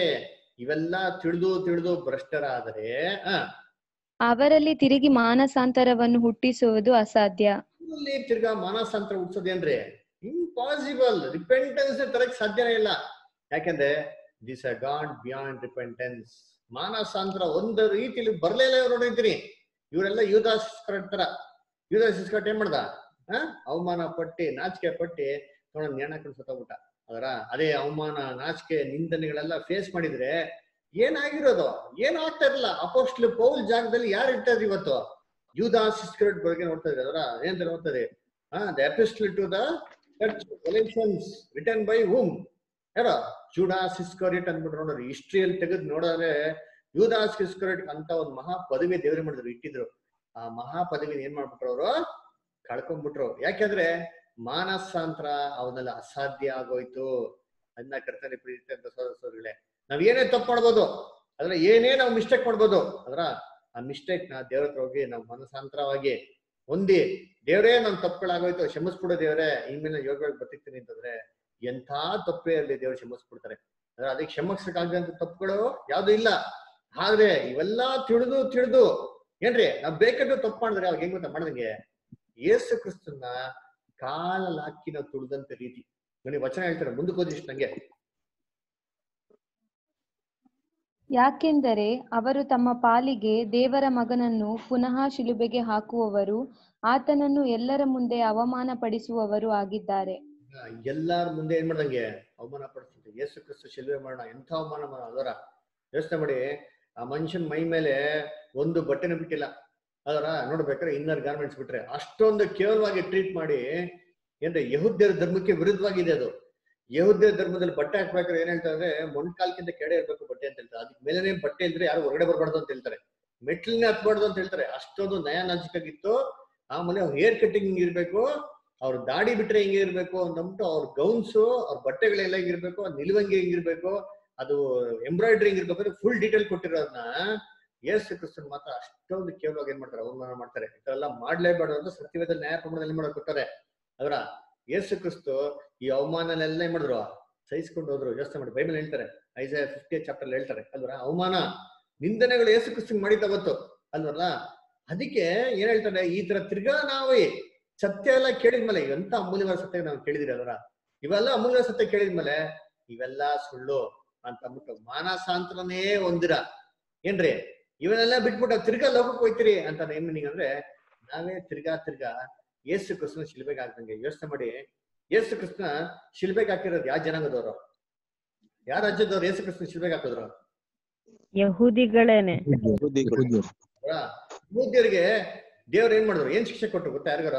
Speaker 2: ಇವೆಲ್ಲ ತಿಳಿದು ತಿಳಿದು ಭ್ರಷ್ಟರಾದರೆ ಆ
Speaker 3: ಅವರಲ್ಲಿ ತಿರುಗಿ ಮಾನಸಾಂತರವನ್ನು ಹುಟ್ಟಿಸುವುದು ಅಸಾಧ್ಯ
Speaker 2: ಇಲ್ಲಿ ತಿರ್ಗಾ ಮಾನಸಾಂತರ ಹುಡ್ಸೋದೇನ್ರಿ ಇಂಪಾಸಿಬಲ್ ರಿಪೆಂಟೆನ್ಸ್ ತರಕ್ ಸಾಧ್ಯನೇ ಇಲ್ಲ ಯಾಕೆಂದ್ರೆ this a God beyond repentance ಮಾನಸಾಂತರ ಒಂದು ರೀತಿಲಿ ಬರ್ಲೇ ಇಲ್ಲ ಇವ್ರು ನೋಡಿರ್ತೀನಿ ಇವರೆಲ್ಲ ಯೂದಾಸ್ಕರ ತರ ಯೂದಾಸ್ಕಟ್ ಏನ್ ಮಾಡ್ದ ಆ ಅವಮಾನ ಪಟ್ಟಿ ನಾಚಿಕೆ ಪಟ್ಟಿ ನೋಡ ನೇಣ ಸತ್ತೋಗ್ಬಿಟ್ಟ ಅದರ ಅದೇ ಅವಮಾನ ನಾಚಿಕೆ ನಿಂದನೆಗಳೆಲ್ಲ ಫೇಸ್ ಮಾಡಿದ್ರೆ ಏನಾಗಿರೋದು ಏನು ಆಗ್ತಾ ಇರಲಿಲ್ಲ ಅಪೋಸ್ಟ್ಲ್ ಪೌಲ್ ಜಾಗದಲ್ಲಿ ಯಾರು ಇರ್ತಾ ಇದ್ರು ಇವತ್ತು ಯೂದಾಸ್ ಇಸ್ಕರಿಯೋಟ್ ಬಗ್ಗೆ ನೋಡ್ತಾ ಇದ್ರೆ ಅದರ ಏನಂತ ನೋಡ್ತಾರೆ ಆ the epistle to the church collections return by whom ಯಾರೋ ಜೂಡಾಸ್ ಇಸ್ಕರಿಯಟ್ ಅಂದ್ಬಿಟ್ಟು ನೋಡ್ರಿ ಹಿಸ್ಟ್ರಿಯಲ್ಲಿ ತೆಗೆದು ನೋಡಿದ್ರೆ ಯೂದಾಸ್ ಇಸ್ಕರಿಯಟ್ ಅಂತ ಒಂದು ಮಹಾ ಪದವಿ ದೇವ್ರೆ ಮಾಡಿದ್ರು ಇಟ್ಟಿದ್ರು ಆ ಮಹಾ ಪದವಿನ ಏನ್ ಮಾಡ್ಬಿಟ್ರು ಅವರು ಕಳ್ಕೊಂಡ್ಬಿಟ್ರು ಯಾಕೆಂದ್ರೆ ಮಾನಸಾಂತರ ಅವನ್ನೆಲ್ಲ ಅಸಾಧ್ಯ ಆಗೋಯ್ತು ಅದನ್ನ ಕರ್ತನೆ ಪ್ರೀತಿ ಅಂತ ಸೋದರಗಳೇ ನಾವ್ ಏನೇ ತಪ್ಪು ಮಾಡ್ಬೋದು ಅದ್ರ ಏನೇ ನಾವು ಮಿಸ್ಟೇಕ್ ಮಾಡ್ಬೋದು ಅದ್ರ ಆ ಮಿಸ್ಟೇಕ್ ನ ದೇವ್ರ ಹತ್ರ ಹೋಗಿ ನಾವು ಮನಸಾಂತರವಾಗಿ ಹೊಂದಿ ದೇವ್ರೇ ನನ್ ತಪ್ಪುಗಳಾಗೋಯ್ತು ಕ್ಷಮಿಸ್ಬಿಡು ದೇವ್ರೆ ಇನ್ಮೇಲೆ ಯೋಗವಾಗಿ ಬರ್ತಿರ್ತೀನಿ ಅಂತಂದ್ರೆ ಎಂಥ ತಪ್ಪೇ ಇರಲಿ ದೇವ್ರು ಕ್ಷಮಿಸ್ಬಿಡ್ತಾರೆ ಅದ್ರ ಅದಕ್ಕೆ ಕ್ಷಮಿಸಕ್ಕಾಗಂತ ತಪ್ಪುಗಳು ಯಾವ್ದು ಇಲ್ಲ ಆದ್ರೆ ಇವೆಲ್ಲ ತಿಳಿದು ತಿಳಿದು ಏನ್ರಿ ನಾವ್ ಬೇಕಾದ್ರೆ ತಪ್ಪು ಮಾಡಿದ್ರೆ ಅವಾಗ ಹೆಂಗ್ ಗೊತ್ತಾ ಮಾಡ್ದಂಗೆ ಯೇಸು ಕ್ರಿಸ್ತನ್ನ ಕಾಲಲ್ಲಿ ಹಾಕಿ ನಾವು ತುಳಿದಂತ ರೀತಿ ನೋಡಿ ವಚನ ಹೇಳ್ತಾರೆ ಮುಂದಕ್ಕೆ ಓದಿಷ್ಟು ನಂಗೆ
Speaker 3: ಯಾಕೆಂದರೆ ಅವರು ತಮ್ಮ ಪಾಲಿಗೆ ದೇವರ ಮಗನನ್ನು ಪುನಃ ಶಿಲುಬೆಗೆ ಹಾಕುವವರು ಆತನನ್ನು ಎಲ್ಲರ ಮುಂದೆ ಅವಮಾನ ಪಡಿಸುವವರು ಆಗಿದ್ದಾರೆ
Speaker 2: ಎಲ್ಲಾರ ಮುಂದೆ ಏನ್ ಮಾಡ್ದಂಗೆ ಅವಮಾನ ಪಡಿಸ್ತದೆ ಯೇಸು ಕ್ರಿಸ್ತು ಶಿಲ್ವೆ ಮಾಡೋಣ ಎಂಥ ಅವಮಾನ ಮಾಡ ಅದರ ಯೋಚನೆ ಮಾಡಿ ಆ ಮನುಷ್ಯನ ಮೈ ಮೇಲೆ ಒಂದು ಬಟ್ಟೆನ ಬಿಟ್ಟಿಲ್ಲ ಅದರ ನೋಡ್ಬೇಕಾದ್ರೆ ಇನ್ನರ್ ಗಾರ್ಮೆಂಟ್ಸ್ ಬಿಟ್ರೆ ಅಷ್ಟೊಂದು ಕೇವಲವಾಗಿ ಟ್ರೀಟ್ ಮಾಡಿ ಏನ್ರೆ ಯಹುದ್ಯರ ಧರ್ಮಕ್ಕೆ ವಿರುದ್ಧವಾಗಿದೆ ಅದು ಯಹುದ್ಯ ಧರ್ಮದಲ್ಲಿ ಬಟ್ಟೆ ಹಾಕ್ಬೇಕಾದ್ರೆ ಏನ್ ಹೇಳ್ತಾರೆ ಅಂದ್ರೆ ಮೊಣ್ಕಾಲ್ಕಿಂತ ಕೆಡೆ ಇರ್ಬೇಕು ಬಟ್ಟೆ ಅಂತ ಹೇಳ್ತಾರೆ ಅದಕ್ಕೆ ಮೇಲೆನೆ ಬಟ್ಟೆ ಇಲ್ದ್ರೆ ಯಾರು ಹೊರಗಡೆ ಬರಬಾರ್ದು ಅಂತ ಹೇಳ್ತಾರೆ ಮೆಟ್ಲನ್ನೇ ಹತ್ಬಾರ್ದು ಅಂತ ಹೇಳ್ತಾರೆ ಅಷ್ಟೊಂದು ನಯ ನಾಚಿಕಾಗಿತ್ತು ಆಮೇಲೆ ಅವ್ರ ಹೇರ್ ಕಟ್ಟಿಂಗ್ ಇರ್ಬೇಕು ಅವ್ರ ದಾಡಿ ಬಿಟ್ರೆ ಹಿಂಗೆ ಇರ್ಬೇಕು ಅಂದ್ಬಿಟ್ಟು ಅವ್ರ ಗೌನ್ಸ್ ಅವ್ರ ಬಟ್ಟೆಗಳೆಲ್ಲ ಹೆಂಗಿರ್ಬೇಕು ಅದ್ ನಿಲ್ವಂಗಿ ಹೆಂಗಿರ್ಬೇಕು ಅದು ಎಂಬ್ರಾಯ್ಡ್ರಿ ಹೆಂಗಿರ್ಬೇಕು ಫುಲ್ ಡೀಟೇಲ್ ಕೊಟ್ಟಿರೋದನ್ನ ಯೇಸು ಕ್ರಿಸ್ತನ್ ಮಾತ್ರ ಅಷ್ಟೊಂದು ಕೇವಲವಾಗಿ ಏನ್ ಮಾಡ್ತಾರೆ ಅವಮಾನ ಮಾಡ್ತಾರೆ ಇದೆಲ್ಲ ಮಾಡ್ಲೇಬಾರ್ದು ಅಂತ ಸತ್ಯವೇದ ನ್ಯಾಯ ಪ್ರಮಾಣದಲ್ಲಿ ಮಾಡೋಕೆ ಕೊಡ್ತಾರೆ ಅವರ ಯೇಸು ಕ್ರಿಸ್ತು ಈ ಅವಮಾನನೆಲ್ಲ ಏನ್ ಮಾಡಿದ್ರು ಸಹಿಸ್ಕೊಂಡು ಹೋದ್ರು ಯೋಚನೆ ಮಾಡಿ ಬೈಬಲ್ ಹೇಳ್ತಾರೆ ಐಸ ಫಿಫ್ಟಿ ಚಾಪ್ಟರ್ ಹೇಳ್ತಾರೆ ಅಲ್ವರ ಅವಮಾನ ನಿಂದನೆಗಳು ಯೇಸು ಕ್ರಿಸ್ತನ್ ಮಾಡಿದ ಅವತ್ತು ಅಲ್ವಲ್ಲ ಅದಕ್ಕೆ ಏನ್ ಹೇಳ್ತಾರೆ ಈ ತರ ತಿರ್ಗಾ ನಾವೇ ಸತ್ಯ ಎಲ್ಲ ಕೇಳಿದ್ಮೇಲೆ ಎಂತ ಅಮೂಲ್ಯವಾದ ಸತ್ಯ ನಾವು ಕೇಳಿದಿರಿ ಅದರ ಇವೆಲ್ಲ ಅಮೂಲ್ಯವಾದ ಸತ್ಯ ಕೇಳಿದ್ಮೇಲೆ ಇವೆಲ್ಲ ಸುಳ್ಳು ಅಂತ ಅಂದ್ಬಿಟ್ಟು ಮಾನಸಾಂತರನೇ ಹೊಂದಿರ ಏನ್ರಿ ಇವನ್ನೆಲ್ಲ ಬಿಟ್ಬಿಟ್ಟು ತಿರ್ಗಾ ಲೋಕಕ್ಕೆ ಹೋಯ್ತಿರಿ ಅಂತ ಏನ್ ಮೀನಿಂಗ್ ಅಂದ್ರೆ ನಾವೇ ತಿರ್ಗಾ ತಿರ್ಗಾ ಯೇಸು ಕೃಷ್ಣ ಶಿಲ್ಬೆಗೆ ಹಾಕ್ದಂಗೆ ಯೋಚನೆ ಮಾಡಿ ಯೇಸು ಕೃಷ್ಣ ಶಿಲ್ಬೆಗೆ ಹಾಕಿರೋದು ಯಾವ ಜನಾಂಗದವರು ಯಾವ ರಾಜ್ಯದವ್ರು ಯೇಸು ಕೃಷ್ಣ ಶಿಲ್ಬೆಗೆ ಹಾಕಿದ್ರು
Speaker 4: ಯಹೂದಿಗಳೇನೆ
Speaker 2: ಯಹೂದ್ಯರಿಗೆ ದೇವ್ರು ಏನ್ ಮಾಡಿದ್ರು ಏನ್ ಶಿಕ್ಷೆ ಕೊಟ್ರು ಗೊತ್ತಾ ಯಾರಿಗಾರ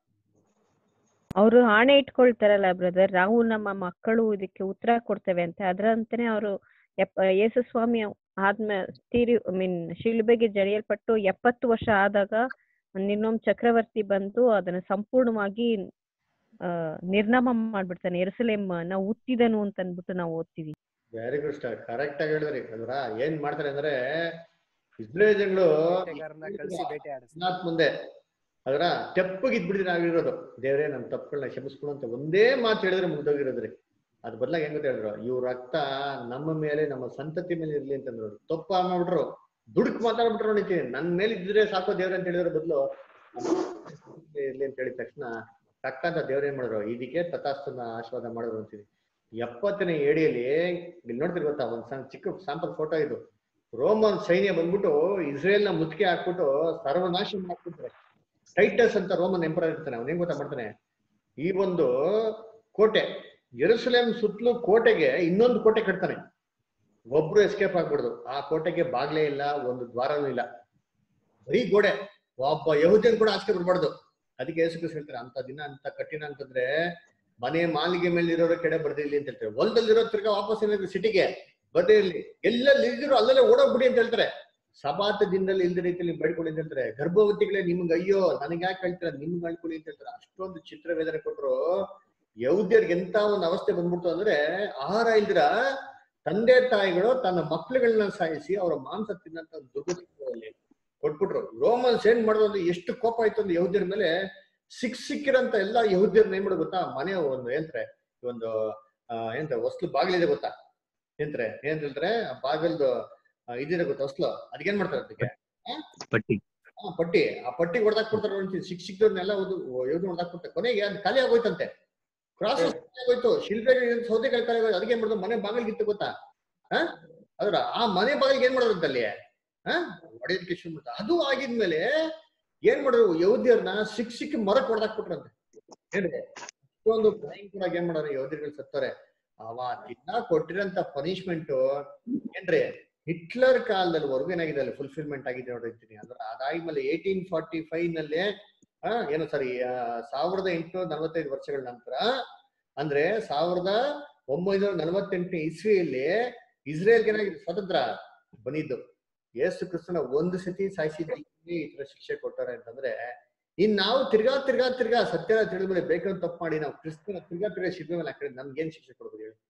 Speaker 4: ಅವರು ಆಣೆ ಇಟ್ಕೊಳ್ತಾರಲ್ಲ ಬ್ರದರ್ ನಾವು ನಮ್ಮ ಮಕ್ಕಳು ಇದಕ್ಕೆ ಉತ್ತರ ಕೊಡ್ತೇವೆ ಅಂತ ಅದ್ರಂತೆನೆ ಅವರು ಎಪ್ಪ ಯೇಸು ಸ್ವಾಮಿ ಆದ್ಮೇಲೆ ತೀರಿ ಐ ಮೀನ್ ಶಿಲುಬೆಗೆ ಜಡಿಯಲ್ಪಟ್ಟು ಎಪ್ಪತ್ತು ವರ್ಷ ಆದಾಗ ಇನ್ನೊಂದು ಚಕ್ರವರ್ತಿ ಬಂದು ಅದನ್ನ ಸಂಪೂರ್ಣವಾಗಿ ಆ ನಿರ್ನಾಮ ಮಾಡ್ಬಿಡ್ತಾನೆ ಎರುಸಲೇಮ್ ನಾವು ಉತ್ತಿದನು ಅಂತ ಅಂದ್ಬಿಟ್ಟು ನಾವು ಓದ್ತೀವಿ
Speaker 2: ವೆರಿ ಗುಡ್ ಸ್ಟಾರ್ ಕರೆಕ್ಟ್ ಆಗಿ ಹೇಳಿದ್ರಿ ಅಲ್ವಾ ಏನ್ ಮಾಡ್ತಾರೆ ಅಂದ್ರೆ ಇಸ್ರೇಲ್ ಜನಗಳು
Speaker 21: ಕಳಿಸಿ ಬೇಟೆ ಆಡಿಸ್ತಾರೆ
Speaker 2: ಅನಾಥ್ ಮುಂದೆ ಅದರ ತೆಪ್ಪಗೆ ಇದ್ಬಿಟ್ಟಿದ್ರೆ ಆಗಿರೋದು ದೇವರೇ ನನ್ನ ತಪ್ಪುಗಳನ್ನ ಕ್ಷಮಿಸ್ಕೊಡು ಅಂತ ಒಂದೇ ಮಾತು ಹೇಳಿದ್ರೆ ಮುಗ್ದೋಗಿರೋದ್ರಿ ಅದ್ ಬದಲಾಗಿ ಹೆಂಗ್ ಗೊತ್ತಾ ಹೇಳಿದ್ರು ಇವ್ರ ರಕ್ತ ನಮ್ಮ ಮೇಲೆ ನಮ್ಮ ಸಂತತಿ ಮೇಲೆ ಇರ್ಲಿ ಅಂತಂದ್ರು ತಪ್ಪ ಮಾಡ್ಬಿಟ್ರು ದುಡುಕ್ ಮಾತಾಡ್ಬಿಟ್ರು ನೋಡಿತೀನಿ ನನ್ನ ಮೇಲೆ ಇದ್ರೆ ಸಾಕು ದೇವ್ರ ಅಂತ ಹೇಳಿದ್ರ ಬದಲು ಇರ್ಲಿ ಅಂತ ಹೇಳಿದ ತಕ್ಷಣ ರಕ್ತ ಅಂತ ದೇವ್ರ ಏನ್ ಮಾಡಿದ್ರು ಇದಕ್ಕೆ ತಥಾಸ್ತನ ಆಶೀರ್ವಾದ ಮಾಡಿದ್ರು ಅಂತೀನಿ ಎಪ್ಪತ್ತನೇ ಏಡಿಯಲ್ಲಿ ಇಲ್ಲಿ ನೋಡ್ತೀರಿ ಗೊತ್ತಾ ಒಂದ್ ಸಣ್ಣ ಚಿಕ್ಕ ಸ್ಯಾಂಪಲ್ ಫೋಟೋ ಇದು ರೋಮನ್ ಸೈನ್ಯ ಬಂದ್ಬಿಟ್ಟು ಇಸ್ರೇಲ್ ನ ಮುತ್ತಿಗೆ ಹಾಕ್ಬಿಟ್ಟು ಸರ್ವನಾಶ ಮಾಡ್ಬಿಟ್ರೆ ಟೈಟಸ್ ಅಂತ ರೋಮನ್ ಎಂಪರರ್ ಇರ್ತಾನೆ ಅವ್ನ ಏನ್ ಗೊತ್ತಾ ಮಾಡ್ತಾನೆ ಈ ಒಂದು ಕೋಟೆ ಜೆರುಸಲೇಂ ಸುತ್ತಲೂ ಕೋಟೆಗೆ ಇನ್ನೊಂದು ಕೋಟೆ ಕಟ್ತಾನೆ ಒಬ್ರು ಎಸ್ಕೇಪ್ ಆಗ್ಬಿಡುದು ಆ ಕೋಟೆಗೆ ಬಾಗ್ಲೇ ಇಲ್ಲ ಒಂದು ದ್ವಾರನೂ ಇಲ್ಲ ಬರೀ ಗೋಡೆ ಒಬ್ಬ ಯಹುದಿಯನ್ ಕೂಡ ಆಚೆ ಬಿಡ್ಬಾರ್ದು ಅದಕ್ಕೆ ಯೇಸು ಕ್ರಿಸ್ತ ಹೇಳ್ತಾರೆ ಅಂತ ದಿನ ಅಂತ ಕಠಿಣ ಅಂತಂದ್ರೆ ಮನೆ ಮಾಲಿಗೆ ಮೇಲೆ ಇರೋರ ಕಡೆ ಬರ್ದಿರ್ಲಿ ಅಂತ ಹೇಳ್ತಾರೆ ಹೊಲದಲ್ಲಿರೋ ತಿರ್ಗಾ ವಾಪಸ್ ಏನಾದ್ರು ಸಿಟಿಗೆ ಬರ್ದೇ ಇರ್ಲಿ ಎಲ್ಲೆಲ್ಲಿ ಇದ್ರು ಅಲ್ಲಲ್ಲೇ ಓಡೋಗ್ಬಿಡಿ ಅಂತ ಹೇಳ್ತಾರೆ ಸಬಾತ ದಿನದಲ್ಲಿ ಇಲ್ದ ರೀತಿಯಲ್ಲಿ ಬೇಡ್ಕೊಳ್ಳಿ ಅಂತ ಹೇಳ್ತಾರೆ ಗರ್ಭವತಿಗಳೇ ನಿಮ್ಗೆ ಅಯ್ಯೋ ನನಗೆ ಯಾಕೆ ಹೇಳ್ತೀರಾ ನಿಮ್ಗೆ ಹೇಳ್ಕೊಳ್ಳಿ ಅಂತ ಹೇಳ್ತಾರೆ ಅಷ್ಟೊಂದು ಚಿತ್ರ ವೇದನೆ ಕೊಟ್ರು ಯಹೂದ್ಯರಿಗೆ ಎಂತ ಒಂದು ಅವಸ್ಥೆ ಬಂದ್ಬಿಡ್ತು ಅಂದ್ರೆ ಆಹಾರ ಇಲ್ದಿರ ತಂದೆ ತಾಯಿಗಳು ತನ್ನ ಮಕ್ಳುಗಳನ್ನ ಸಾಯಿಸಿ ಅವರ ಮಾಂಸ ತಿನ್ನಂತ ದುರ್ಗತಿಗಳಲ್ಲಿ ಕೊಟ್ಬಿಟ್ರು ರೋಮನ್ಸ್ ಏನ್ ಮಾಡೋದು ಅಂದ್ರೆ ಎಷ್ಟು ಕೋಪ ಆಯ್ತು ಅಂದ್ರೆ ಯಹೂದ್ಯರ ಮೇಲೆ ಸಿಕ್ ಸಿಕ್ಕಿರಂತ ಎಲ್ಲ ಯಹೂದ್ಯರನ್ನ ಏನ್ ಮಾಡೋದು ಗೊತ್ತಾ ಮನೆ ಒಂದು ಏನ್ತ್ರೆ ಒಂದು ಆ, ಏನ್ತ್ರೆ ಹೊಸ್ಲು ಬಾಗಿಲಿದೆ ಗೊತ್ತಾ ಏನ್ತ್ರೆ ಏನ್ ಹೇಳ್ತಾರೆ ಆ ಬಾಗಿಲ್ದು ಆ, ಇದಿದೆ ಗೊತ್ತಾ ಹೊಸ್ಲು ಅದಕ್ಕೇನ್ ಮಾಡ್ತಾರೆ ಅದಕ್ಕೆ ಆ?
Speaker 11: ಪಟ್ಟಿ
Speaker 2: ಆ, ಪಟ್ಟಿ ಆ ಪಟ್ಟಿ ಹೊಡೆದಾಕ್ ಕೊಡ್ತಾರೆ ನೋಡಿ ಸಿಕ್ ಸಿಕ್ಕಿದ್ರನ್ನೆಲ್ಲ ಒಂದು ಯೋಧನ ಹೊಡೆದಾಕ್ ಕೊಡ್ತಾರೆ ಕೊನೆಗೆ ಅದು ಖಾಲಿ ಆಗೋಯ್ತಂತೆ ಕ್ರಾಸ್ ಆಗೋಯ್ತು ಶಿಲ್ಪೆಗೆ ಸೌದೆಗಳು ಖಾಲಿ ಆಗೋಯ್ತು ಅದಕ್ಕೆ ಏನ್ ಮಾಡೋದು ಮನೆ ಬಾಗಿಲಿಗಿತ್ತು ಗೊತ್ತಾ ಹಾ ಅದ್ರ ಆ ಮನೆ ಬಾಗಿಲಿಗೆ ಏನ್ ಮಾಡೋದು ಅಲ್ಲಿ ಹಾ ಹೊಡೆಯೋದಕ್ಕೆ ಶುರು ಮಾಡ್ತಾರೆ ಅದು ಆಗಿದ್ಮೇಲೆ ಏನ್ ಮಾಡಿದ್ರು ಯಹೂದ್ಯರನ್ನ ಸಿಕ್ ಸಿಕ್ಕಿ ಮರಕ್ ಹೊಡೆದಾಕ್ ಕೊಟ್ರಂತೆ ಏನ್ರಿ ಇಷ್ಟೊಂದು ಭಯಂಕರವಾಗಿ ಏನ್ ಮಾಡೋರು ಯಹೂದ್ಯರುಗಳು ಸತ್ತಾರೆ ಅವ ತಿನ್ನ ಕೊಟ್ಟಿರಂತ ಪನಿಷ್ಮೆಂಟ್ ಏನ್ರಿ ಹಿಟ್ಲರ್ ಕಾಲದಲ್ಲಿ ವರ್ಗು ಏನಾಗಿದೆ ಅಲ್ಲಿ ಫುಲ್ಫಿಲ್ಮೆಂಟ್ ಆಗಿದೆ ನೋಡಿರ್ತೀನಿ ಅಂದ್ರೆ ಅದಾದ್ಮೇಲೆ ಏಯ್ಟೀನ್ ಫಾರ್ಟಿ ಫೈವ್ ನಲ್ಲಿ ಆ, ಏನು ಸಾರಿ ಸಾವಿರದ ಎಂಟುನೂರ ನಲವತ್ತೈದು ವರ್ಷಗಳ ನಂತರ ಅಂದ್ರೆ ಸಾವಿರದ ಒಂಬೈನೂರ ನಲವತ್ತೆಂಟನೇ ಇಸ್ವಿಯಲ್ಲಿ ಇಸ್ರೇಲ್ಗೆ ಏನಾಗಿದೆ ಸ್ವಾತಂತ್ರ್ಯ ಬಂದಿದ್ದು ಯೇಸು ಕ್ರಿಸ್ತನ ಒಂದು ಸತಿ ಸಾಯಿಸಿದ್ದಕ್ಕೆ ಈ ತರ ಶಿಕ್ಷೆ ಕೊಟ್ಟಾರೆ ಅಂತಂದ್ರೆ ಇನ್ ನಾವು ತಿರ್ಗಾ ತಿರ್ಗಾ ತಿರ್ಗಾ ಸತ್ಯನ ತಿಳಿದ್ಮೇಲೆ ಬೇಕಂತ ತಪ್ಪು ಮಾಡಿ ನಾವು ಕ್ರಿಸ್ತನ ತಿರ್ಗಾ ತಿರ್ಗಾ ಶಿಲ್ಪೆ ಮೇಲೆ ಹಾಕಿದ್ರೆ ನಮ್ಗೆ ಏನ್ ಶಿಕ್ಷೆ ಕೊಡ್ಬೋದು ಹೇಳಿ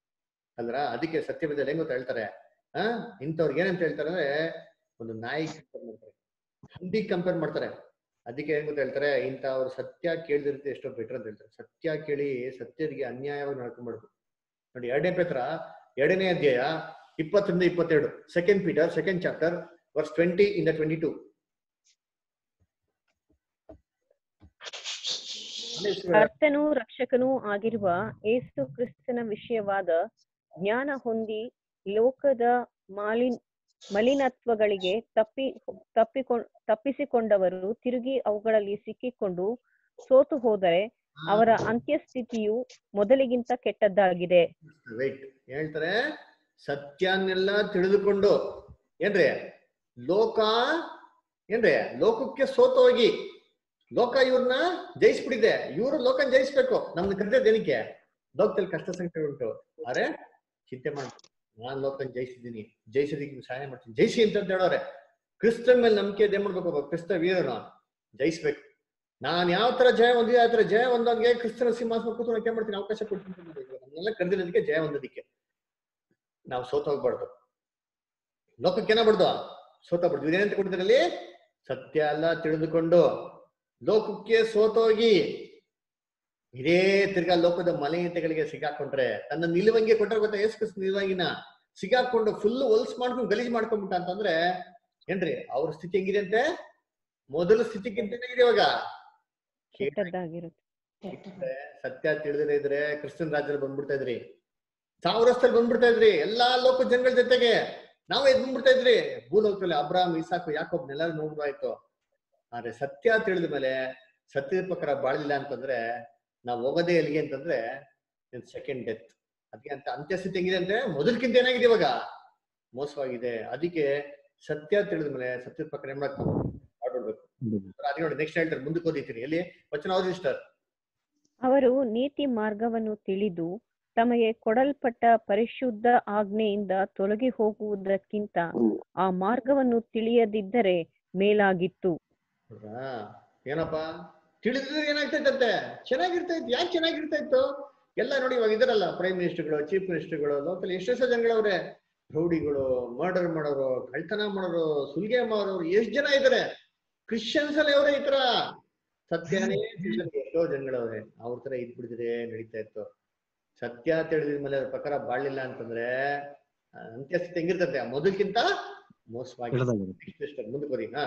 Speaker 2: ಅಲ್ರ ಅದಕ್ಕೆ ಸತ್ಯವೇದಲ್ಲಿ ಹೆಂಗ್ ಗೊತ್ತಾ ಹೇಳ್ತಾರೆ ಆ ಇಂಥವ್ರಿಗೆ ಏನಂತ ಹೇಳ್ತಾರೆ ಅಂದ್ರೆ ಒಂದು ನಾಯಿ ಕಂಪೇರ್ ಮಾಡ್ತಾರೆ ಹಂದಿ ಕಂಪೇರ್ ಮಾಡ್ತಾರೆ ಅದಕ್ಕೆ ಏನ್ ಗೊತ್ತಾ ಹೇಳ್ತಾರೆ ಇಂಥ ಅವ್ರು ಸತ್ಯ ಕೇಳಿದಿರುತ್ತೆ ಎಷ್ಟೋ ಬೆಟರ್ ಅಂತ ಹೇಳ್ತಾರೆ ಸತ್ಯ ಕೇಳಿ ಸತ್ಯರಿಗೆ ಅನ್ಯಾಯವಾಗಿ ನಡ್ಕೊಂಡ್ಬಾರ್ದು ನೋಡಿ ಎರಡನೇ ಪೇತ್ರ ಎರಡನೇ ಅಧ್ಯಾಯ ಇಪ್ಪತ್ತರಿಂದ ಇಪ್ಪತ್ತೆರಡು second Peter second chapter verse twenty ಇಂದ ಟ್ವೆಂಟಿ ಟೂ
Speaker 4: ಕರ್ತನೂ ರಕ್ಷಕನೂ ಆಗಿರುವ ಏಸು ಕ್ರಿಸ್ತನ ವಿಷಯವಾದ ಜ್ಞಾನ ಹೊಂದಿ ಲೋಕದ ಮಾಲಿನ್ ಮಲಿನತ್ವಗಳಿಗೆ ತಪ್ಪಿ ತಪ್ಪಿಕೊಂಡ್ ತಪ್ಪಿಸಿಕೊಂಡವರು ತಿರುಗಿ ಅವುಗಳಲ್ಲಿ ಸಿಕ್ಕಿಕೊಂಡು ಸೋತು ಹೋದರೆ ಅವರ ಅಂತ್ಯಸ್ಥಿತಿಯು ಮೊದಲಿಗಿಂತ ಕೆಟ್ಟದ್ದಾಗಿದೆ
Speaker 2: ವೈಟ್ ಹೇಳ್ತಾರೆ ಸತ್ಯನ್ನೆಲ್ಲ ತಿಳಿದುಕೊಂಡು ಏನ್ರಿ ಲೋಕ ಏನ್ರಿ ಲೋಕಕ್ಕೆ ಸೋತೋಗಿ ಲೋಕ ಇವ್ರನ್ನ ಜಯಿಸ್ಬಿಟ್ಟಿದೆ ಇವ್ರು ಲೋಕ ಜಯಿಸ್ಬೇಕು ನಮ್ದು ಕರೆದ ಏನಕ್ಕೆ ಲೋಕದಲ್ಲಿ ಕಷ್ಟ ಸಂಕಟ ಉಂಟು ಆದ್ರೆ ಚಿಂತೆ ಮಾಡಿ ನಾನ್ ಲೋಕನ್ ಜಯಿಸಿದ್ದೀನಿ ಜಯಿಸೋದಕ್ಕೆ ಸಹಾಯ ಮಾಡ್ತೀನಿ ಜಯಿಸಿ ಅಂತ ಹೇಳೋರೆ ಕ್ರಿಸ್ತನ್ ಮೇಲೆ ನಂಬಿಕೆ ಏನ್ ಮಾಡ್ಬೇಕು ಒಬ್ಬ ಕ್ರಿಸ್ತ ವೀರನು ಜಯಿಸ್ಬೇಕು ನಾನ್ ಯಾವ ತರ ಜಯ ಹೊಂದಿದೆ ಆ ತರ ಜಯ ಹೊಂದೋನ್ಗೆ ಕ್ರಿಸ್ತನ ಸಿಂಹಾಸನ ಕೂತ್ಕೊಳಕ್ಕೆ ಏನ್ ಮಾಡ್ತೀನಿ ಅವಕಾಶ ಕೊಡ್ತೀನಿ ನಮ್ಮನ್ನೆಲ್ಲ ಕರೆದಿರೋದಕ್ಕೆ ಜಯ ಹೊಂದೋದಿಕ್ಕೆ ನಾವು ಸೋತ ಹೋಗ್ಬಾರ್ದು ಲೋಕಕ್ಕೆ ಏನಾಗ್ಬಾರ್ದು ಸೋತೋಗ್ಬಾರ್ದು ಇದೇನಂತ ಕೊಟ್ಟಿದ್ರಲ್ಲಿ ಸತ್ಯ ಎಲ್ಲ ತಿಳಿದುಕೊಂಡು ಲೋಕಕ್ಕೆ ಸೋತೋಗಿ ಇದೇ ತಿರ್ಗಾ ಲೋಕದ ಮಲಿನತೆಗಳಿಗೆ ಸಿಗಾಕೊಂಡ್ರೆ ತನ್ನ ನಿಲುವಂಗಿ ಕೊಟ್ಟರೆ ಗೊತ್ತಾ ಯೇಸು ಕ್ರಿಸ್ತ ನಿಲುವಂಗಿನ ಸಿಗಾಕೊಂಡು ಫುಲ್ ಹೊಲ್ಸ್ ಮಾಡ್ಕೊಂಡು ಗಲೀಜ್ ಮಾಡ್ಕೊಂಡ್ಬಿಟ್ಟ ಅಂತಂದ್ರೆ ಏನ್ರಿ ಅವ್ರ ಸ್ಥಿತಿ ಹೆಂಗಿದೆ ಅಂತೆ ಮೊದಲ ಸ್ಥಿತಿಗಿಂತ ಏನಾಗಿದೆ ಇವಾಗ
Speaker 4: ಕೆಟ್ಟದ್ದಾಗಿರುತ್ತೆ
Speaker 2: ಸತ್ಯ ತಿಳಿದೇ ಇದ್ರೆ ಕ್ರಿಶ್ಚಿಯನ್ ರಾಜ್ಯದಲ್ಲಿ ಬಂದ್ಬಿಡ್ತಾ ಇದ್ರಿ ಸಾವಿರಸ್ಥಲ್ಲಿ ಬಂದ್ಬಿಡ್ತಾ ಇದ್ರಿ ಎಲ್ಲಾ ಲೋಕ ಜನಗಳ ಜೊತೆಗೆ ನಾವೇ ಎದ್ ಬಂದ್ಬಿಡ್ತಾ ಇದ್ರಿ ಭೂಲೋಕದಲ್ಲಿ ಅಬ್ರಾಮ್ ಇಸಾಕು ಯಾಕೊಬ್ನೆಲ್ಲರೂ ನೋಡ್ಬಾಯ್ತು ಆದ್ರೆ ಸತ್ಯ ತಿಳಿದ ಮೇಲೆ ಸತ್ಯದ ಪ್ರಕಾರ ಬಾಳಿಲ್ಲ ಅಂತಂದ್ರೆ ನಾವು ಹೋಗೋದೇ ಎಲ್ಲಿಗೆ ಅಂತಂದ್ರೆ ಸೆಕೆಂಡ್ ಡೆತ್ ಅದಕ್ಕೆ ಅಂತ ಅಂತ್ಯಸ್ಥಿತಿ ಹೆಂಗಿದೆ ಅಂದ್ರೆ ಮೊದಲಕ್ಕಿಂತ ಏನಾಗಿದೆ ಇವಾಗ ಮೋಸವಾಗಿದೆ ಅದಕ್ಕೆ ಸತ್ಯ ತಿಳಿದ ಮೇಲೆ ಸತ್ಯದ ಪ್ರಕಾರ ಏನ್ ಮಾಡಕ್ ಆಡ್ಬಿಡ್ಬೇಕು ಅದೇ ನೋಡಿ ನೆಕ್ಸ್ಟ್ ಹೇಳ್ತಾರೆ ಮುಂದಕ್ಕೆ ಓದಿತೀನಿ ಎಲ್ಲಿ ವಚನ ಓದಿ ಸಿಸ್ಟರ್
Speaker 4: ಅವರು ನೀತಿ ಮಾರ್ಗವನ್ನು ತಿಳಿದು ತಮಗೆ ಕೊಡಲ್ಪಟ್ಟ ಪರಿಶುದ್ಧ ಆಜ್ಞೆಯಿಂದ ತೊಲಗಿ ಹೋಗುವುದಕ್ಕಿಂತ ಆ ಮಾರ್ಗವನ್ನು ತಿಳಿಯದಿದ್ದರೆ ಮೇಲಾಗಿತ್ತು
Speaker 2: ಹೌದಾ ಏನಪ್ಪ ತಿಳಿದ್ರೆ ಏನಾಗ್ತಾ ಇತ್ತಂತೆ ಚೆನ್ನಾಗಿರ್ತಾ ಇತ್ತು ಯಾಕೆ ಚೆನ್ನಾಗಿರ್ತಾ ಇತ್ತು ಎಲ್ಲ ನೋಡಿ ಇವಾಗ ಇದಾರಲ್ಲ ಪ್ರೈಮ್ ಮಿನಿಸ್ಟರ್ಗಳು ಚೀಫ್ ಮಿನಿಸ್ಟರ್ಗಳು ಲೋಕಲ್ ಎಷ್ಟೆಷ್ಟೋ ಜನಗಳವ್ರೆ ರೌಡಿಗಳು ಮರ್ಡರ್ ಮಾಡೋರು ಕಳ್ತನ ಮಾಡೋರು ಸುಲಿಗೆ ಮಾಡೋರು ಎಷ್ಟ್ ಜನ ಇದಾರೆ ಕ್ರಿಶ್ಚಿಯನ್ಸ್ ಅಲ್ಲಿ ಅವರೇ ಈ ತರ ಸತ್ಯನೇ ತಿಳಿದ್ರೆ ಎಷ್ಟೋ ಜನಗಳವ್ರೆ ಅವ್ರ ತರ ಇದ್ ಬಿಡಿದ್ರೆ ನಡೀತಾ ಇತ್ತು ಸತ್ಯ ತಿಳಿದ ಮೇಲೆ ಅದ್ರ ಪ್ರಕಾರ ಬಾಳ್ಲಿಲ್ಲ ಅಂತಂದ್ರೆ ಆ, ಅಂತ್ಯಸ್ಥಿತಿ ಹೆಂಗಿರ್ತದೆ ಮೊದಲ್ಕಿಂತ ಮೋಸವಾಗಿ
Speaker 11: ಕೆಳದಾಗಿರುತ್ತೆ.
Speaker 2: Next step, ಮುಂದಕ್ಕೆ ಹೋಗಿ ಹಾ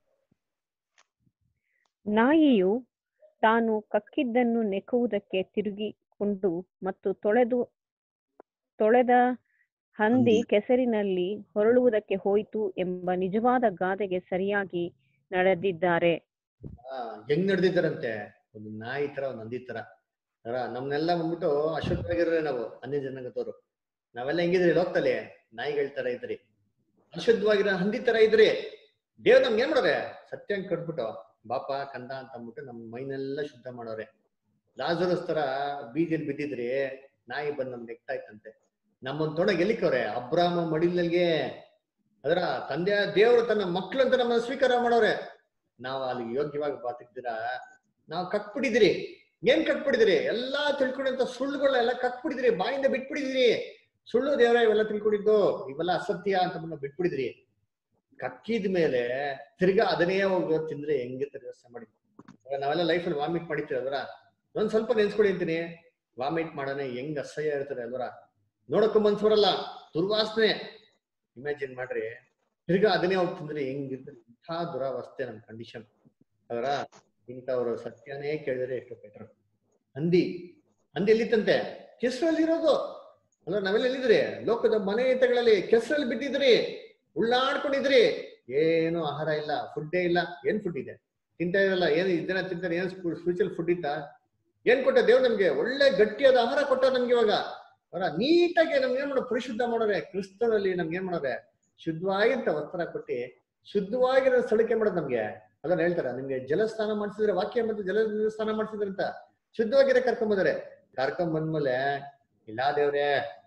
Speaker 4: ನಾಯಿಯು ತಾನು ಕಕ್ಕಿದ್ದನ್ನು ನೆಕ್ಕುವುದಕ್ಕೆ ತಿರುಗಿಕೊಂಡು ಮತ್ತು ತೊಳೆದು ತೊಳೆದ ಹಂದಿ ಕೆಸರಿನಲ್ಲಿ ಹೊರಳುವುದಕ್ಕೆ ಹೋಯಿತು ಎಂಬ ನಿಜವಾದ ಗಾದೆಗೆ ಸರಿಯಾಗಿ ನಡೆದಿದ್ದಾರೆ
Speaker 2: ಆ, ಹೆಂಗ್ ನಡೆದಿದ್ದಾರಂತೆ ಒಂದು ನಾಯಿ ತರ ಒಂದು ಹಂದಿ ತರ ಅರ ನಮ್ನೆಲ್ಲ ಬಂದ್ಬಿಟ್ಟು ಅಶುದ್ಧವಾಗಿರೋರೆ ನಾವು ಹಂದಿ ಜನಾಂಗದವ್ರು ನಾವೆಲ್ಲ ಹೆಂಗಿದ್ರಿ ಲೋಕದಲ್ಲಿ ನಾಯಿಗಳ ತರ ಇದ್ರಿ ಅಶುದ್ಧವಾಗಿರೋ ಹಂದಿ ತರ ಇದ್ರಿ ದೇವ್ರ ನಮ್ಗೆ ಏನ್ ಮಾಡೋರೆ ಸತ್ಯ ಕಟ್ಬಿಟ್ಟು ಬಾಪ ಕಂದ ಅಂತ ಅಂದ್ಬಿಟ್ಟು ನಮ್ ಮೈನೆಲ್ಲ ಶುದ್ಧ ಮಾಡೋರೆ ಲಾಜರಸ್ ತರ ಬೀದಿಯಲ್ಲಿ ಬಿದ್ದಿದ್ರಿ ನಾಯಿ ಬಂದ್ ನಮ್ಗೆ ನೆಕ್ತಾ ಇತ್ತಂತೆ ನಮ್ಮನ್ ತೊಡಗ್ ಎಲ್ಲಿಕ್ಕವ್ರೆ ಅಬ್ರಾಮ ಮಡಿಲಲ್ಗೆ ಅದರ ತಂದೆಯ ದೇವರು ತನ್ನ ಮಕ್ಳು ಅಂತ ನಮ್ಮನ್ನ ಸ್ವೀಕಾರ ಮಾಡೋರೆ ನಾವು ಅಲ್ಲಿ ಯೋಗ್ಯವಾಗಿ ಬಾತಿದ್ದೀರಾ ನಾವು ಕಟ್ಬಿಟ್ಟಿದಿರಿ ಏನ್ ಕಟ್ಬಿಟ್ಟಿದಿರಿ ಎಲ್ಲಾ ತಿಳ್ಕೊಂಡಂತ ಸುಳ್ಳುಗಳೆಲ್ಲ ಕಟ್ಬಿಟ್ಟಿದಿರಿ ಬಾಯಿಂದ ಬಿಟ್ಬಿಟ್ಟಿದಿರಿ ಸುಳ್ಳು ದೇವರ ಇವೆಲ್ಲ ತಿಳ್ಕೊಂಡಿದ್ದು ಇವೆಲ್ಲ ಅಸತ್ಯ ಅಂತ ಬಂದು ಬಿಟ್ಬಿಟ್ಟಿದ್ರಿ ಕಕ್ಕಿದ ಮೇಲೆ ತಿರ್ಗಾ ಅದನ್ನೇ ಹೋಗಿ ತಿಂದ್ರೆ ಹೆಂಗಿರ್ತಾರೆ ವ್ಯವಸ್ಥೆ ಮಾಡಿ ಇವಾಗ ನಾವೆಲ್ಲ ಲೈಫಲ್ಲಿ ವಾಮಿಟ್ ಮಾಡಿರ್ತೀವಿ ಅದರ ಒಂದ್ ಸ್ವಲ್ಪ ನೆನ್ಸ್ಕೊಡಿ ಅಂತೀನಿ ವಾಮಿಟ್ ಮಾಡೋಣ ಹೆಂಗ್ ಅಸಹ್ಯ ಇರ್ತಾರೆ ಅಲ್ವರ ನೋಡಕ್ಕೂ ಮನ್ಸು ಬರಲ್ಲ ದುರ್ವಾಸನೆ ಇಮ್ಯಾಜಿನ್ ಮಾಡ್ರಿ ತಿರ್ಗಾ ಅದನ್ನೇ ಹೋಗಿ ತಿಂದ್ರೆ ಹೆಂಗಿರ್ತಾರೆ ಇಂಥ ದುರಾವಸ್ಥೆ ನಮ್ ಕಂಡೀಷನ್ ಅದರ ಇಂಥವ್ರು ಸತ್ಯನೇ ಕೇಳಿದ್ರೆ ಎಷ್ಟು ಬೆಟರ್ ಹಂದಿ ಹಂದಿ ಎಲ್ಲಿತ್ತಂತೆ ಕೆಸರಲ್ಲಿ ಇರೋದು ಅಲ್ಲ ನಾವೆಲ್ಲ ಎಲ್ಲಿದ್ರಿ ಲೋಕದ ಮನೆ ಹಿತಗಳಲ್ಲಿ ಕೆಸರಲ್ಲಿ ಬಿದ್ದಿದ್ರಿ ಉಳ್ಳಾಡ್ಕೊಂಡಿದ್ರಿ ಏನು ಆಹಾರ ಇಲ್ಲ ಫುಡ್ಡೇ ಇಲ್ಲ ಏನ್ ಫುಡ್ ಇದೆ ತಿಂತಾ ಇರಲ್ಲ ಏನು ಇದನ್ನ ತಿಂತಾರೆ ಏನ್ ಸ್ಪಿರಿಚುವಲ್ ಫುಡ್ ಇತ್ತ ಏನ್ ಕೊಟ್ಟ ದೇವ್ರು ನಮ್ಗೆ ಒಳ್ಳೆ ಗಟ್ಟಿಯಾದ ಆಹಾರ ಕೊಟ್ಟ ನಮ್ಗೆ ಇವಾಗ ಅವರ ನೀಟಾಗಿ ನಮ್ಗೆ ಏನ್ ಮಾಡೋ ಪರಿಶುದ್ಧ ಮಾಡೋರೆ ಕ್ರಿಸ್ತನಲ್ಲಿ ನಮ್ಗೆ ಏನ್ ಮಾಡೋರೆ ಶುದ್ಧವಾಗಿಂತ ವಸ್ತ್ರ ಕೊಟ್ಟು ಶುದ್ಧವಾಗಿರೋ ಸ್ಥಳಕ್ಕೆ ಮಾಡೋದು ನಮ್ಗೆ ಅದನ್ನ ಹೇಳ್ತಾರ ನಿಮ್ಗೆ ಜಲಸ್ನಾನ ಮಾಡಿಸಿದ್ರೆ ವಾಕ್ಯ ಮತ್ತು ಜಲ ಸ್ನಾನ ಮಾಡಿಸಿದ್ರೆ ಅಂತ ಶುದ್ಧವಾಗಿರೋ ಕರ್ಕೊಂಡ್ ಬಂದರೆ ಕರ್ಕೊಂಡ್ ಬಂದ್ಮೇಲೆ ಇಲ್ಲ ದೇವ್ರೆ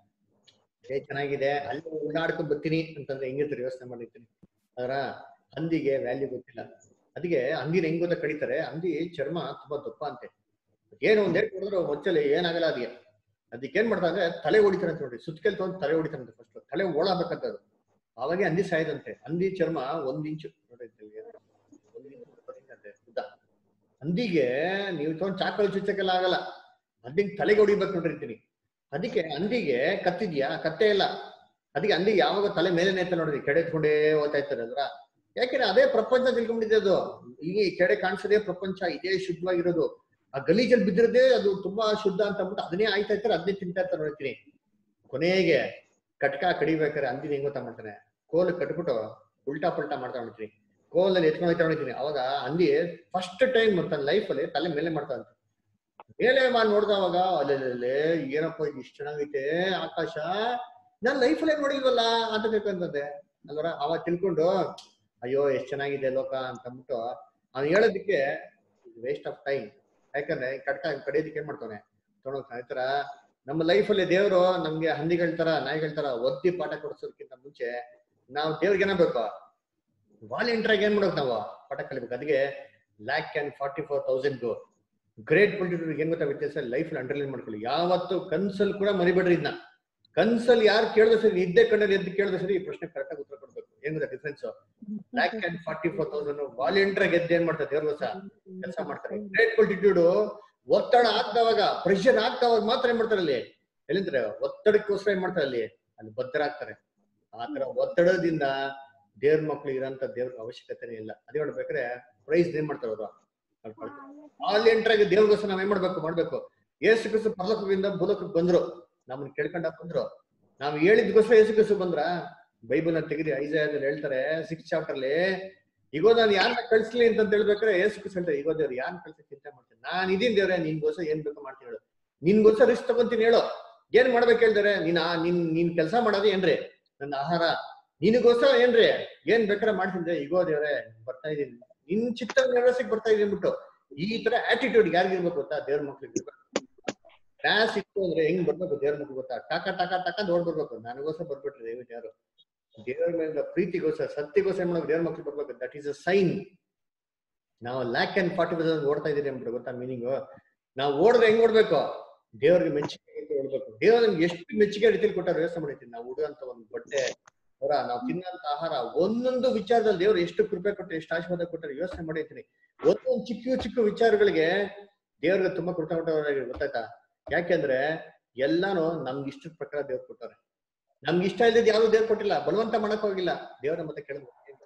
Speaker 2: ಏ ಚೆನ್ನಾಗಿದೆ ಅಲ್ಲಿ ಓಡಾಡ್ಕೊಂಡ್ ಬರ್ತೀನಿ ಅಂತಂದ್ರೆ ಹೆಂಗಿರ್ತಾರೆ ಯೋಚನೆ ಮಾಡಿರ್ತೀನಿ ಅದರ ಹಂದಿಗೆ ವ್ಯಾಲ್ಯೂ ಗೊತ್ತಿಲ್ಲ ಅದಕ್ಕೆ ಹಂದಿನ ಹೆಂಗ್ ಗೊತ್ತಾ ಕಡಿತಾರೆ ಹಂದಿ ಚರ್ಮ ತುಂಬಾ ದಪ್ಪ ಅಂತೆ ಏನೋ ಒಂದ್ ಏಟ್ ಹೊಡೆದ್ರು ಮೊಚ್ಚಲಿ ಏನಾಗಲ್ಲ ಅದಕ್ಕೆ ಅದಕ್ಕೆ ಏನ್ ಮಾಡ್ತಾರೆ ಅಂದ್ರೆ ತಲೆ ಹೊಡಿತಾರೆ ಅಂತ ನೋಡಿ ಸುತ್ತಕೆಲ್ ತಗೊಂಡು ತಲೆ ಹೊಡಿತಾರಂತೆ ಫಸ್ಟ್ ತಲೆ ಓಡಾಬೇಕಂತ ಅದು ಅವಾಗೆ ಹಂದಿ ಸಾಯ್ದಂತೆ ಹಂದಿ ಚರ್ಮ ಒಂದ್ ಇಂಚು ನೋಡಿ ಇಲ್ಲಿ ಒಂದ್ ಇಂಚು ಬರ್ತಂತೆ ಉದ್ದ ಹಂದಿಗೆ ನೀವು ತಗೊಂಡ್ ಚಾಕಲ್ ಚುಚ್ಚಕ್ಕೆಲ್ಲ ಆಗಲ್ಲ ಹಂದಿಗೆ ತಲೆಗೆ ಹೊಡಿಬೇಕು ನೋಡಿರ್ತೀನಿ ಅದಕ್ಕೆ ಹಂದಿಗೆ ಕತ್ತಿದ್ಯಾ ಕತ್ತೆ ಇಲ್ಲ ಅದಕ್ಕೆ ಹಂದಿ ಯಾವಾಗ ತಲೆ ಮೇಲೆ ನೇತ ನೋಡ್ರಿ ಕೆಡೆ ಎತ್ಕೊಂಡೇ ಹೋಗ್ತಾ ಇರ್ತಾರೆ ಅದ್ರ ಯಾಕೆಂದ್ರೆ ಅದೇ ಪ್ರಪಂಚ ತಿಳ್ಕೊಂಡಿದೆ ಅದು ಈಗ ಈ ಕೆಡೆ ಕಾಣಿಸೋದೇ ಪ್ರಪಂಚ ಇದೇ ಶುದ್ಧವಾಗಿರೋದು ಆ ಗಲೀಜಲ್ಲಿ ಬಿದ್ದಿರೋದೇ ಅದು ತುಂಬಾ ಶುದ್ಧ ಅಂತ ಅಂದ್ಬಿಟ್ಟು ಅದನ್ನೇ ಆಯ್ತಾ ಇರ್ತಾರೆ ಅದನ್ನೇ ತಿಂತಾ ಇರ್ತಾರೆ ನೋಡ್ತೀನಿ ಕೊನೆಗೆ ಕಟ್ಕ ಕಡಿಬೇಕಾರೆ ಹಂದಿನ ಹೆಂಗ್ ಗೊತ್ತಾ ಮಾಡ್ತಾನೆ ಕೋಲ್ ಕಟ್ಬಿಟ್ಟು ಉಲ್ಟಾ ಪಲ್ಟಾ ಮಾಡ್ತಾ ನೋಡ್ತೀನಿ ಕೋಲಲ್ಲಿ ಎತ್ಕೊಂಡು ಹೋಗ್ತಾ ನೋಡ್ತೀನಿ ಅವಾಗ ಹಂದಿ ಫಸ್ಟ್ ಟೈಮ್ ತನ್ನ ಲೈಫಲ್ಲಿ ತಲೆ ಮೇಲೆ ಮಾಡ್ತಾ ಅಂತ ಮೇಲೆ ಮಾಡಿ ನೋಡ್ದವಾಗ ಅಲ್ಲೇ ಏನಪ್ಪ ಇದು ಇಷ್ಟು ಚೆನ್ನಾಗೈತೆ ಆಕಾಶ ನಾನ್ ಲೈಫಲ್ಲೇ ನೋಡಿಲ್ವಲ್ಲ ಅಂತ ತಿಳ್ಕೊಂತಂದೆ ಅಲ್ವರ ಅವ ತಿಳ್ಕೊಂಡು ಅಯ್ಯೋ ಎಷ್ಟ್ ಚೆನ್ನಾಗಿದೆ ಲೋಕ ಅಂತ ಅಂದ್ಬಿಟ್ಟು ಅವ್ನು ಹೇಳೋದಕ್ಕೆ ವೇಸ್ಟ್ ಆಫ್ ಟೈಮ್ ಯಾಕಂದ್ರೆ ಕಟ್ಕ ಕಡಿಯೋದಕ್ಕೆ ಏನ್ ಮಾಡ್ತಾನೆ ತೊಗೊಂಡೋಗ್ತಾನೆ ಈ ತರ ನಮ್ಮ ಲೈಫಲ್ಲಿ ದೇವರು ನಮ್ಗೆ ಹಂದಿಗಳ ತರ ನಾಯಿಗಳ ತರ ಒದ್ದಿ ಪಾಠ ಕೊಡಿಸೋದಕ್ಕಿಂತ ಮುಂಚೆ ನಾವು ದೇವ್ರಿಗೆ ಏನಾಗಬೇಕು ವಾಲಂಟಿಯರ್ ಆಗಿ ಏನ್ ಮಾಡ್ಬೇಕು ನಾವು ಪಾಠ ಕಲಿಬೇಕು ಅದಕ್ಕೆ lakh and forty four thousand great political ಏನ್ ಗೊತ್ತಾ ವ್ಯತ್ಯಾಸ ಲೈಫ್ ಅಂಡರ್ಲೈನ್ ಮಾಡ್ಕೊಳ್ಳಿ ಯಾವತ್ತು ಕನ್ಸಲ್ ಕೂಡ ಮರಿಬೇಡ್ರಿ ಇದನ್ನ ಕನ್ಸಲ್ ಯಾರು ಕೇಳಿದ್ರೆ ಸರಿ ನಿದ್ದೆ ಕಣ್ಣಲ್ಲಿ ಎದ್ದು ಕೇಳಿದ್ರೆ ಸರಿ ಈ ಪ್ರಶ್ನೆ ಕರೆಕ್ಟ್ ಆಗಿ ಉತ್ತರ ಕೊಡ್ಬೇಕು ಏನ್ ಗೊತ್ತಾ difference lakh and forty four thousand volunteer ಆಗಿ ಎದ್ದು ಏನ್ ಮಾಡ್ತಾರೆ ದೇವ್ರ ಸಹ ಕೆಲಸ ಮಾಡ್ತಾರೆ ಗ್ರೇಟ್ ಪೊಲಿಟಿಟ್ಯೂಡ್ ಒತ್ತಡ ಆಗ್ದವಾಗ ಪ್ರೆಷರ್ ಆಗ್ದವಾಗ ಮಾತ್ರ ಏನ್ ಮಾಡ್ತಾರೆ ಅಲ್ಲಿ ಎಲ್ಲಿಂದ್ರೆ ಒತ್ತಡಕ್ಕೋಸ್ಕರ ಏನ್ ಮಾಡ್ತಾರೆ ಅಲ್ಲಿ ಅಲ್ಲಿ ಬದ್ಧರಾಗ್ತಾರೆ ಆತರ ಒತ್ತಡದಿಂದ ದೇವ್ರ ಮಕ್ಳು ಇರೋಂತ ದೇವ್ರ ಅವಶ್ಯಕತೆನೇ ಇಲ್ಲ ಅದೇ ನೋಡ್ಬೇಕಾದ್ರೆ ಪ್ರೈಸ್ ಏನ್ ಮಾಡ್ತಾರೆ ಅವರು ವಾಲಂಟಿಯರ್ ಆಗಿ ದೇವ್ರಿಗೋಸ್ಕರ ನಾವ್ ಏನ್ ಮಾಡ್ಬೇಕು ಮಾಡ್ಬೇಕು ಏಸು ಕ್ರಿಸ್ತು ಪರಲೋಕದಿಂದ ಭೂಲೋಕಕ್ಕೆ ಬಂದ್ರು ನಮ್ಮನ್ನ ಕೇಳ್ಕೊಂಡ ಬಂದ್ರು ನಾವ್ ಹೇಳಿದ್ಗೋಸ್ಕರ ಏಸು ಕ್ರಿಸ್ತು ಬಂದ್ರ ಬೈಬಲ್ ನ ತೆಗೆದಿ ಐಜಾಯದಲ್ಲಿ ಹೇಳ್ತಾರೆ ಸಿಕ್ಸ್ ಚಾಪ್ಟರ್ ಅಲ್ಲಿ ಈಗೋ ನಾನು ಯಾರನ್ನ ಕಳ್ಸ್ಲಿ ಅಂತ ಹೇಳ್ಬೇಕಾದ್ರೆ ಏಸು ಕ್ರಿಸ್ತು ಹೇಳ್ತಾರೆ ಈಗೋ ದೇವ್ರು ಯಾರನ್ನ ಕಳ್ಸಿ ಚಿಂತೆ ಮಾಡ್ತೀನಿ ನಾನ್ ಇದೀನಿ ದೇವ್ರೆ ನಿನ್ಗೋಸ್ಕರ ಏನ್ ಬೇಕೋ ಮಾಡ್ತೀನಿ ಹೇಳು ನಿನ್ಗೋಸ್ಕರ ರಿಸ್ಕ್ ತಗೊಂತೀನಿ ಹೇಳು ಏನ್ ಮಾಡ್ಬೇಕು ಹೇಳ್ತಾರೆ ನೀನ್ ಆ- ನೀನ್ ನೀನ್ ಕೆಲಸ ಮಾಡೋದು ಏನ್ರಿ ನನ್ನ ಆಹಾರ ನಿನಗೋಸ್ಕರ ಏನ್ರಿ ಏನ್ ಬೇಕಾದ್ರೆ ಮಾಡ್ತೀನಿ ಈಗೋ ದೇವ್ರೆ ಬರ್ತಾ ಇದೀನಿ ನಿನ್ ಚಿತ್ತ ನೆರವೇರ್ಸಕ್ ಬರ್ತಾ ಇದೀನಿ ಅಂದ್ಬಿಟ್ಟು ಈ ತರ ಆಟಿಟ್ಯೂಡ್ ಯಾರಿಗಿರ್ಬೇಕು ಗೊತ್ತಾ ದೇವ್ರ ಮಕ್ಳಿಗೆ ಇರ್ಬೇಕು ಕ್ಲಾಸ್ ಇತ್ತು ಅಂದ್ರೆ ಹೆಂಗ್ ಬರ್ಬೇಕು ದೇವ್ರ ಮಕ್ಳು ಗೊತ್ತಾ ಟಕ ಟಕ ಟಕ ನೋಡ್ ಬರ್ಬೇಕು ನನಗೋಸ್ಕರ ಬರ್ಬಿಟ್ರಿ ದಯವಿಟ್ಟು ಯಾರು ದೇವ್ರ ಮೇಲೆ ಪ್ರೀತಿಗೋಸ್ಕರ ಸತ್ಯಗೋಸ್ಕರ ಮಾಡೋ ದೇವ್ರ ಮಕ್ಳು ಬರ್ಬೇಕು ದಟ್ ಈಸ್ ಅ ಸೈನ್ ನಾವು ಲ್ಯಾಕ್ ಅಂಡ್ ಫಾರ್ಟಿ ಪರ್ಸೆಂಟ್ ಓಡ್ತಾ ಇದೀರಿ ಅಂದ್ಬಿಟ್ಟು ಗೊತ್ತಾ ಮೀನಿಂಗು ನಾವು ಓಡಿದ್ರೆ ಹೆಂಗ್ ಓಡ್ಬೇಕು ದೇವ್ರಿಗೆ ಮೆಚ್ಚುಗೆ ಅಂತ ಓಡ್ಬೇಕು ದೇವ್ರ ನಮ್ಗೆ ಎಷ್ಟು ಮೆಚ್ಚುಗೆ ರೀತಿಯಲ್ಲಿ ಕೊಟ್ಟಾರ ಯೋಚನೆ ಮಾಡಿರ್ತೀನಿ ನಾವು ಉಡುವಂತ ಒಂದು ಬಟ್ಟೆ ಅವರ ಅದರ ನಾವು ತಿನ್ನಂತ ಆಹಾರ ಒಂದೊಂದು ವಿಚಾರದಲ್ಲಿ ದೇವ್ರು ಎಷ್ಟು ಕೃಪೆ ಕೊಟ್ಟರೆ ಎಷ್ಟು ಆಶೀರ್ವಾದ ಕೊಟ್ಟರೆ ಯೋಚನೆ ಮಾಡಿರ್ತೀನಿ ಒಂದೊಂದು ಚಿಕ್ಕ ಚಿಕ್ಕ ವಿಚಾರಗಳಿಗೆ ದೇವ್ರಿಗೆ ತುಂಬಾ ಕೃಪೆ ಕೊಟ್ಟವರಾಗಿ ಗೊತ್ತಾಯ್ತಾ ಯಾಕೆಂದ್ರೆ ಎಲ್ಲಾನು ನಮ್ಗೆ ಇಷ್ಟದ ಪ್ರಕಾರ ದೇವ್ರು ಕೊಟ್ಟವ್ರೆ ನಮ್ಗೆ ಇಷ್ಟ ಇಲ್ಲದ ಯಾವ್ದು ದೇವ್ರು ಕೊಟ್ಟಿಲ್ಲ ಬಲವಂತ ಮಾಡಕ್ ಹೋಗಿಲ್ಲ ದೇವ್ರ ಮತ್ತೆ ಕೇಳಿದ್ರು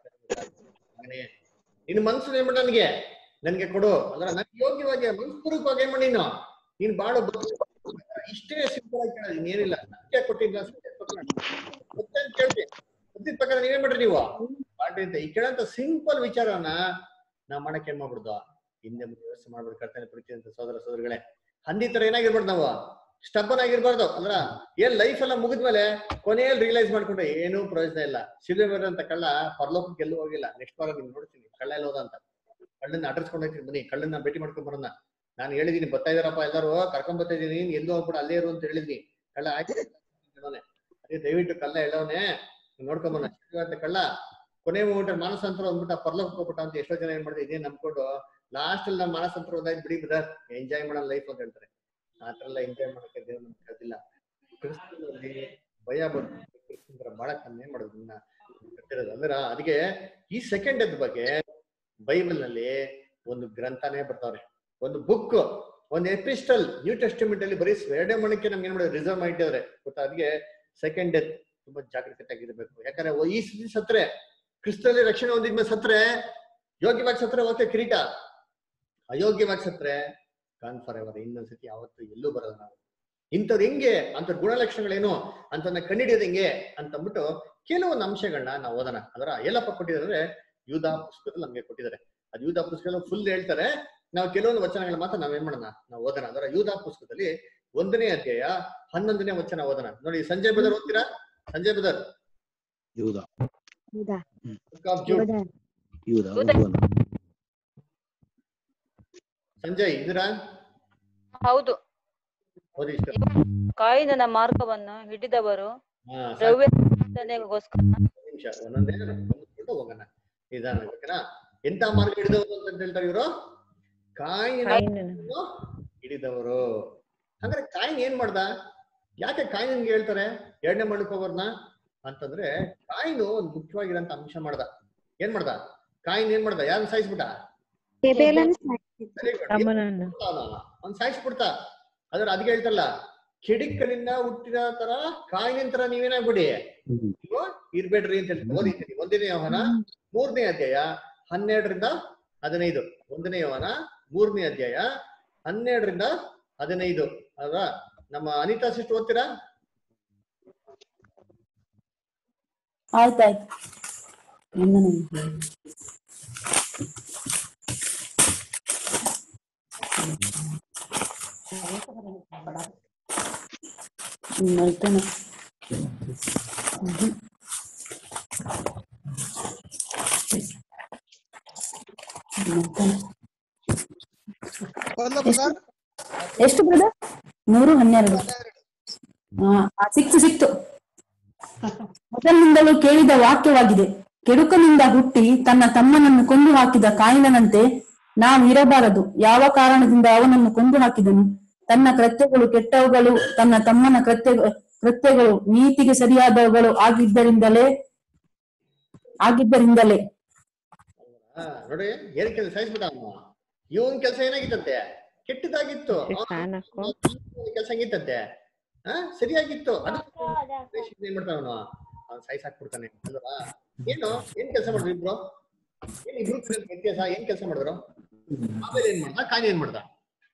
Speaker 2: ಮಗನೇ, ನಿನ್ ಮನ್ಸು ಏನ್ ಮಾಡ ನನ್ಗೆ ನನ್ಗೆ ಕೊಡು ಅಂದ್ರೆ ನನ್ಗೆ ಯೋಗ್ಯವಾಗಿ ಮನಸ್ಪೂರ್ವಕವಾಗಿ ಏನ್ ಮಾಡಿ ನೀನು ನೀನ್ ಬಾಳು ಬದುಕು. ಇಷ್ಟೇ ಸಿಂಪಲ್ ಆಗಿ ಕೇಳೋದು ಇನ್ನೇನಿಲ್ಲ ಸತ್ಯ ಕೊಟ್ಟಿಲ್ಲ ಸತ್ಯ ಕೊಟ್ಟಿಲ್ಲ. ಸತ್ಯ ಅಂತ ಕೇಳ್ತೀನಿ ಸತ್ಯದ ಪ್ರಕಾರ ನೀವೇನ್ ಮಾಡ್ರಿ ನೀವು ಮಾಡ್ರಿ ಅಂತ ಈ ಕೇಳಂತ ಸಿಂಪಲ್ ವಿಚಾರನ ನಾವ್ ಮಾಡಕ್ ಏನ್ ಮಾಡ್ಬಿಡ್ದು ಹಿಂದೆ ಮುಂದೆ ವ್ಯವಸ್ಥೆ ಮಾಡ್ಬಿಟ್ಟು ಕರ್ತನೆ ಪ್ರೀತಿ ಅಂತ ಸೋದರ ಸೋದರಿಗಳೇ ಹಂದಿ ತರ ಏನಾಗಿರ್ಬಾರ್ದು ನಾವು ಸ್ಟಬ್ಬನ್ ಆಗಿರ್ಬಾರ್ದು ಅಂದ್ರ ಏನ್ ಲೈಫ್ ಎಲ್ಲ ಮುಗಿದ್ಮೇಲೆ ಕೊನೆಯಲ್ಲಿ ರಿಯಲೈಸ್ ಮಾಡ್ಕೊಂಡ್ರೆ ಏನೂ ಪ್ರಯೋಜನ ಇಲ್ಲ ಶಿಲ್ವೆ ಅಂತ ಕಳ್ಳ ಪರಲೋಕಕ್ಕೆ ಎಲ್ಲೂ ಹೋಗಿಲ್ಲ ನೆಕ್ಸ್ಟ್ ವಾರ ನಿಮ್ಗೆ ನೋಡ್ತೀನಿ ಕಳ್ಳ ಎಲ್ಲ ಹೋದ ಅಂತ ಕಳ್ಳನ್ನ ಅಡ್ರೆಸ್ಕೊಂಡು ಹೋಗ್ತೀನಿ ಬನ್ನಿ ಕಳ್ಳನ್ನ ಭೇಟಿ ಮಾಡ್ಕೊಂಡ್ ಬರೋಣ ನಾನು ಹೇಳಿದೀನಿ ಬರ್ತಾ ಇದಾರಪ್ಪ ಎಲ್ಲರೂ ಕರ್ಕೊಂಡ್ ಬರ್ತಾ ಇದೀನಿ ನೀನ್ ಎಲ್ಲೂ ಹೋಗ್ಬಿಡ ಅಲ್ಲೇ ಇರು ಅಂತ ಹೇಳಿದ್ನಿ ಕಳ್ಳ ಆಯ್ತು ಹೇಳೋನೆ. ಅದೇ ದಯವಿಟ್ಟು ಕಳ್ಳ ಹೇಳೋನೆ ನೋಡ್ಕೊಂಬನ ಅಂತ ಕಳ್ಳ ಕೊನೆ ಮೂಮೆಂಟ್ ಮಾನಸಾಂತರ ಅಂದ್ಬಿಟ್ಟು ಪರ್ಲೋಕ್ ಹೋಗ್ಬಿಟ್ಟ ಅಂತ ಎಷ್ಟೋ ಜನ ಏನ್ ಮಾಡಿದ್ರೆ ಇದೇ ನಂಬ್ಕೊಂಡು ಲಾಸ್ಟ್ ಅಲ್ಲಿ ನಮ್ಮ ಮಾನಸಾಂತರ ಒಂದಾಯ್ತು ಬಿಡಿ ಬ್ರದರ್ ಎಂಜಾಯ್ ಮಾಡೋ ಲೈಫ್ ಅಂತ ಹೇಳ್ತಾರೆ ಆ ತರ ಎಲ್ಲ ಎಂಜಾಯ್ ಮಾಡಕ್ಕೆ ದೇವ್ರು ನಮ್ಗೆ ಕಳ್ದಿಲ್ಲ ಕ್ರಿಸ್ತನಲ್ಲಿ ಭಯ ಬಂದು ಕ್ರಿಸ್ತಂದ್ರ ಬಹಳ ಕಮ್ಮಿ ಮಾಡೋದು ಇನ್ನ ಕಟ್ಟಿರೋದು ಅಂದ್ರೆ ಅದಕ್ಕೆ ಈ ಸೆಕೆಂಡ್ ಎದ್ ಬಗ್ಗೆ ಬೈಬಲ್ ನಲ್ಲಿ ಒಂದು ಗ್ರಂಥನೇ ಬರ್ತಾವ್ರೆ ಒಂದು ಬುಕ್ ಒಂದು ಎಪಿಸ್ಟಲ್ ನ್ಯೂ ಟೆಸ್ಟಿಮೆಂಟ್ ಅಲ್ಲಿ ಬರೀ ಎರಡೇ ಮಣಕ್ಕೆ ನಮ್ಗೆ ಏನ್ ಮಾಡಿದ್ರೆ ರಿಸರ್ವ್ ಮಾಡಿಟ್ಟಿದ್ದಾರೆ ಗೊತ್ತಾ ಅದಕ್ಕೆ ಸೆಕೆಂಡ್ ಡೆತ್ ತುಂಬಾ ಜಾಗೃತಿಯಾಗಿರ್ಬೇಕು ಯಾಕಂದ್ರೆ ಓ ಈ ಸ್ಥಿತಿ ಸತ್ರೆ ಕ್ರಿಸ್ತಲ್ಲಿ ರಕ್ಷಣೆ ಹೊಂದಿದ್ಮೇಲೆ ಸತ್ರೆ ಯೋಗ್ಯವಾಗಿ ಸತ್ರೆ ಓಕೆ ಕಿರೀಟ ಅಯೋಗ್ಯವಾಗಿ ಸತ್ರೆ ಕಾನ್ ಫಾರ್ ಎವರ್ ಇನ್ನೊಂದ್ಸತಿ ಯಾವತ್ತು ಎಲ್ಲೂ ಬರಲ್ಲ ನಾವು ಇಂಥದ್ದು ಹೆಂಗೆ ಅಂತ ಗುಣಲಕ್ಷಣಗಳೇನು ಅಂತನ್ನ ಕಂಡಿಡಿಯೋದು ಹೆಂಗೆ ಅಂತಂದ್ಬಿಟ್ಟು ಕೆಲವೊಂದು ಅಂಶಗಳನ್ನ ನಾವು ಓದೋಣ ಅದರ ಎಲ್ಲಪ್ಪ ಕೊಟ್ಟಿದ್ದಾರೆ ಯೂದಾ ಪುಸ್ತಕದಲ್ಲಿ ನಮ್ಗೆ ಕೊಟ್ಟಿದ್ದಾರೆ ಅದು ಯೂದಾ ಪುಸ್ತಕ ಫುಲ್ ಹೇಳ್ತಾರೆ ನಾವು ಕೆಲವೊಂದು ವಚನಗಳ ಮಾತ್ರ ನಾವೇನ್ ಮಾಡೋಣ ನಾವು ಓದೋಣ ಅದರ ಯೂದಾ ಪುಸ್ತಕದಲ್ಲಿ ಒಂದನೇ ಅಧ್ಯಾಯ ಹನ್ನೊಂದನೇ ವಚನ ಓದೋಣ ನೋಡಿ ಸಂಜಯ್ ಬದರ್ ಓದ್ತೀರಾ Sanjay ಬದರ್
Speaker 5: ಯೂದ
Speaker 2: Book of Jude.
Speaker 5: ಯೂದ
Speaker 2: Sanjay ಇದ್ದೀರಾ
Speaker 14: ಹೌದು
Speaker 2: ಓದಿ ಇಷ್ಟ
Speaker 14: ಕಾಯಿನನ ಮಾರ್ಗವನ್ನು ಹಿಡಿದವರು
Speaker 2: ಹಾ, ಸಾಕು.
Speaker 14: ದ್ರವ್ಯ ಸಂಪಾದನೆಗೋಸ್ಕರ
Speaker 2: ನಿಮಿಷ ಒಂದೊಂದೇ ಬಂದ್ಬಿಟ್ಟು ಹೋಗೋಣ ನಿಧಾನ ಓಕೆನಾ ಎಂತ ಮಾರ್ಗ ಹಿಡಿದವರು ಅಂತ ಹೇಳ್ತಾರೆ ಇವರು ಕಾಯಿನ ಹಿಡಿದವರು ಅಂದ್ರೆ ಕಾಯಿನ್ ಏನ್ ಮಾಡ್ದ ಯಾಕೆ ಕಾಯಿನ್ಗೆ ಹೇಳ್ತಾರೆ ಎರಡನೇ ಮಾಡಕ್ ಹೋಗೋರ್ನ ಅಂತಂದ್ರೆ ಕಾಯಿನು ಒಂದು ಮುಖ್ಯವಾಗಿರೋಂತ ಅಂಶ ಮಾಡ್ದ ಏನ್ ಮಾಡ್ದ ಕಾಯಿನ್ ಏನ್ ಮಾಡ್ದ ಯಾರನ್ನ ಸಾಯಿಸ್ಬಿಟ್ಟ
Speaker 4: ತಮ್ಮನನ್ನ
Speaker 2: ಅವ್ನ್ ಸಾಯಿಸ್ಬಿಡ್ತಾ ಅದ್ರ ಅದಕ್ಕೆ ಹೇಳ್ತಾರಲ್ಲ ಕಿಡಿಕಲಿಂದ ಹುಟ್ಟಿದ ತರ ಕಾಯಿನ ತರ ನೀವೇನಾಗ್ಬಿಡಿ ನೀವು ಇರ್ಬೇಡ್ರಿ ಅಂತ ಹೇಳ್ತಾರೆ ಓದಿದ್ದೀನಿ ಒಂದನೇ ಯೋಹನ ಮೂರನೇ ಅಧ್ಯಾಯ ಹನ್ನೆರಡರಿಂದ ಹದಿನೈದು ಒಂದನೇ ಯೋಹನ ಮೂರನೇ ಅಧ್ಯಾಯ ಹನ್ನೆರಡರಿಂದ ಹದಿನೈದು ಅಲ್ವಾ ನಮ್ಮ ಅನಿತಾ ಸಿಸ್ಟರ್ ಓದ್ತೀರಾ
Speaker 21: ಆಯ್ತಾಯ್ತು ಮಲ್ತಾನೆ
Speaker 19: ಓದ್ಲಾ ಬ್ರದರ್
Speaker 21: ಎಷ್ಟು ಬ್ರದರ್ ಮೂರು ಹನ್ನೆರಡು ಹಾ ಆ, ಸಿಕ್ತು ಸಿಕ್ತು ಮೊದಲಿನಿಂದಲೂ ಕೇಳಿದ ವಾಕ್ಯವಾಗಿದೆ ಕೆಡುಕನಿಂದ ಹುಟ್ಟಿ ತನ್ನ ತಮ್ಮನನ್ನು ಕೊಂದು ಹಾಕಿದ ಕಾಯಿನಂತೆ ನಾವು ಇರಬಾರದು ಯಾವ ಕಾರಣದಿಂದ ಅವನನ್ನು ಕೊಂದು ಹಾಕಿದನು ತನ್ನ ಕೃತ್ಯಗಳು ಕೆಟ್ಟವುಗಳು ತನ್ನ ತಮ್ಮನ ಕೃತ್ಯ ಕೃತ್ಯಗಳು ನೀತಿಗೆ ಸರಿಯಾದವುಗಳು ಆಗಿದ್ದರಿಂದಲೇ ಆಗಿದ್ದರಿಂದಲೇ
Speaker 2: ಹಾ ನೋಡಿ ಏನ್ ಕೆಲಸ ಸಾಯಿಸ್ಬಿಟ್ಟ ಅವನು ಇವನ್ ಕೆಲಸ ಏನಾಗಿತ್ತಂತೆ ಕೆಟ್ಟದಾಗಿತ್ತು ಕೆಲಸ ಹೆಂಗಿತ್ತಂತೆ ಹಾ ಸರಿಯಾಗಿತ್ತು ಅದಕ್ಕೆ ಏನ್ ಮಾಡ್ತಾನ ಅವನು ಅವ್ನು ಸಾಯಿಸ್ ಹಾಕ್ಬಿಡ್ತಾನೆ ಅಲ್ವಾ ಏನು ಏನ್ ಕೆಲಸ ಮಾಡಿದ್ರು ಇಬ್ರು ಏನ್ ಇಬ್ರು ವ್ಯತ್ಯಾಸ ಏನ್ ಕೆಲಸ ಮಾಡಿದ್ರು ಆಮೇಲೆ ಏನ್ ಮಾಡ್ದ ಕಾಯಿ ಏನ್ ಮಾಡ್ದ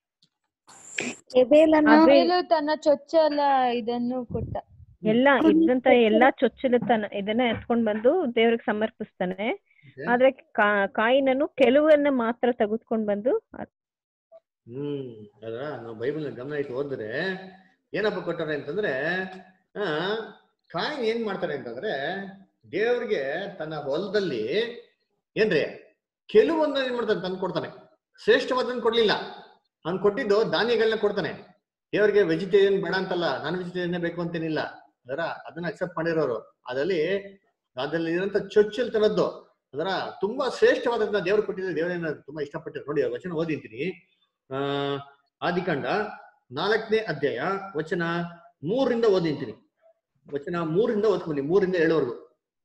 Speaker 3: ಆಮೇಲೂ ತನ್ನ ಚೊಚ್ಚಲ ಇದನ್ನು ಕೊಟ್ಟ
Speaker 4: ಎಲ್ಲ ಇದ್ದಂತ ಎಲ್ಲಾ ಚೊಚ್ಚಲತನ ಇದನ್ನ ಎತ್ಕೊಂಡ್ ಬಂದು ದೇವ್ರಿಗೆ ಸಮರ್ಪಿಸ್ತಾನೆ ಆದ್ರೆ ಕಾ- ಕಾಯಿನನು ಕೆಲವನ್ನ ಮಾತ್ರ ತೆಗೆದುಕೊಂಡ್ ಬಂದು ಅದ್-
Speaker 2: ಹ್ಮ್ ಅದ ನಾವು ಬೈಬಲ್ ಗಮನ ಇಟ್ಟು ಓದಿದ್ರೆ ಏನಪ್ಪ ಕೊಟ್ಟಾರೆ ಅಂತಂದ್ರೆ ಆ ಕಾಯಿನ್ ಏನ್ ಮಾಡ್ತಾರೆ ಅಂತಂದ್ರೆ ದೇವ್ರಿಗೆ ತನ್ನ ಹೊಲದಲ್ಲಿ ಏನ್ರಿ ಕೆಲವೊಂದು ಏನ್ ಮಾಡ್ತಾನೆ ತಂದು ಕೊಡ್ತಾನೆ ಶ್ರೇಷ್ಠವಾದನ್ ಕೊಡ್ಲಿಲ್ಲ ಅವ್ನ್ ಕೊಟ್ಟಿದ್ದು ಧಾನ್ಯಗಳನ್ನ ಕೊಡ್ತಾನೆ ದೇವ್ರಿಗೆ ವೆಜಿಟೇರಿಯನ್ ಬೇಡ ಅಂತಲ್ಲ ನಾನ್ ವೆಜಿಟೇರಿಯನ್ ಬೇಕು ಅಂತೇನಿಲ್ಲ ಅದರ ಅದನ್ನ ಅಕ್ಸೆಪ್ಟ್ ಮಾಡಿರೋರು ಅದರಲ್ಲಿ ಅದ್ರಲ್ಲಿ ಇರೋಂಥ ಚೊಚ್ಚಲ್ತನದ್ದು ಅದರ ತುಂಬಾ ಶ್ರೇಷ್ಠವಾದದನ್ನ ದೇವ್ರು ಕೊಟ್ಟಿದ್ರೆ ದೇವರನ್ನ ತುಂಬಾ ಇಷ್ಟಪಟ್ಟಿರು ನೋಡಿ ಆ ವಚನ ಓದಿಂತೀನಿ ಆ ಆದಿಕಾಂಡ ನಾಲ್ಕನೇ ಅಧ್ಯಾಯ ವಚನ ಮೂರರಿಂದ ಓದಿಂತೀನಿ ವಚನ ಮೂರಿಂದ ಓದ್ಕೊಂಡಿ ಮೂರಿಂದ ಏಳವರೆಗೂ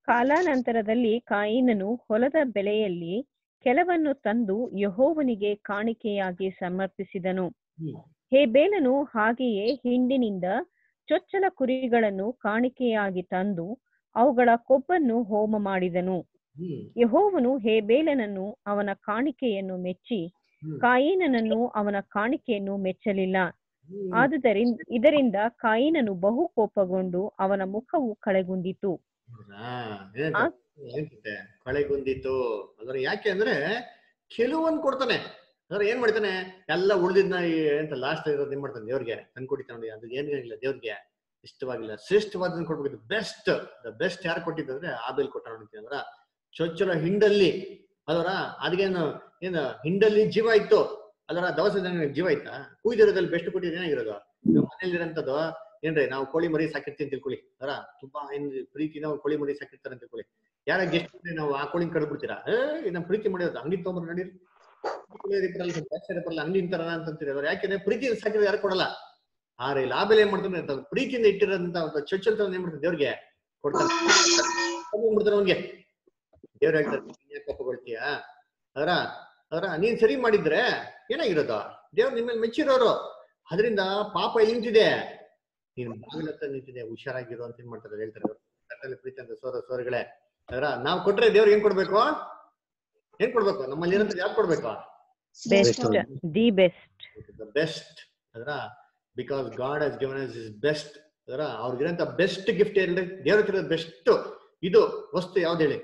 Speaker 4: ಕಾಲಾನಂತರದಲ್ಲಿ ಕಾಯಿನನು ಹೊಲದ ಬೆಳೆಯಲ್ಲಿ ಕೆಲವನ್ನು ತಂದು ಯೆಹೋವನಿಗೆ ಕಾಣಿಕೆಯಾಗಿ ಸಮರ್ಪಿಸಿದನು ಹೇಬೇಲನು ಹಾಗೆಯೇ ಹಿಂಡಿನಿಂದ ಚೊಚ್ಚಲ ಕುರಿಗಳನ್ನು ಕಾಣಿಕೆಯಾಗಿ ತಂದು ಅವುಗಳ ಕೊಬ್ಬನ್ನು ಹೋಮ ಮಾಡಿದನು ಯೆಹೋವನು ಹೇಬೇಲನನ್ನು ಅವನ ಕಾಣಿಕೆಯನ್ನು ಮೆಚ್ಚಿ ಕಾಯಿನನನ್ನು ಅವನ ಕಾಣಿಕೆಯನ್ನು ಮೆಚ್ಚಲಿಲ್ಲ ಆದುದರಿಂದ ಇದರಿಂದ ಕಾಯಿನನು ಬಹು ಕೋಪಗೊಂಡು ಅವನ ಮುಖವು ಕಳೆಗುಂದಿತು
Speaker 2: ಹಾ, ಏನಂತ? ಏನಂತೆ? ಕಳೆಗುಂದಿತ್ತು ಅಂದ್ರೆ ಯಾಕೆ ಅಂದ್ರೆ ಕೆಲವೊಂದ್ ಕೊಡ್ತಾನೆ ಅಂದ್ರೆ ಏನ್ ಮಾಡ್ತಾನೆ ಎಲ್ಲ ಉಳ್ದಿದ್ನ ಈ ಎಂತ ಲಾಸ್ಟ್ ಇರೋದು ಏನ್ ಮಾಡ್ತಾನೆ ದೇವ್ರಿಗೆ ತಂದ್ಕೊಡಿತಾನೆ ನೋಡಿ ಅದು ಏನಿಲ್ಲ ದೇವ್ರಿಗೆ ಇಷ್ಟವಾಗಿಲ್ಲ ಶ್ರೇಷ್ಠವಾದ ಕೊಡ್ಬೇಕು ಬೆಸ್ಟ್ ದ ಬೆಸ್ಟ್ ಯಾರು ಕೊಟ್ಟಿದ್ದು ಅಂದ್ರೆ ಆಬೇಲ್ ಕೊಟ್ಟ ನೋಡ್ತೀನಿ ಅಂದ್ರ ಚೊಚ್ಚಲ ಹಿಂಡಲ್ಲಿ ಅದರ ಅದಕ್ಕೇನು ಏನು ಹಿಂಡಲ್ಲಿ ಜೀವ ಇತ್ತು ಅದರ ದವಸ ಧಾನ್ಯಗಳಿಗೆ ಜೀವ ಇತ್ತಾ ಕುಯ್ದಿರೋದ್ರಲ್ಲಿ ಬೆಸ್ಟ್ ಕೊಟ್ಟಿದ್ದು ಏನಾಗಿರೋದು ಮನೇಲಿರೋಂಥದ್ದು ಏನ್ರಿ ನಾವು ಕೋಳಿ ಮರಿ ಸಾಕಿರ್ತೀವಿ ತಿಳ್ಕೊಳ್ಳಿ ಅದರ ತುಂಬಾ ಏನ್ ಪ್ರೀತಿನ ಅವ್ರು ಕೋಳಿ ಮರಿ ಸಾಕಿರ್ತಾರೆ ಅಂತ ತಿಳ್ಕೊಳ್ಳಿ ಯಾರ ಗೆಸ್ಟ್ ನಾವು ಆ ಕೋಳಿನ ಕಡ್ದು ಬಿಡ್ತೀರಾ ಏ ನಮ್ ಪ್ರೀತಿ ಮಾಡಿರೋದು ಅಂಗಡಿ ತೊಗೊಂಡ್ರು ನಡೀರಿ ಬರಲ್ಲ ಅಂಗಡಿ ಇಂತಾರ ಅಂತಂತೀರಿ ಅವ್ರು ಯಾಕೆಂದ್ರೆ ಪ್ರೀತಿ ಸಾಕಿದ್ರೆ ಯಾರು ಕೊಡಲ್ಲ ಆದ್ರೆ ಇಲ್ಲಿ ಆ ಬೆಲೆ ಏನ್ ಮಾಡ್ತಾನೆ ಅಂತ ಪ್ರೀತಿಯಿಂದ ಇಟ್ಟಿರೋಂತ ಒಂದು ಚೊಚ್ಚಲ್ ತಗೊಂಡ್ ಏನ್ ಮಾಡ್ತಾರೆ ದೇವ್ರಿಗೆ ಕೊಡ್ತಾರೆ ಬಿಡ್ತಾರೆ ಅವ್ನಿಗೆ ದೇವ್ರು ಹೇಳ್ತಾರೆ ನೀನ್ ಯಾಕ್ ಕೋಪಗೊಳ್ತೀಯ ಅದರ ಅದರ ನೀನ್ ಸರಿ ಮಾಡಿದ್ರೆ ಏನಾಗಿರೋದು ದೇವ್ರು ನಿಮ್ಮಲ್ಲಿ ಮೆಚ್ಚಿರೋರು ಅದರಿಂದ ಪಾಪ ಎಲ್ಲಿ ನಿಂತಿದೆ ನೀನ್ ಬಾಗಿಲ ಹತ್ರ ನಿಂತಿದೆ ಹುಷಾರಾಗಿರೋ ಅಂತ ಏನ್ ಮಾಡ್ತಾರೆ ಹೇಳ್ತಾರೆ ಅವ್ರು. ಕರ್ತನಲ್ಲಿ ಪ್ರೀತಿ ಅಂತ ಸೋರ ಸೋರಗಳೇ ಅದರ ನಾವ್ ಕೊಟ್ರೆ ದೇವ್ರಿಗೆ ಏನ್ ಕೊಡ್ಬೇಕು ಏನ್ ಕೊಡ್ಬೇಕು ನಮ್ಮಲ್ಲಿ ಇರೋದ್ ಯಾರು ಕೊಡ್ಬೇಕು
Speaker 4: best the best
Speaker 2: the best ಅದರ because God has given us is best ಅದರ ಅವ್ರಿಗಿರಂತ ಬೆಸ್ಟ್ ಗಿಫ್ಟ್ ಏನ್ರಿ ದೇವ್ರ ಹತ್ರ ಬೆಸ್ಟ್ ಇದು ವಸ್ತು ಯಾವ್ದು ಹೇಳಿ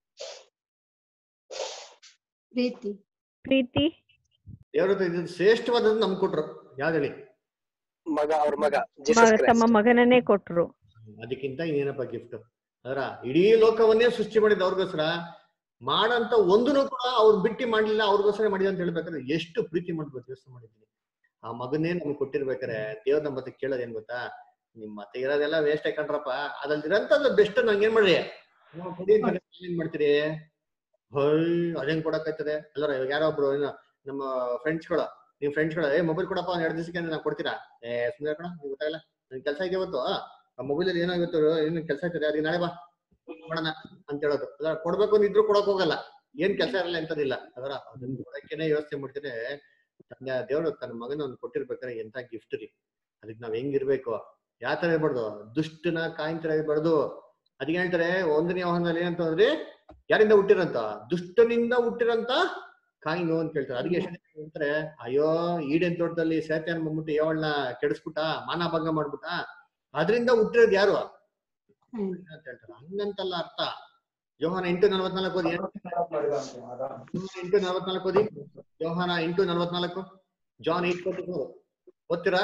Speaker 10: ಪ್ರೀತಿ
Speaker 4: ಪ್ರೀತಿ
Speaker 2: ದೇವ್ರ ಹತ್ರ ಇದು ಶ್ರೇಷ್ಠವಾದದ್ದು ನಮ್ಗೆ ಕೊಟ್ರು ಯಾವ್ದು ಹೇಳಿ
Speaker 1: ಮಗ ಅವ್ರ ಮಗ
Speaker 4: ಮ- ತಮ್ಮ ಮಗನನ್ನೇ ಕೊಟ್ರು
Speaker 2: ಅದಕ್ಕಿಂತ ಇನ್ನೇನಪ್ಪ ಗಿಫ್ಟ್ ಅದರ ಇಡೀ ಲೋಕವನ್ನೇ ಸೃಷ್ಟಿ ಮಾಡಿದ ಅವ್ರಿಗೋಸ್ಕರ ಮಾಡಂತ ಒಂದನ್ನು ಕೂಡ ಅವ್ರು ಬಿಟ್ಟು ಮಾಡ್ಲಿಲ್ಲ ಅವ್ರಿಗೋಸ್ಕರ ಮಾಡಿದ ಅಂತ ಹೇಳ್ಬೇಕಾದ್ರೆ ಎಷ್ಟು ಪ್ರೀತಿ ಮಾಡ್ಬೇಕು ಯೋಚನೆ ಮಾಡಿದ್ದೀನಿ ಆ ಮಗನ್ನೇ ನಮ್ಗೆ ಕೊಟ್ಟಿರ್ಬೇಕಾರೆ ದೇವ್ರ ನಮ್ಮ ಹತ್ರ ಕೇಳೋದ್ ಏನ್ ಗೊತ್ತಾ ನಿಮ್ಮ ಹತ್ರ ಇರೋದೆಲ್ಲ ವೇಸ್ಟ್ ಆಯ್ಕೊಂಡ್ರಪ್ಪ ಅದ್ರಲ್ಲಿರಂತದ್ದು ಬೆಸ್ಟ್ ನಂಗೆ ಏನ್ ಮಾಡ್ರಿ ನಾವು ಕೊಡಿ ಅಂತ ಏನ್ ಮಾಡ್ತೀರಿ ಹೊಯ್ ಅದೇನ್ ಕೊಡಕ್ಕಾಯ್ತದೆ ಅಲ್ಲರ ಇವಾಗ ಯಾರೋ ಒಬ್ರು ಏನೋ ನಮ್ಮ ಫ್ರೆಂಡ್ಸ್ಗಳು ನಿಮ್ ಫ್ರೆಂಡ್ಸ್ಗಳು ಏ ಮೊಬೈಲ್ ಕೊಡಪ್ಪ ಒಂದ್ ಎರಡು ದಿವಸಕ್ಕೆ ನಾವು ಕೊಡ್ತೀರಾ ಏ ಸುಮ್ಮನೆ ಕಣ ನಿಮ್ಗೆ ಗೊತ್ತಾಗಲ್ಲ ನನ್ ಕೆಲಸ ಇದೆ ಇವತ್ತು ಆ ಮೊಬೈಲ್ ಅಲ್ಲಿ ಏನಾಗುತ್ತೆ ಏನು ಕೆಲಸ ಆಗ್ತದೆ ಅದಕ್ಕೆ ನಾಳೆ ಬಾ ಮಾಡೋಣ ಅಂತ ಹೇಳೋದು ಅದರ ಕೊಡ್ಬೇಕು ಅಂತ ಇದ್ರು ಕೊಡಕ್ ಹೋಗಲ್ಲ ಏನ್ ಕೆಲಸ ಇರಲ್ಲ ಎಂತದಿಲ್ಲ ಅದರ ಅದನ್ನ ಕೊಡಕ್ಕೇನೆ ಯೋಚನೆ ಮಾಡ್ತಾರೆ ತಂದೆ ದೇವರು ತನ್ನ ಮಗನ ಒಂದು ಕೊಟ್ಟಿರ್ಬೇಕಾದ್ರೆ ಎಂತ ಗಿಫ್ಟ್ ರೀ ಅದಕ್ಕೆ ನಾವ್ ಹೆಂಗಿರ್ಬೇಕು ಯಾವ ತರ ಇರ್ಬಾರ್ದು ದುಷ್ಟನ ಕಾಯಿಂತರ ಇರ್ಬಾರ್ದು ಅದಕ್ಕೆ ಹೇಳ್ತಾರೆ ಒಂದನೇ ವಾಹನದಲ್ಲಿ ಏನಂತಂದ್ರೆ ಯಾರಿಂದ ಹುಟ್ಟಿರಂತ ದುಷ್ಟನಿಂದ ಹುಟ್ಟಿರಂತ ಕಾಯಿನು ಅಂತ ಕೇಳ್ತಾರೆ ಅದಕ್ಕೆ ಎಷ್ಟು ಜನ ಹೇಳ್ತಾರೆ ಅಯ್ಯೋ ಈಡೇನ್ ತೋಟದಲ್ಲಿ ಸೇತನ್ ಬಂದ್ಬಿಟ್ಟು ಯಾವಳನ್ನ ಕೆಡಿಸ್ಬಿಟ್ಟ ಮಾನಭಂಗ ಮಾಡ್ಬಿಟ್ಟ ಅದರಿಂದ ಹುಟ್ಟಿರೋದು ಯಾರು ಅಂತ ಹೇಳ್ತಾರೆ ಹಂಗಂತಲ್ಲ ಅರ್ಥ ಯೋಹಾನ ಎಂಟು ನಲವತ್ನಾಲ್ಕು ಓದಿ ಯೋಹಾನ ಎಂಟು ನಲವತ್ನಾಲ್ಕು ಓದಿ ಯೋಹಾನ ಎಂಟು ನಲವತ್ನಾಲ್ಕು ಜಾನ್ ಏಟ್ ಫೋರ್ಟಿ ಫೋರ್ ಓದ್ತೀರಾ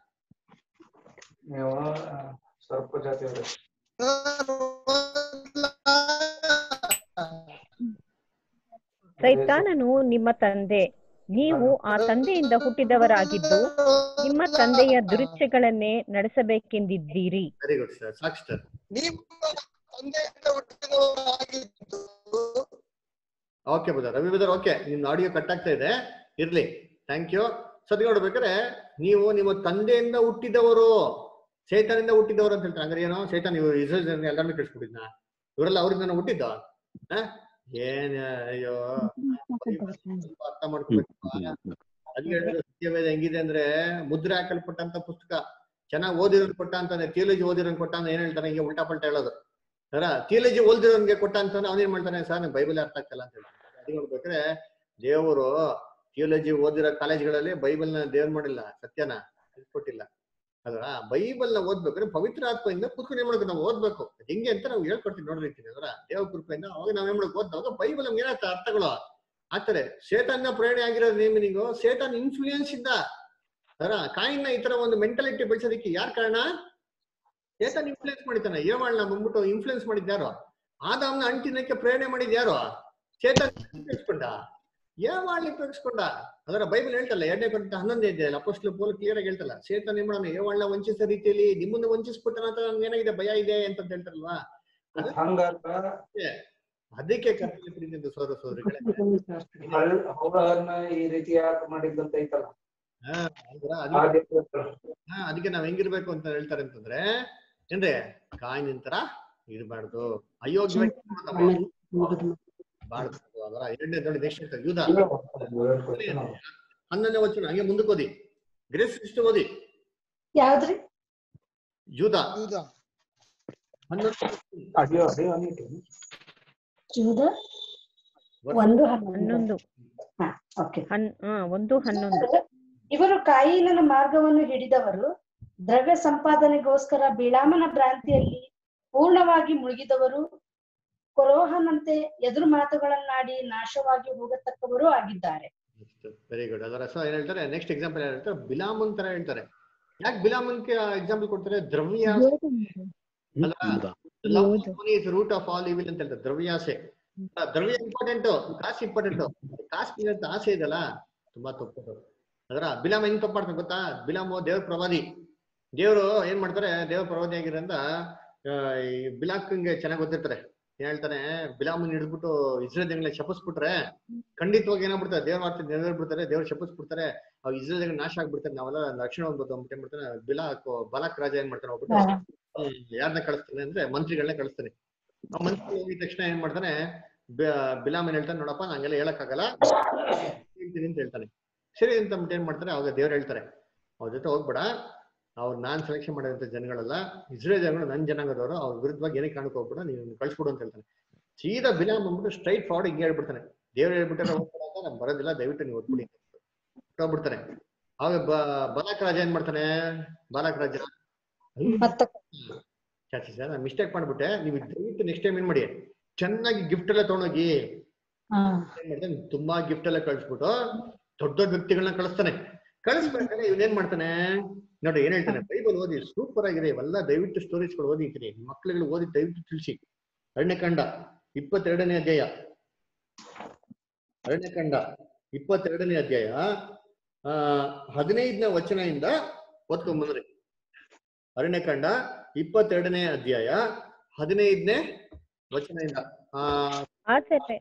Speaker 22: ಸರ್ಪ ಜಾತಿಯವರು
Speaker 4: ಸೈತಾನನು ನಿಮ್ಮ ತಂದೆ ನೀವು ಆ ತಂದೆಯಿಂದ ಹುಟ್ಟಿದವರಾಗಿದ್ದು ನಿಮ್ಮ ತಂದೆಯ ದುರಿಚ್ಛೆಗಳನ್ನೇ ನಡೆಸಬೇಕೆಂದಿದ್ದೀರಿ
Speaker 2: ವೆರಿ ಗುಡ್ ಸರ್ ಸಾಕು ಸರ್
Speaker 19: ತಂದೆಯಿಂದ ಹುಟ್ಟಿದವರಾಗಿದ್ದು
Speaker 2: okay brother Ravi brother okay ನಿಮ್ ಆಡಿಯೋ ಕಟ್ ಆಗ್ತಾ ಇದೆ ಇರ್ಲಿ ಥ್ಯಾಂಕ್ ಯು ಸದ್ಯ ನೋಡ್ಬೇಕಾದ್ರೆ ನೀವು ನಿಮ್ಮ ತಂದೆಯಿಂದ ಹುಟ್ಟಿದವರು ಚೈತನ್ಯದಿಂದ ಹುಟ್ಟಿದವರು ಅಂತ ಹೇಳ್ತಾರೆ ಹಂಗಾರೆ ಏನೋ ಚೈತನ್ಯ ಇವರು ಇಸ್ರೇಲ್ ಎಲ್ಲರನ್ನೂ ಕಳಿಸ್ಬಿಟ್ಟಿದ್ನ ಇವರೆಲ್ಲ ಅವರಿಂದ ಹುಟ್ಟಿದ್ದ ಹ? ಏನ್ ಅಯ್ಯೋ ಸ್ವಲ್ಪ ಅರ್ಥ ಮಾಡ್ಕೋಬೇಕು ಅದಕ್ಕೆ ಹೇಳಿದ್ರು ಸತ್ಯವೇದ ಹೆಂಗಿದೆ ಅಂದ್ರೆ ಮುದ್ರೆ ಹಾಕಲ್ಪಟ್ಟಂತ ಪುಸ್ತಕ ಚೆನ್ನಾಗಿ ಓದಿರೋನ್ ಕೊಟ್ಟ ಅಂತಾನೆ ಥಿಯೋಲಜಿ ಓದಿರೋನ್ ಕೊಟ್ಟ ಅಂತ ಏನ್ ಹೇಳ್ತಾನೆ ಹಿಂಗೆ ಉಲ್ಟಾ ಪಲ್ಟಾ ಹೇಳೋದು ಅರ ಥಿಯೋಲಜಿ ಓದಿರೋನ್ಗೆ ಕೊಟ್ಟ ಅಂತ ಅವನೇನ್ ಮಾಡ್ತಾನೆ ಸರ್ ನಂಗೆ ಬೈಬಲ್ ಅರ್ಥ ಆಗ್ತಲ್ಲ ಅಂತ ಹೇಳ್ತಾನೆ ಅದಕ್ಕೆ ನೋಡ್ಬೇಕಾದ್ರೆ ದೇವರು ಥಿಯೋಲಜಿ ಓದಿರೋ ಕಾಲೇಜ್ಗಳಲ್ಲಿ ಬೈಬಲ್ನ ದೇವ್ರು ಮಾಡಿಲ್ಲ ಸತ್ಯನ ಕೊಟ್ಟಿಲ್ಲ ಅದರ ಬೈಬಲ್ ನ ಓದ್ಬೇಕಾದ್ರೆ ಪವಿತ್ರ ಆತ್ಮದಿಂದ ಕೂತ್ಕೊಂಡು ಏನ್ ಮಾಡ್ಬೇಕು ನಾವು ಓದ್ಬೇಕು ಅದ್ ಹೆಂಗೆ ಅಂತ ನಾವು ಹೇಳ್ಕೊಡ್ತೀವಿ ನೋಡಿರ್ತೀನಿ ಅದರ ದೇವ ಕೃಪೆಯಿಂದ ಅವಾಗ ನಾವ್ ಏನ್ ಮಾಡ್ಬೇಕು ಓದ್ದಾಗ ಬೈಬಲ್ ನಮ್ಗೆ ಏನಾಗ್ತ ಅರ್ಥಗಳು ಆಗ್ತಾರೆ ಸೇತನ್ನ ಪ್ರೇರಣೆ ಆಗಿರೋ ನೇಮಿನಿಂಗು ಸೇತನ್ ಇನ್ಫ್ಲೂಯೆನ್ಸ್ ಇಂದ ಅದರ ಕಾಯಿನ ಈ ತರ ಒಂದು ಮೆಂಟಾಲಿಟಿ ಬೆಳೆಸೋದಕ್ಕೆ ಯಾರ್ ಕಾರಣ ಸೇತನ್ ಇನ್ಫ್ಲೂಯೆನ್ಸ್ ಮಾಡಿದ್ದಾನೆ ಏವಾಳ್ನ ಬಂದ್ಬಿಟ್ಟು ಇನ್ಫ್ಲೂಯೆನ್ಸ್ ಮಾಡಿದ್ ಯಾರು ಆದಾಮ್ನ ಅಂಟಿನಕ್ಕೆ ಪ್ರೇರಣೆ ಮಾಡಿದ್ ಯಾರು ಚೇತನ್ ಉಪಯೋಗಿಸ್ಕೊಂಡ ಏವಾಳ್ನ ಉಪಯೋಗಿಸ್ಕೊಂಡ ಅದರ ಬೈಬಲ್ ಹೇಳ್ತಲ್ಲ ಎರಡನೇ ಕೊಟ್ಟ ಹನ್ನೊಂದೇ ಇದೆಯಲ್ಲ ಅಪೋಸ್ಟ್ಲು ಪೋಲ್ ಕ್ಲಿಯರ್ ಆಗಿ ಹೇಳ್ತಲ್ಲ ಚೇತನ್ ಏನ್ ಮಾಡೋಣ ಏವಾಳ್ನ ವಂಚಿಸೋ ರೀತಿಯಲ್ಲಿ ನಿಮ್ಮನ್ನ ವಂಚಿಸ್ಬಿಟ್ಟನ ಅಂತ ನನ್ಗೆ ಏನಾಗಿದೆ ಭಯ ಇದೆ ಅಂತ ಹೇಳ್ತಾರಲ್ವಾ ಅದು- ಏ, ಅದಕ್ಕೆ ಕರ್ತವ್ಯ ಪ್ರೀತಿ ಅಂತ ಸೋದರ ಸೋದರಿಗಳೇ
Speaker 22: ಅವ್ರನ್ನ ಈ ರೀತಿ ಯಾಕೆ ಮಾಡಿದ್ದಂತ ಐತಲ್ಲ
Speaker 2: ಹಾ, ಹೌದ್ರಾ?
Speaker 22: ಆ
Speaker 2: ಅದಕ್ಕೆ
Speaker 22: ದೇವ್ರ
Speaker 2: ಹಾ ಅದಕ್ಕೆ ನಾವ್ ಹೆಂಗಿರ್ಬೇಕು ಅಂತ ಹೇಳ್ತಾರೆ ಅಂತಂದ್ರೆ ಏನ್ರಿ ಕಾಯಿನ ತರ ಇರಬಾರ್ದು ಅಯೋಗ್ಯವಾಗಿ ಬಾಳ್ಬಾರ್ದು ಅದರ ಎರಡನೇ ನೋಡಿ ನೆಕ್ಸ್ಟ್ ಹೇಳ್ತಾರೆ ಯೂದ ಹನ್ನೊಂದನೇ ವಚನ ಹಂಗೆ ಮುಂದಕ್ಕೆ ಓದಿ ಗ್ರೇಸ್ ಇಷ್ಟು ಓದಿ
Speaker 9: ಯಾವ್ದ್ರಿ
Speaker 2: ಯೂದ
Speaker 9: ಜೂದ ಒಂದು ಹನ್ನೊಂದು
Speaker 4: ಹನ್ನೊಂದು
Speaker 9: ಓಕೆ
Speaker 4: ಹನ್ ಆ, ಒಂದು ಹನ್ನೊಂದು
Speaker 9: ಇವರು ಕಾಯಿಲನ ಮಾರ್ಗವನ್ನು ಹಿಡಿದವರು ದ್ರವ್ಯ ಸಂಪಾದನೆಗೋಸ್ಕರ ಬಿಳಾಮನ ಭ್ರಾಂತಿಯಲ್ಲಿ ಪೂರ್ಣವಾಗಿ ಮುಳುಗಿದವರು ಕೊರೋಹನಂತೆ ಎದುರು ಮಾತುಗಳನ್ನಾಡಿ ನಾಶವಾಗಿ ಹೋಗತಕ್ಕವರು ಆಗಿದ್ದಾರೆ
Speaker 2: ವೆರಿ ಗುಡ್ ಅದರ ಸೊ ಏನ್ ಹೇಳ್ತಾರೆ ನೆಕ್ಸ್ಟ್ ಎಕ್ಸಾಂಪಲ್ ಏನ್ ಹೇಳ್ತಾರೆ ಬಿಲಾಮನ್ ತರ ಹೇಳ್ತಾರೆ ಯಾಕೆ ಬಿಲಾಮನ್ಗೆ ಎಕ್ಸಾಂಪಲ್ ಕೊಡ್ತಾರೆ ದ್ರವ್ಯ ರೂಟ್ ಆಫ್ ಆಲ್ ಇವಿಲ್ ಅಂತ ಹೇಳ್ತಾರೆ ದ್ರವ್ಯಾಸೆ ಆ, ದ್ರವ್ಯ ಇಂಪಾರ್ಟೆಂಟ್ ಕಾಸು ಇಂಪಾರ್ಟೆಂಟ್ ಕಾಸು ಅಂತ ಆಸೆ ಇದೆಲ್ಲ ತುಂಬಾ ತಪ್ಪು ಅದರ ಬಿಲಾಮ ಹೆಂಗ್ ತಪ್ಪು ಮಾಡ್ತಾರೆ ಗೊತ್ತಾ ಬಿಲಾಮು ದೇವ್ರ ಪ್ರವಾದಿ ದೇವ್ರು ಏನ್ ಮಾಡ್ತಾರೆ ದೇವ್ರ ಪ್ರವಾದಿ ಆಗಿರೋದ್ರಿಂದ ಆ, ಈ ಬಿಲಾಕಂಗೆ ಚೆನ್ನಾಗಿ ಗೊತ್ತಿರ್ತಾರೆ ಏನ್ ಹೇಳ್ತಾನೆ ಬಿಲಾಮನ್ ಹಿಡಿದ್ಬಿಟ್ಟು ಇಸ್ರೇಲ್ ಜನಗಳನ್ನ ಶಪಿಸ್ಬಿಟ್ರೆ ಖಂಡಿತವಾಗಿ ಏನಾಗ್ಬಿಡ್ತಾರೆ ದೇವ್ರ ವಾರ್ತೆ ನೆರವೇರ್ಬಿಡ್ತಾರೆ ದೇವ್ರ ಶಪಿಸ್ಬಿಡ್ತಾರೆ ಅವ್ ಇಸ್ರೇಲ್ ಜನ ನಾಶ ಆಗ್ಬಿಡ್ತಾರೆ ನಾವೆಲ್ಲ ರಕ್ಷಣೆ ಹೋಗ್ಬೋದು ಅಂದ್ಬಿಟ್ಟು ಏನ್ ಮಾಡ್ತಾನೆ ಬಿಲಾಕ್ ಬಲಾಕ್ ರಾಜ ಏನ್ ಮಾಡ್ತಾನೆ ಹೋಗ್ಬಿಟ್ಟು ಹ್ಮ್, ಯಾರ್ನ ಕಳಿಸ್ತಾನೆ ಅಂದ್ರೆ ಮಂತ್ರಿಗಳನ್ನ ಕಳಿಸ್ತಾನೆ ಆ ಮಂತ್ರಿ ಹೋಗಿದ ತಕ್ಷಣ ಏನ್ ಮಾಡ್ತಾನೆ ಬಿ- ಬಿಲಾಮ್ ಏನ್ ಹೇಳ್ತಾನೆ ನೋಡಪ್ಪ ನಂಗೆಲ್ಲ ಹೇಳಕ್ಕಾಗಲ್ಲ ಹೇಳ್ತೀನಿ ಅಂತ ಹೇಳ್ತಾನೆ ಸರಿ ಅಂತ ಅಂದ್ಬಿಟ್ಟು ಏನ್ ಮಾಡ್ತಾರೆ ಅವಾಗ ದೇವ್ರು ಹೇಳ್ತಾರೆ ಅವ್ರ ಜೊತೆ ಹೋಗ್ಬೇಡ ಅವ್ರು ನಾನ್ ಸೆಲೆಕ್ಷನ್ ಮಾಡಿದಂತ ಜನಗಳೆಲ್ಲ ಇಸ್ರೇಲ್ ಜನಗಳು ನನ್ ಜನಾಂಗದವರು ಅವ್ರ ವಿರುದ್ಧವಾಗಿ ಏನಕ್ಕೆ ಕಾಣಕ್ ಹೋಗ್ಬೇಡ ನೀನು ಕಳ್ಸ್ಬಿಡು ಅಂತ ಹೇಳ್ತಾನೆ ಸೀದಾ ಬಿಲಾಮ್ ಬಂದ್ಬಿಟ್ಟು ಸ್ಟ್ರೈಟ್ ಫಾರ್ವರ್ಡ್ ಹಿಂಗೆ ಹೇಳ್ಬಿಡ್ತಾನೆ ದೇವ್ರು ಹೇಳ್ಬಿಟ್ಟಾರೆ ಹೋಗ್ಬೇಡ ಅಂತ ನಾನು ಬರೋದಿಲ್ಲ ದಯವಿಟ್ಟು ನೀವು ಓದ್ಬಿಡಿ ಹೋಗ್ಬಿಡ್ತಾನೆ ಅವಾಗ ಬ- ಬಾಲಕ್ ರಾಜ ಏನ್ ಮಾಡ್ತಾನೆ ಬಾಲಕ್ ರಾಜ ಚಾಚಿ ಸರ್ ನಾನು ಮಿಸ್ಟೇಕ್ ಮಾಡ್ಬಿಟ್ಟೆ ನೀವು ದಯವಿಟ್ಟು ನೆಕ್ಸ್ಟ್ ಟೈಮ್ ಏನ್ ಮಾಡಿ ಚೆನ್ನಾಗಿ ಗಿಫ್ಟ್ ಎಲ್ಲ ತಗೊಂಡೋಗಿ ಏನ್ ಮಾಡ್ತಾನೆ ತುಂಬಾ ಗಿಫ್ಟ್ ಎಲ್ಲ ಕಳಿಸ್ಬಿಟ್ಟು ದೊಡ್ಡ ದೊಡ್ಡ ವ್ಯಕ್ತಿಗಳನ್ನ ಕಳಿಸ್ತಾನೆ ಕಳಿಸ್ಬೇಕಾದ್ರೆ ಇವನೇನ್ ಮಾಡ್ತಾನೆ ನೋಡಿ ಏನ್ ಹೇಳ್ತಾನೆ ಬೈಬಲ್ ಓದಿ ಸೂಪರ್ ಆಗಿದೆ ಇವೆಲ್ಲ ದಯವಿಟ್ಟು ಸ್ಟೋರೀಸ್ಗಳು ಓದಿತೀನಿ ಮಕ್ಳುಗಳು ಓದಿ ದಯವಿಟ್ಟು ತಿಳಿಸಿ ಅರಣ್ಯಕಾಂಡ ಇಪ್ಪತ್ತೆರಡನೇ ಅಧ್ಯಾಯ ಅರಣ್ಯಕಾಂಡ ಇಪ್ಪತ್ತೆರಡನೇ ಅಧ್ಯಾಯ ಆ ಹದಿನೈದನೇ ವಚನದಿಂದ ಓದ್ಕೊಂಡ್ಬಂದ್ರಿ ಅರಣ್ಯಕಾಂಡ ಇಪ್ಪತ್ತೆರಡನೇ ಅಧ್ಯಾಯ ಹದಿನೈದನೇ ವಚನದಿಂದ ಆ
Speaker 4: ಆದರೆ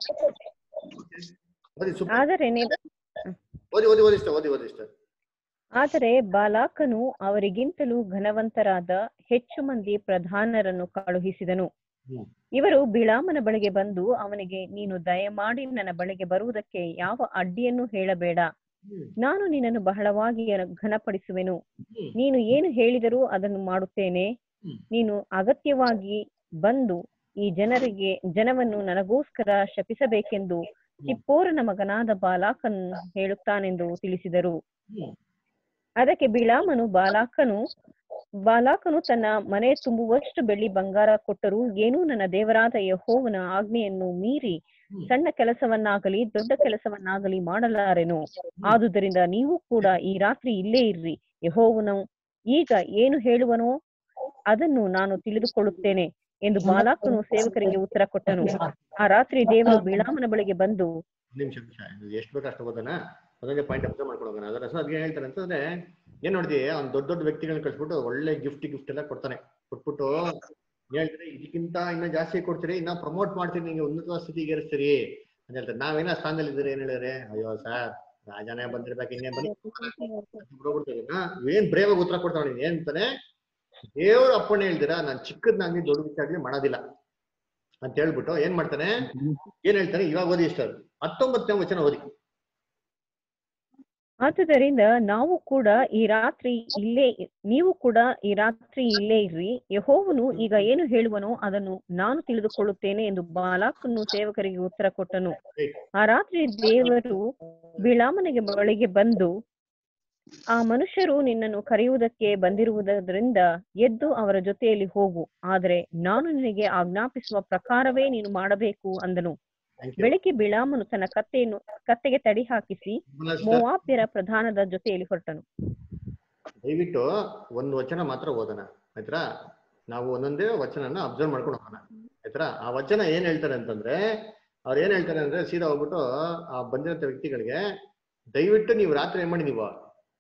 Speaker 2: ಓದಿ ಸುಪ್-
Speaker 4: ಆದರೆ ನೀವು
Speaker 2: ಓದಿ ಓದಿ ಓದಿಷ್ಟ ಓದಿ ಓದಿಷ್ಟ
Speaker 4: ಆದರೆ ಬಾಲಾಕನು ಅವರಿಗಿಂತಲೂ ಘನವಂತರಾದ ಹೆಚ್ಚು ಮಂದಿ ಪ್ರಧಾನರನ್ನು ಕಳುಹಿಸಿದನು ಇವರು ಬಿಳಾಮನ ಬಳಿಗೆ ಬಂದು ಅವನಿಗೆ ನೀನು ದಯಮಾಡಿ ನನ್ನ ಬಳಿಗೆ ಬರುವುದಕ್ಕೆ ಯಾವ ಅಡ್ಡಿಯನ್ನು ಹೇಳಬೇಡ ನಾನು ನಿನ್ನನ್ನು ಬಹಳವಾಗಿ ಘನಪಡಿಸುವೆನು ನೀನು ಏನು ಹೇಳಿದರೂ ಅದನ್ನು ಮಾಡುತ್ತೇನೆ ನೀನು ಅಗತ್ಯವಾಗಿ ಬಂದು ಈ ಜನರಿಗೆ ಜನವನ್ನು ನನಗೋಸ್ಕರ ಶಪಿಸಬೇಕೆಂದು ಚಿಪ್ಪೋರನ ಮಗನಾದ ಬಾಲಾಕನ್ ಹೇಳುತ್ತಾನೆಂದು ತಿಳಿಸಿದರು ಅದಕ್ಕೆ ಬಿಳಾಮನು ಬಾಲಾಕನು ಬಾಲಾಕನು ತನ್ನ ಮನೆ ತುಂಬುವಷ್ಟು ಬೆಳ್ಳಿ ಬಂಗಾರ ಕೊಟ್ಟರೂ ಏನೂ ನನ್ನ ದೇವರಾದ ಯಹೋವನ ಆಜ್ಞೆಯನ್ನು ಮೀರಿ ಸಣ್ಣ ಕೆಲಸವನ್ನಾಗಲಿ ದೊಡ್ಡ ಕೆಲಸವನ್ನಾಗಲಿ ಮಾಡಲಾರೆನು ಆದುದರಿಂದ ನೀವು ಕೂಡ ಈ ರಾತ್ರಿ ಇಲ್ಲೇ ಇರ್ರಿ ಯಹೋವನು ಈಗ ಏನು ಹೇಳುವನೋ ಅದನ್ನು ನಾನು ತಿಳಿದುಕೊಳ್ಳುತ್ತೇನೆ ಎಂದು ಬಾಲಾಕನು ಸೇವಕರಿಗೆ ಉತ್ತರ ಕೊಟ್ಟನು ಆ ರಾತ್ರಿ ದೇವರು ಬಿಳಾಮನ ಬಳಿಗೆ ಬಂದು
Speaker 2: ಒಂದ್ ನಿಮಿಷ ನಿಮಿಷ ಇದು ಎಷ್ಟು ಬೇಕು ಅಷ್ಟು ಓದೋಣ ಒಂದೊಂದೇ ಪಾಯಿಂಟ್ ಅಬ್ಸರ್ವ್ ಮಾಡ್ಕೊಳ್ಳೋಣ ಅದರ ಹೆಸರು ಅದ್ಗೆ ಹೇಳ್ತಾರೆ ಅಂತಂದ್ರೆ ಏನ್ ನೋಡಿದಿ ಅವ್ನ್ ದೊಡ್ಡ ದೊಡ್ಡ ವ್ಯಕ್ತಿಗಳನ್ನ ಕಳ್ಸ್ಬಿಟ್ಟು ಒಳ್ಳೆ ಗಿಫ್ಟ್ ಗಿಫ್ಟ್ ಎಲ್ಲ ಕೊಡ್ತಾನೆ ಕೊಟ್ಬಿಟ್ಟು ಹೇಳ್ತಾರೆ ಇದಕ್ಕಿಂತ ಇನ್ನ ಜಾಸ್ತಿ ಕೊಡ್ತೀರಿ ಇನ್ನ ಪ್ರಮೋಟ್ ಮಾಡ್ತೀನಿ ನಿಂಗೆ ಉನ್ನತ ಸ್ಥಿತಿಗೆ ಏರಿಸ್ತೀರಿ ಅಂತ ಹೇಳ್ತಾರೆ ನಾವೇನ ಸ್ಥಾನದಲ್ಲಿ ಇದ್ರೆ ಏನ್ ಹೇಳಿದ್ರೆ ಅಯ್ಯೋ ಸರ್ ರಾಜನೇ ಬಂದಿರ್ಬೇಕು ಇನ್ನೇನ್ ಬನ್ನಿ ಬಿಡ್ಬಿಡ್ತಾರೆ ಏನ್ ಬ್ರೇವ್ ಆಗಿ ಉತ್ತರ ಕೊಡ್ತಾವ ನೀನ್ ಏನ್ ಅಂತಾನೆ ದೇವ್ರ ಅಪ್ಪಣೆ ಹೇಳ್ದಿರಾ ನಾನ್ ಚಿಕ್ಕದ್ನಾಗ್ಲಿ ದೊಡ್ಡ ವಿಚಾರ ಮಾಡೋದಿಲ್ಲ ಅಂತ ಹೇಳ್ಬಿಟ್ಟು ಏನ್ ಮಾಡ್ತಾನೆ ಏನ್ ಹೇಳ್ತಾನೆ ಇವಾಗ ಓದಿ ಇಷ್ಟ ಹತ್ತೊಂಬತ್ತನೇ ವಚನ ಓದಿ
Speaker 4: ಆದುದರಿಂದ ನಾವು ಕೂಡ ಈ ರಾತ್ರಿ ಇಲ್ಲೇ ನೀವು ಕೂಡ ಈ ರಾತ್ರಿ ಇಲ್ಲೇ ಇರ್ರಿ ಯಹೋವನು ಈಗ ಏನು ಹೇಳುವನೋ ಅದನ್ನು ನಾನು ತಿಳಿದುಕೊಳ್ಳುತ್ತೇನೆ ಎಂದು ಬಾಲಾಕನು ಸೇವಕರಿಗೆ ಉತ್ತರ ಕೊಟ್ಟನು ಆ ರಾತ್ರಿ ದೇವರು ಬಿಳಾಮನಿಗೆ ಬಳಿಗೆ ಬಂದು ಆ ಮನುಷ್ಯರು ನಿನ್ನನ್ನು ಕರೆಯುವುದಕ್ಕೆ ಬಂದಿರುವುದರಿಂದ ಎದ್ದು ಅವರ ಜೊತೆಯಲ್ಲಿ ಹೋಗು ಆದರೆ ನಾನು ನಿನಗೆ ಆಜ್ಞಾಪಿಸುವ ಪ್ರಕಾರವೇ ನೀನು ಮಾಡಬೇಕು ಅಂದನು ಬೆಳಿಗ್ಗೆ ಬಿಳಾಮನು ತನ್ನ ಕತ್ತೆಯನ್ನು ಕತ್ತೆಗೆ ತಡಿ ಹಾಕಿಸಿ ಮೋವಾಬ್ಯರ ಪ್ರಧಾನದ ಜೊತೆಯಲ್ಲಿ ಹೊರಟನು
Speaker 2: ದಯವಿಟ್ಟು ಒಂದು ವಚನ ಮಾತ್ರ ಓದೋಣ ಆಯ್ತಾ ನಾವು ಒಂದೊಂದೇ ವಚನನ ಅಬ್ಸರ್ವ್ ಮಾಡ್ಕೊಂಡು ಹೋಗೋಣ ಆಯ್ತಾ ಆ ವಚನ ಏನ್ ಹೇಳ್ತಾರೆ ಅಂತಂದ್ರೆ ಅವ್ರು ಏನ್ ಹೇಳ್ತಾರೆ ಅಂದ್ರೆ ಸೀದಾ ಹೋಗ್ಬಿಟ್ಟು ಆ ಬಂದಿರಂತ ವ್ಯಕ್ತಿಗಳಿಗೆ ದಯವಿಟ್ಟು ನೀವು ರಾತ್ರಿ ಏನ್ ಮಾಡಿ ನೀವು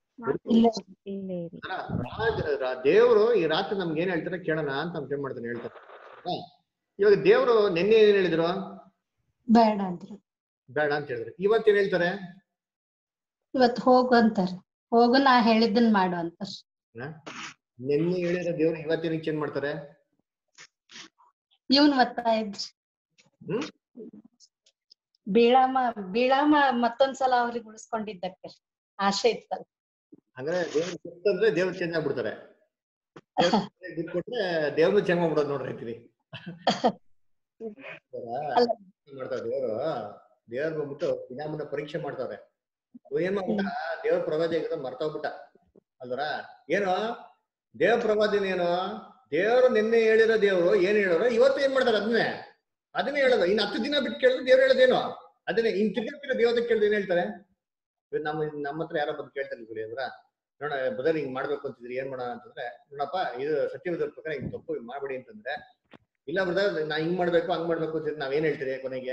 Speaker 2: ದೇವರು ಈ ರಾತ್ರಿ ನಮ್ಗೆ ಏನ್ ಹೇಳ್ತಾರೆ ಕೇಳೋಣ ಅಂತ ನಮ್ಗೆ ಏನ್ ಮಾಡ್ತಾನೆ ಹೇಳ್ತಾರೆ ಆಯ್ತಾ? ಇವಾಗ ದೇವ್ರು ನಿನ್ನೆ ಏನ್ ಹೇಳಿದ್ರು
Speaker 9: ಬೇಡ ಅಂದ್ರು
Speaker 2: ಬೇಡ ಅಂತ ಹೇಳಿದ್ರು ಇವತ್ತೇನ್ ಹೇಳ್ತಾರೆ
Speaker 9: ಇವತ್ ಹೋಗು ಅಂತಾರ ಹೋಗು ನಾ ಹೇಳಿದ್ದನ್ ಮಾಡು ಅಂತಾರ
Speaker 2: ಹ? ನಿನ್ನೆ ಹೇಳಿರೋ ದೇವ್ರು ಇವತ್ತೇನಕ್ಕೆ ಚೇಂಜ್ ಮಾಡ್ತಾರೆ
Speaker 9: ಇವನ್ ಮತ್ತ ಇದ್ರಿ
Speaker 2: ಹ್ಮ್
Speaker 9: ಬೀಳಾಮ ಬೀಳಾಮ ಮತ್ತೊಂದ್ಸಲ ಅವ್ರಿಗೆ ಉಳಿಸ್ಕೊಂಡಿದ್ದಕ್ಕೆ ಆಸೆ ಇತ್ತಲ್ಲ
Speaker 2: ಅಂದ್ರೆ ದೇವ್ರ ಅಂದ್ರೆ ದೇವ್ರು ಚೇಂಜ್ ಆಗ್ಬಿಡ್ತಾರೆ ದುಡ್ಡು ಕೊಟ್ರೆ ದೇವ್ರು ಚೇಂಜ್ ಮಾಡ್ಬಿಡೋದು ನೋಡ್ರಿ ಅಂತೀನಿ ಮಾಡ್ತಾರೆ ದೇವ್ರು ದೇವ್ರು ಬಂದ್ಬಿಟ್ಟು ಬಿನಾಮನ ಪರೀಕ್ಷೆ ಮಾಡ್ತಾವ್ರೆ ಇವ್ನ್ ಏನ್ ಮಾಡ್ಬಿಟ್ಟ ದೇವ್ರ ಪ್ರವಾದಿ ಆಗಿರೋದ್ ಮರ್ತೋಗ್ಬಿಟ್ಟ ಅಲ್ವರ ಏನು ದೇವ್ರ ಪ್ರವಾದಿನ ಏನು ದೇವ್ರು ನಿನ್ನೆ ಹೇಳಿರೋ ದೇವ್ರು ಏನ್ ಹೇಳೋರು ಇವತ್ತು ಏನ್ ಮಾಡ್ತಾರೆ ಅದನ್ನೇ ಅದನ್ನೇ ಹೇಳೋದು ಇನ್ ಹತ್ತು ದಿನ ಬಿಟ್ಟು ಕೇಳಿದ್ರೆ ದೇವ್ರು ಹೇಳೋದೇನು ಅದನ್ನೇ ಇನ್ ತಿರ್ಗಾ ದೇವತೆ ಕೇಳಿದ್ರೆ ಏನ್ ಹೇಳ್ತಾರೆ ಇವ್ರು ನಮ್ಮ ನಮ್ಮ ಹತ್ರ ಯಾರೋ ಬಂದು ಕೇಳ್ತಾರೆ ಬಿಡಿ ಅಂದ್ರ ನೋಡ ಬದರ್ ಹಿಂಗ್ ಮಾಡ್ಬೇಕು ಅಂತಿದ್ರಿ ಏನ್ ಮಾಡೋಣ ಅಂತಂದ್ರೆ ನೋಡಪ್ಪ ಇದು ಸತ್ಯವಾದ ಪ್ರಕಾರ ಹಿಂಗ್ ತಪ್ಪು ಹಿಂಗ್ ಮಾಡ್ಬೇಡಿ ಅಂತಂದ್ರೆ ಇಲ್ಲ ಬ್ರದರ್ ನಾ ಹಿಂಗ್ ಮಾಡ್ಬೇಕು ಹಂಗ್ ಮಾಡ್ಬೇಕು ಅಂತಿದ್ರೆ ನಾವೇನ್ ಹೇಳ್ತೀರಿ ಕೊನೆಗೆ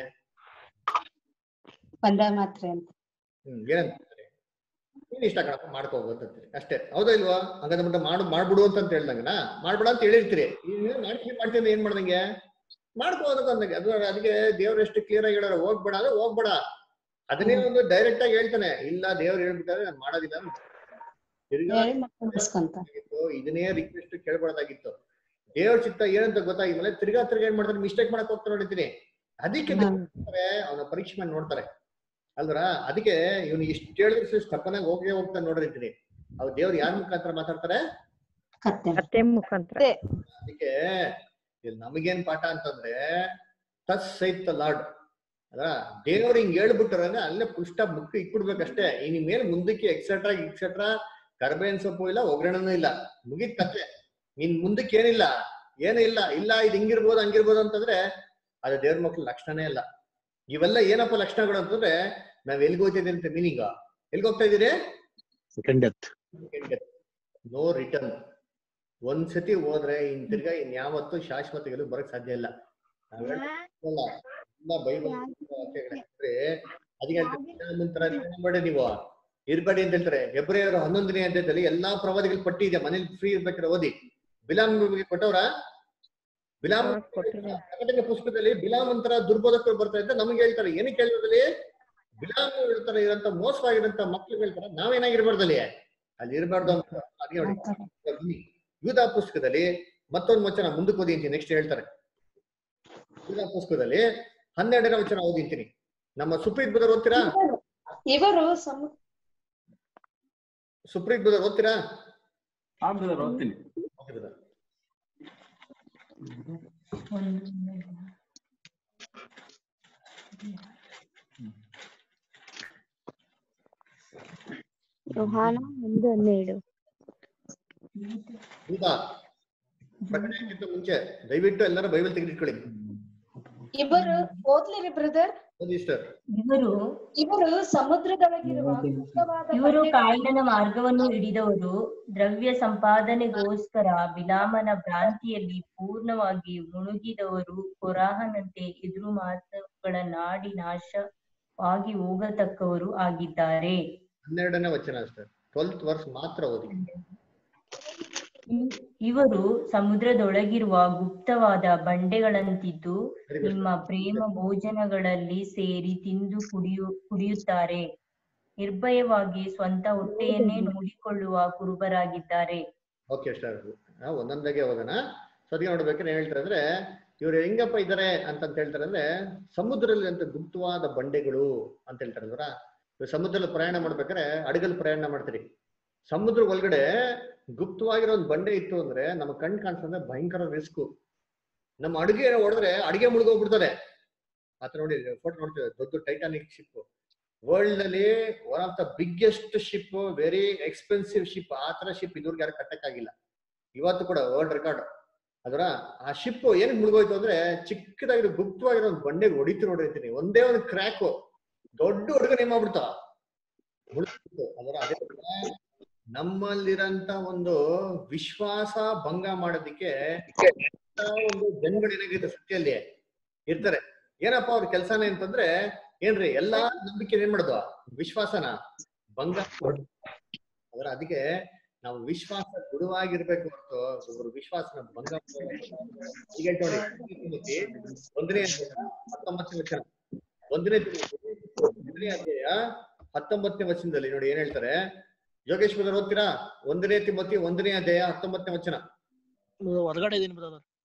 Speaker 9: ಒಂದೇ ಮಾತ್ರ ಅಂತ
Speaker 2: ಹ್ಮ್ ಏನಂತಾರೆ ನೀನ್ ಇಷ್ಟ ಕಣಪ್ಪ ಮಾಡ್ಕೋಬೋದು ಅಂತೀರಿ ಅಷ್ಟೇ ಹೌದಾ ಇಲ್ವಾ ಹಂಗಂದ್ಬಿಟ್ಟು ಮಾಡು ಮಾಡ್ಬಿಡು ಅಂತ ಹೇಳ್ದಂಗನ ಮಾಡ್ಬೇಡ ಅಂತ ಹೇಳಿರ್ತೀರಿ ಈಗ ಮಾಡ್ತೀನಿ ಮಾಡ್ತೀನಿ ಏನ್ ಮಾಡ್ದಂಗೆ ಮಾಡ್ಕೋ ಅನ್ನೋದು ಅಂದಂಗೆ ಅದು ಅದಕ್ಕೆ ದೇವ್ರು ಎಷ್ಟು ಕ್ಲಿಯರ್ ಆಗಿ ಹೇಳೋರು ಹೋಗ್ಬೇಡ ಅಂದ್ರೆ ಹೋಗ್ಬೇಡ ಅದನ್ನೇ ಒಂದು ಡೈರೆಕ್ಟ್ ಆಗಿ ಹೇಳ್ತಾನೆ ಇಲ್ಲ ದೇವ್ರು ಹೇಳ್ಬಿಟ್ಟಾರೆ ನಾನು ಮಾಡೋದಿಲ್ಲ ಅಂತ. ತಿರ್ಗಾ
Speaker 9: ಹೇಳಿ ಮತ್ತೆ ಉಳಿಸ್ಕೊಂತ
Speaker 2: ಆಗಿತ್ತು, ಇದನ್ನೇ ರಿಕ್ವೆಸ್ಟ್ ಕೇಳ್ಬಾರ್ದಾಗಿತ್ತು ದೇವ್ರ ಚಿತ್ತ ಏನಂತ ಗೊತ್ತಾಗಿದ್ಮೇಲೆ ತಿರ್ಗಾ ತಿರ್ಗಾ ಏನ್ ಮಾಡ್ತಾರೆ ಮಿಸ್ಟೇಕ್ ಮಾಡಕ್ ಹೋಗ್ತಾರೆ ನೋಡಿದ್ದೀನಿ ಅದಕ್ಕೆ ಅವನ ಪರೀಕ್ಷೆ ಮಾಡಿ ನೋಡ್ತಾರೆ ಅಲ್ವರ ಅದಕ್ಕೆ ಇವನು ಇಷ್ಟು ಹೇಳಿದ್ರೆ ಸ್ಟಪ್ಪನಾಗ ಹೋಗೇ ಹೋಗ್ತಾನೆ ನೋಡಿರ್ತೀನಿ ಅವ್ರು ದೇವ್ರು ಯಾರ ಮುಖಾಂತರ ಮಾತಾಡ್ತಾರೆ
Speaker 4: ಕತ್ತೆ ಮುಖಾಂತರ
Speaker 2: ಅದಕ್ಕೆ ಇಲ್ಲಿ ನಮಗೇನ್ ಪಾಠ ಅಂತಂದ್ರೆ ತಸ್ ಸೈತ್ ಲಾರ್ಡ್ ಅಲ್ಲ ದೇವ್ರು ಹಿಂಗ್ ಹೇಳ್ಬಿಟ್ರೆ ಅಲ್ಲೇ ಪುಷ್ಟ ಮುಕ್ಕ ಇಟ್ಬಿಡ್ಬೇಕಷ್ಟೇ ಇನ್ ಮೇಲೆ ಮುಂದಕ್ಕೆ ಎಕ್ಸೆಟ್ರಾ ಎಕ್ಸೆಟ್ರಾ ಕರ್ಬೇವಿನ ಸೊಪ್ಪು ಇಲ್ಲ ಒಗ್ಗರಣೆನೂ ಇಲ್ಲ ಮುಗಿತ್ ಕತೆ ನಿನ್ ಮುಂದಕ್ಕೆ ಏನಿಲ್ಲ ಏನೂ ಇಲ್ಲ ಇಲ್ಲ ಇದು ಹಿಂಗಿರ್ಬೋದು ಹಂಗಿರ್ಬೋದು ಅಂತಂದ್ರೆ ಅದು ದೇವ್ರ ಮಕ್ಳ ಲಕ್ಷಣನೇ ಇಲ್ಲ ಇವೆಲ್ಲ ಏನಪ್ಪ ಲಕ್ಷಣಗಳು ಅಂತಂದ್ರೆ ನಾವ್ ಎಲ್ಗ್ ಹೋಗ್ತಿದ್ದೀವಿ ಅಂತ ಮೀನಿಂಗ್ ಎಲ್ಗ್ ಹೋಗ್ತಾ ಇದೀರಿ
Speaker 5: ಸೆಕೆಂಡ್ ಡೆತ್
Speaker 2: ನೋ ರಿಟರ್ನ್ ಒಂದ್ಸತಿ ಹೋದ್ರೆ ಇನ್ ತಿರ್ಗಾ ಇನ್ ಯಾವತ್ತೂ ಶಾಶ್ವತಗಳು ಬರಕ್ ಸಾಧ್ಯ ಇಲ್ಲ ನಾವ್ ಹೇಳ್ತೀವಲ್ಲ, ಎಲ್ಲ ಬೈಬಲ್ ವಾಕ್ಯಗಳೇ ಅದಕ್ಕೆ ಹೇಳ್ತಾರೆ ನಂಬಡಿ ನೀವು ಇರ್ಬೇಡಿ ಅಂತ ಹೇಳ್ತಾರೆ ಹೆಬ್ರಿಯರು ಹನ್ನೊಂದನೇ ಅಧ್ಯಾಯದಲ್ಲಿ ಎಲ್ಲಾ ಪ್ರವಾದಿಗಳ ಪಟ್ಟಿ ಇದೆ ಮನೇಲಿ ಫ್ರೀ ಇರ್ಬೇಕಾದ್ರೆ ಓದಿ ಬಿಲಾಮ್ ಕೊಟ್ಟವ್ರ ಬಿಲಾಮ್ ಪ್ರಕಟಣೆ ಪುಸ್ತಕದಲ್ಲಿ ಬಿಲಾಮ್ ಅಂತರ ದುರ್ಬೋಧಕರು ಬರ್ತಾ ಇದ್ದ ನಮ್ಗೆ ಹೇಳ್ತಾರೆ ಏನಕ್ಕೆ ಹೇಳ್ತದಲ್ಲಿ ಬಿಲಾಮ್ ಹೇಳ್ತಾರೆ ಇರಂತ ಮೋಸವಾಗಿರಂತ ಮಕ್ಳು ಹೇಳ್ತಾರೆ ನಾವೇನಾಗಿರ್ಬಾರ್ದಲ್ಲಿ ಅಲ್ಲಿ ಇರಬಾರ್ದು ಅಂತ ಅದೇ ನೋಡಿ. ಬನ್ನಿ. ಯೂದ ಪುಸ್ತಕದಲ್ಲಿ ಮತ್ತೊಂದು ವಚನ ಮುಂದಕ್ಕೆ ಓದಿಂತೀನಿ ನೆಕ್ಸ್ಟ್ ಹೇಳ್ತಾರೆ ಯೂದ ಪುಸ್ತಕದಲ್ಲಿ ಹನ್ನೆರಡನೇ ವಚನ ಓದಿಂತೀನಿ ನಮ್ಮ ಸುಪ್ರೀತ್ ಬ್ರದರ್ ಓದ್ತೀರಾ
Speaker 9: ಇವರು ಸಮ
Speaker 2: ಸುಪ್ರೀತ್ ಬ್ರದರ್ ಓದ್ತೀರಾ
Speaker 16: ಓದ್ತೀನಿ
Speaker 2: ಓಕೆ brother.
Speaker 4: ಯೋಹಾನ ಒಂದು ಹನ್ನೆರಡು
Speaker 2: ಯೂದ ಪ್ರಕಟಣೆಗಿಂತ ಮುಂಚೆ ದಯವಿಟ್ಟು ಎಲ್ಲರೂ ಬೈಬಲ್ ತೆಗೆದಿಟ್ಕೊಳ್ಳಿ
Speaker 9: ಇವರು ಓದ್ಲಿರಿ ಬ್ರದರ್
Speaker 2: ಓದಿ ಸರ್
Speaker 12: ಇವರು
Speaker 9: ಇವರು ಸಮುದ್ರದೊಳಗಿರುವ ಗುಪ್ತವಾದ
Speaker 12: ಇವರು
Speaker 9: ಬಂಡೆಗಳ-
Speaker 12: ಕಾಯಿನನ ಮಾರ್ಗವನ್ನು ಹಿಡಿದವರು ದ್ರವ್ಯ ಸಂಪಾದನೆಗೋಸ್ಕರ ಬಿಲಾಮನ ಭ್ರಾಂತಿಯಲ್ಲಿ ಪೂರ್ಣವಾಗಿ ಮುಳುಗಿದವರು ಕೊರಾಹನಂತೆ ಎದುರು ಮಾತುಗಳನ್ನಾಡಿ ನಾಶವಾಗಿ ಹೋಗತಕ್ಕವರು ಆಗಿದ್ದಾರೆ
Speaker 2: ಹನ್ನೆರಡನೇ ವಚನ ಸರ್ ಟ್ವೆಲ್ತ್ ವರ್ಸ್ ಮಾತ್ರ ಓದಿ
Speaker 12: ಇವ್- ಇವರು ಸಮುದ್ರದೊಳಗಿರುವ ಗುಪ್ತವಾದ ಬಂಡೆಗಳಂತಿದ್ದು
Speaker 2: Very good.
Speaker 12: ನಿಮ್ಮ ಪ್ರೇಮ ಭೋಜನಗಳಲ್ಲಿ ಸೇರಿ ತಿಂದು ಕುಡಿಯು ಕುಡಿಯುತ್ತಾರೆ ನಿರ್ಭಯವಾಗಿ ಸ್ವಂತ ಹೊಟ್ಟೆಯನ್ನೇ ನೋಡಿಕೊಳ್ಳುವ ಕುರುಬರಾಗಿದ್ದಾರೆ
Speaker 2: ಓಕೆ ಸರ್ ಒಂದೊಂದಾಗೆ ಹೋಗೋಣ ಸರಿ ನೋಡ್ಬೇಕಾದ್ರೆ ಏನ್ ಹೇಳ್ತಾರೆ ಅಂದ್ರೆ ಇವ್ರು ಹೆಂಗಪ್ಪ ಇದಾರೆ ಅಂತಂತ ಹೇಳ್ತಾರೆ ಅಂದ್ರೆ ಸಮುದ್ರದಲ್ಲಿ ಅಂತ ಗುಪ್ತವಾದ ಬಂಡೆಗಳು ಅಂತ ಹೇಳ್ತಾರೆ ಅಲ್ವರ ಇವ್ರು ಸಮುದ್ರದಲ್ಲಿ ಪ್ರಯಾಣ ಮಾಡ್ಬೇಕಾದ್ರೆ ಹಡಗಲ್ಲಿ ಪ್ರಯಾಣ ಮಾಡ್ತೀರಿ ಸಮುದ್ರ ಒಳಗಡೆ ಗುಪ್ತವಾಗಿರೋ ಒಂದು ಬಂಡೆ ಇತ್ತು ಅಂದ್ರೆ ನಮ್ಮ ಕಣ್ ಕಾಣಿಸ್ತಂದ್ರೆ ಭಯಂಕರ ರಿಸ್ಕ್ ನಮ್ಮ ಅಡುಗೆ ಹೊಡೆದ್ರೆ ಅಡಿಗೆ ಮುಳುಗೋಗ್ಬಿಡ್ತಾರೆ ಆತರ ನೋಡಿ ಫೋಟೋ ನೋಡ್ತೀವಿ ದೊಡ್ಡ ಟೈಟಾನಿಕ್ ಶಿಪ್ ವರ್ಲ್ಡ್ ಅಲ್ಲಿ one of the biggest ship very expensive ship ಆ ತರ ಶಿಪ್ ಇದುವರೆಗೆ ಯಾರು ಕಟ್ಟಕ್ಕಾಗಿಲ್ಲ ಇವತ್ತು ಕೂಡ ವರ್ಲ್ಡ್ ರೆಕಾರ್ಡ್ ಅದರ ಆ ಶಿಪ್ ಏನಕ್ಕೆ ಮುಳುಗೋಯ್ತು ಅಂದ್ರೆ ಚಿಕ್ಕದಾಗಿರೋ ಗುಪ್ತವಾಗಿರೋ ಒಂದು ಬಂಡೆಗೆ ಹೊಡಿತು ನೋಡ್ರಿ ಅಂತೀನಿ ಒಂದೇ ಒಂದು ಕ್ರ್ಯಾಕ್ ದೊಡ್ಡ ಹುಡುಗ ನೇಮ್ ಮಾಡ್ಬಿಡ್ತಾವ ಮುಳುಗ್ಬಿಡ್ತು. ಅದರ ಅದೇ ತರ ನಮ್ಮಲ್ಲಿರಂತ ಒಂದು ವಿಶ್ವಾಸ ಭಂಗ ಮಾಡೋದಿಕ್ಕೆ ಎಂತ ಒಂದು ಜನಗಳು ಏನಾಗಿದೆ ಸತ್ಯಲ್ಲಿ ಇರ್ತಾರೆ ಏನಪ್ಪ ಅವ್ರ ಕೆಲಸನೇ ಅಂತಂದ್ರೆ ಏನ್ರಿ ಎಲ್ಲಾ ನಂಬಿಕೆ ಏನ್ ಮಾಡೋದು ವಿಶ್ವಾಸನ ಭಂಗ ಮಾಡೋದು. ಅದರ ಅದಕ್ಕೆ ನಾವು ವಿಶ್ವಾಸ ಗುರುವಾಗಿರ್ಬೇಕು ಹೊರತು ಒಬ್ಬರು ವಿಶ್ವಾಸನ ಭಂಗ ಮಾಡೋದು. ಈಗ ಹೇಳ್ತಾ ನೋಡಿ ತಿಮೋತಿ ಒಂದನೇ ಅಧ್ಯಾಯ ಹತ್ತೊಂಬತ್ತನೇ ವಚನ ಒಂದನೇ ತಿಮೋತಿ ಒಂದನೇ ಅಧ್ಯಾಯ ಹತ್ತೊಂಬತ್ತನೇ ವಚನದಲ್ಲಿ ನೋಡಿ ಏನ್ ಹೇಳ್ತಾರೆ ಯೋಗೇಶ್ ಬ್ರದರ್ ಓದ್ತೀರಾ ಒಂದನೇ ತಿಮೋತಿ ಒಂದನೇ ಅಧ್ಯಾಯ ಹತ್ತೊಂಬತ್ತನೇ ವಚನ
Speaker 15: ಹೊರಗಡೆ ಇದೀನಿ ಬ್ರದರ್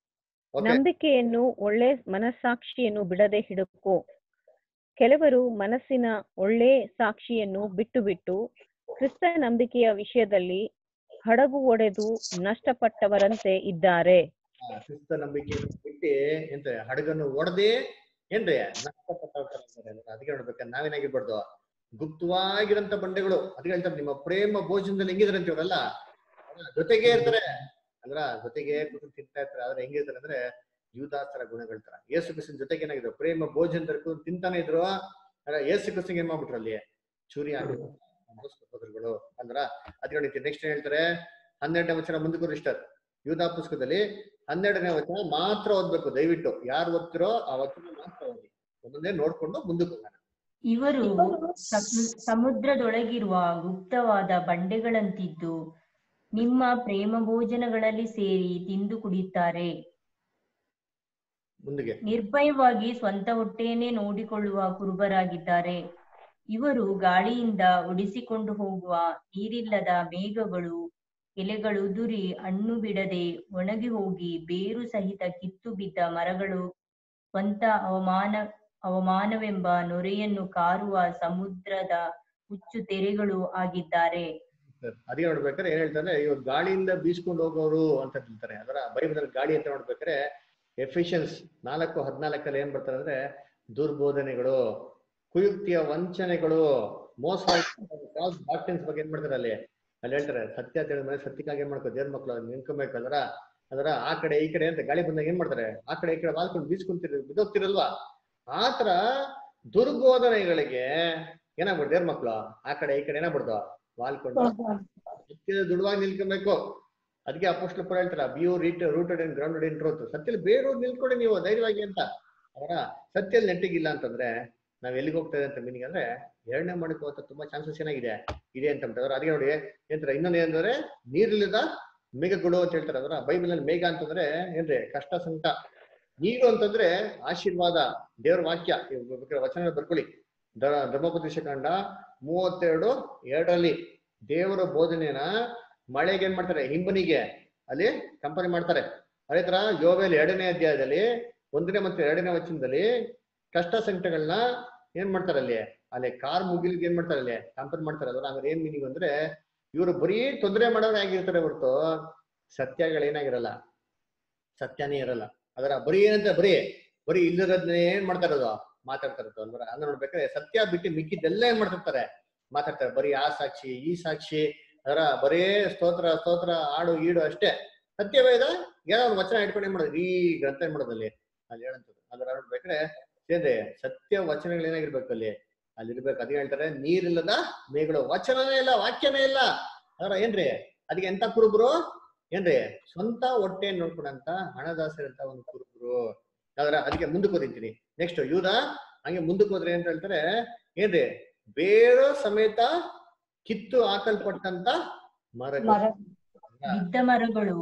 Speaker 2: ಓಕೆ
Speaker 4: ನಂಬಿಕೆಯನ್ನು ಒಳ್ಳೆ ಮನಸ್ಸಾಕ್ಷಿಯನ್ನು ಬಿಡದೆ ಹಿಡುಕೋ ಕೆಲವರು ಮನಸ್ಸಿನ ಒಳ್ಳೆ ಸಾಕ್ಷಿಯನ್ನು ಬಿಟ್ಟು ಬಿಟ್ಟು ಕ್ರಿಸ್ತ ನಂಬಿಕೆಯ ವಿಷಯದಲ್ಲಿ ಹಡಗು ಒಡೆದು ನಷ್ಟಪಟ್ಟವರಂತೆ ಇದ್ದಾರೆ
Speaker 2: ಆ, ಕ್ರಿಸ್ತ ನಂಬಿಕೆಯನ್ನು ಬಿಟ್ಟು ಎಂತ ಹಡಗನ್ನು ಒಡೆದೇ ಏನ್ರಿ ನಷ್ಟಪಟ್ಟವ್ರು ಅದಕ್ಕೆ ನೋಡ್ಬೇಕಾದ್ರೆ ನಾವೇನಾಗಿರ್ಬಾರ್ದು ಗುಪ್ತವಾಗಿರಂತ ಬಂಡೆಗಳು ಅದಕ್ಕೆ ಹೇಳ್ತಾರೆ ನಿಮ್ಮ ಪ್ರೇಮ ಭೋಜನದಲ್ಲಿ ಹೆಂಗಿದ್ರೆ ಅಂತ ಇವರೆಲ್ಲ ಅವ್ರ ಜೊತೆಗೆ ಇರ್ತಾರೆ ಅಂದ್ರ ಜೊತೆಗೆ ಕೂತ್ಕೊಂಡು ತಿಂತಾ ಇರ್ತಾರೆ ಆದ್ರೆ ಹೆಂಗಿರ್ತಾರೆ ಅಂದ್ರೆ ಯೂದಾಸ್ತರ ಗುಣಗಳ ತರ ಯೇಸು ಕ್ರಿಸ್ತನ ಜೊತೆಗೆ ಏನಾಗಿದ್ರು ಪ್ರೇಮ ಭೋಜನದಲ್ಲಿ ಕೂತ್ಕೊಂಡು ತಿಂತಾನೆ ಇದ್ರು ಆದ್ರೆ ಯೇಸು ಕ್ರಿಸ್ತಂಗೆ ಏನ್ ಮಾಡ್ಬಿಟ್ರು ಅಲ್ಲಿ ಚೂರಿ ಆಗಿದ್ರು ಸಹೋದರಗಳು ಅಂದ್ರ ಅದಕ್ಕೆ ನೆಕ್ಸ್ಟ್ ಏನ್ ಹೇಳ್ತಾರೆ ಹನ್ನೆರಡನೇ ವಚನ ಮುಂದಕ್ಕೆ ಇಷ್ಟರ್ ಯೂದಾ ಪುಸ್ತಕದಲ್ಲಿ ಹನ್ನೆರಡನೇ ವಚನ ಮಾತ್ರ ಓದ್ಬೇಕು ದಯವಿಟ್ಟು ಯಾರು ಓದ್ತಿರೋ ಆ ವಚನ ಮಾತ್ರ ಓದಿ ಒಂದೊಂದೇ ನೋಡ್ಕೊಂಡು ಮುಂದಕ್ಕೆ ಹೋಗೋಣ
Speaker 12: ಇವರು ಸಮು- ಸಮುದ್ರದೊಳಗಿರುವ ಗುಪ್ತವಾದ ಬಂಡೆಗಳಂತಿದ್ದು ನಿಮ್ಮ ಪ್ರೇಮ ಭೋಜನಗಳಲ್ಲಿ ಸೇರಿ ತಿಂದು ಕುಡಿಯುತ್ತಾರೆ
Speaker 2: ಮುಂದಿಗೆ
Speaker 12: ನಿರ್ಭಯವಾಗಿ ಸ್ವಂತ ಹೊಟ್ಟೆಯನ್ನೇ ನೋಡಿಕೊಳ್ಳುವ ಕುರುಬರಾಗಿದ್ದಾರೆ ಇವರು ಗಾಳಿಯಿಂದ ಒಡಿಸಿಕೊಂಡು ಹೋಗುವ ನೀರಿಲ್ಲದ ಮೇಘಗಳು ಎಲೆಗಳು ಉದುರಿ ಹಣ್ಣು ಬಿಡದೆ ಒಣಗಿ ಹೋಗಿ ಬೇರು ಸಹಿತ ಕಿತ್ತು ಬಿದ್ದ ಮರಗಳು ಸ್ವಂತ ಅವಮಾನ ಅವಮಾನವೆಂಬ ನೊರೆಯನ್ನು ಕಾರುವ ಸಮುದ್ರದ ಹುಚ್ಚು ತೆರೆಗಳು ಆಗಿದ್ದಾರೆ
Speaker 2: ಅದೇ ನೋಡ್ಬೇಕಾದ್ರೆ ಏನ್ ಹೇಳ್ತಾರೆ ಇವ್ರು ಗಾಳಿಯಿಂದ ಬೀಸ್ಕೊಂಡು ಹೋಗೋರು ಅಂತ ಹೇಳ್ತಾರೆ ಅದರ ಬೈಬಲ್ ಗಾಳಿ ಅಂತ ನೋಡ್ಬೇಕಾದ್ರೆ ಎಫಿಷಿಯನ್ಸ್ ನಾಲ್ಕು ಹದಿನಾಲ್ಕಲ್ಲಿ ಏನ್ ಬರ್ತಾರೆ ಅಂದ್ರೆ ದುರ್ಬೋಧನೆಗಳು ಕುಯುಕ್ತಿಯ ವಂಚನೆಗಳು ಮೋಸ ಡಾಕ್ಟರ್ಸ್ ಬಗ್ಗೆ ಏನ್ ಮಾಡ್ತಾರೆ ಅಲ್ಲಿ ಅಲ್ಲಿ ಹೇಳ್ತಾರೆ ಸತ್ಯ ತಿಳಿದ ಮೇಲೆ ಸತ್ಯಕ್ಕಾಗಿ ಏನ್ ಮಾಡ್ಕೋ ದೇವ್ರ ಮಕ್ಳು ನಿಂತ್ಕೊಬೇಕು ಅದರ ಅದರ ಆ ಕಡೆ ಈ ಕಡೆ ಅಂತ ಗಾಳಿ ಬಂದಾಗ ಏನ್ ಮಾಡ್ತಾರೆ ಆ ಕಡೆ ಈ ಕಡೆ ವಾಲ್ಕೊಂಡು ಬೀಸ್ಕೊಂತಿರ್ ಬಿದ್ದೋಗ್ತಿರಲ್ವಾ ಆತರ ದುರ್ಬೋಧನೆಗಳಿಗೆ ಏನಾಗ್ಬಿಡ್ತು ದೇವ್ರ ಮಕ್ಳು ಆ ಕಡೆ ಈ ಕಡೆ ಏನಾಗ್ಬಿಡ್ದು ವಾಲ್ಕೊಂಡು ಸತ್ಯದ ದೃಢವಾಗಿ ನಿಲ್ಕೊಬೇಕು ಅದಕ್ಕೆ ಅಪೋಸ್ಟ್ಲ ಪುರ ಹೇಳ್ತಾರ ಬಿಯು ರೀಟ್ rooted and grounded in truth ಸತ್ಯಲ್ಲಿ ಬೇರು ನಿಲ್ಕೊಡಿ ನೀವು ಧೈರ್ಯವಾಗಿ ಅಂತ ಅವರ ಸತ್ಯಲ್ಲಿ ನೆಟ್ಟಿಗಿಲ್ಲ ಅಂತಂದ್ರೆ ನಾವ್ ಎಲ್ಲಿಗೆ ಹೋಗ್ತೇವೆ ಅಂತ ಮೀನಿಂಗ್ ಅಂದ್ರೆ ಎರಡನೇ ಮಾಡಕ್ಕೆ ಹೋಗ್ತಾ ತುಂಬಾ ಚಾನ್ಸಸ್ ಏನಾಗಿದೆ ಇದೆ ಅಂತ ಹೇಳ್ತಾರೆ ಅದಕ್ಕೆ ನೋಡಿ ಏನಂತಾರೆ ಇನ್ನೊಂದು ಏನಂದ್ರೆ ನೀರಿಲ್ಲದ ಮೇಘಗಳು ಅಂತ ಹೇಳ್ತಾರೆ ಅದರ ಬೈಬಲ್ ಅಲ್ಲಿ ಮೇಘ ಅಂತಂದ್ರೆ ಏನ್ರಿ ಕಷ್ಟ ಸಂಕಟ ನೀರು ಅಂತಂದ್ರೆ ಆಶೀರ್ವಾದ ದೇವ್ರ ವಾಕ್ಯ ಇವ್ ಬೇಕಾದ್ರೆ ವಚನ ಬರ್ಕೊಳ್ಳಿ ದ- ಧರ್ಮೋಪದೇಶ ಕಾಂಡ ಮೂವತ್ತೆರಡು ಎರಡರಲ್ಲಿ ದೇವರ ಬೋಧನೆನ ಮಳೆಗೆ ಏನ್ ಮಾಡ್ತಾರೆ ಹಿಂಬನಿಗೆ ಅಲ್ಲಿ ಕಂಪನಿ ಮಾಡ್ತಾರೆ ಅದೇ ತರ ಯೋವೇಲ್ ಎರಡನೇ ಅಧ್ಯಾಯದಲ್ಲಿ ಒಂದನೇ ಮತ್ತು ಎರಡನೇ ವಚನದಲ್ಲಿ ಕಷ್ಟ ಸಂಕಟಗಳನ್ನ ಏನ್ ಮಾಡ್ತಾರೆ ಅಲ್ಲಿ ಅಲ್ಲಿ ಕಾರ್ ಮುಗಿಲ್ಗೆ ಏನ್ ಮಾಡ್ತಾರೆ ಅಲ್ಲಿ ಕಂಪೇರ್ ಮಾಡ್ತಾರೆ ಅದ್ರ ಹಂಗಾರೆ ಏನ್ ಮೀನಿಂಗ್ ಅಂದ್ರೆ ಇವರು ಬರೀ ತೊಂದರೆ ಮಾಡೋರು ಆಗಿರ್ತಾರೆ ಹೊರತು ಸತ್ಯಗಳೇನಾಗಿರಲ್ಲ ಸತ್ಯನೇ ಇರಲ್ಲ ಅದರ ಬರೀ ಏನಂತ ಬರೀ ಬರೀ ಇಲ್ಲದನ್ನ ಏನ್ ಮಾಡ್ತಾ ಇರೋದು ಮಾತಾಡ್ತಾ ಇರೋದು ಅಂದ್ರೆ ಹಂಗ ನೋಡ್ಬೇಕಾದ್ರೆ ಸತ್ಯ ಬಿಟ್ಟು ಮಿಕ್ಕಿದ್ದೆಲ್ಲ ಏನ್ ಮಾಡ್ತಿರ್ತಾರೆ ಮಾತಾಡ್ತಾರೆ ಬರೀ ಆ ಸಾಕ್ಷಿ ಈ ಸಾಕ್ಷಿ ಅದರ ಬರೇ ಸ್ತೋತ್ರ ಸ್ತೋತ್ರ ಆಡು ಈಡು ಅಷ್ಟೇ ಸತ್ಯವೇದ ಏನೋ ಒಂದು ವಚನ ಇಟ್ಕೊಂಡು ಏನ್ ಮಾಡೋದು ಈ ಗ್ರಂಥ ಏನ್ ಮಾಡೋದು ಅಲ್ಲಿ ಅಲ್ಲಿ ಹೇಳಂತದ್ದು ಅದರ ನೋಡ್ಬೇಕಾದ್ರೆ ಸೇದೆ ಸತ್ಯ ವಚನಗಳು ಏನಾಗಿರ್ಬೇಕು ಅಲ್ಲಿ ಅಲ್ಲಿ ಇರ್ಬೇಕು ಅದೇ ಹೇಳ್ತಾರೆ ನೀರಿಲ್ಲದ ಮೇಗಳು ವಚನನೇ ಇಲ್ಲ ವಾಕ್ಯನೇ ಇಲ್ಲ ಅದರ ಏನ್ರಿ ಅದಕ್ಕೆ ಎಂತ ಕುರುಬರು ಏನ್ರಿ ಸ್ವಂತ ಹೊಟ್ಟೆ ನೋಡ್ಕೊಂಡಂತ ಹಣದಾಸರಂತ ಒಂದು ಕುರುಬರು ಅದರ ಅದಕ್ಕೆ ಮುಂದಕ್ಕೆ ಓದಿಂತೀನಿ ನೆಕ್ಸ್ಟ್ ಯೂದ ಹಂಗೆ ಮುಂದಕ್ಕೆ ಹೋದ್ರೆ ಅಂತ ಹೇಳ್ತಾರೆ ಏನ್ರಿ ಬೇರು ಸಮೇತ ಕಿತ್ತು ಹಾಕಲ್ಪಟ್ಟಂತ ಮರಗಳು
Speaker 12: ಬಿದ್ದ ಮರಗಳು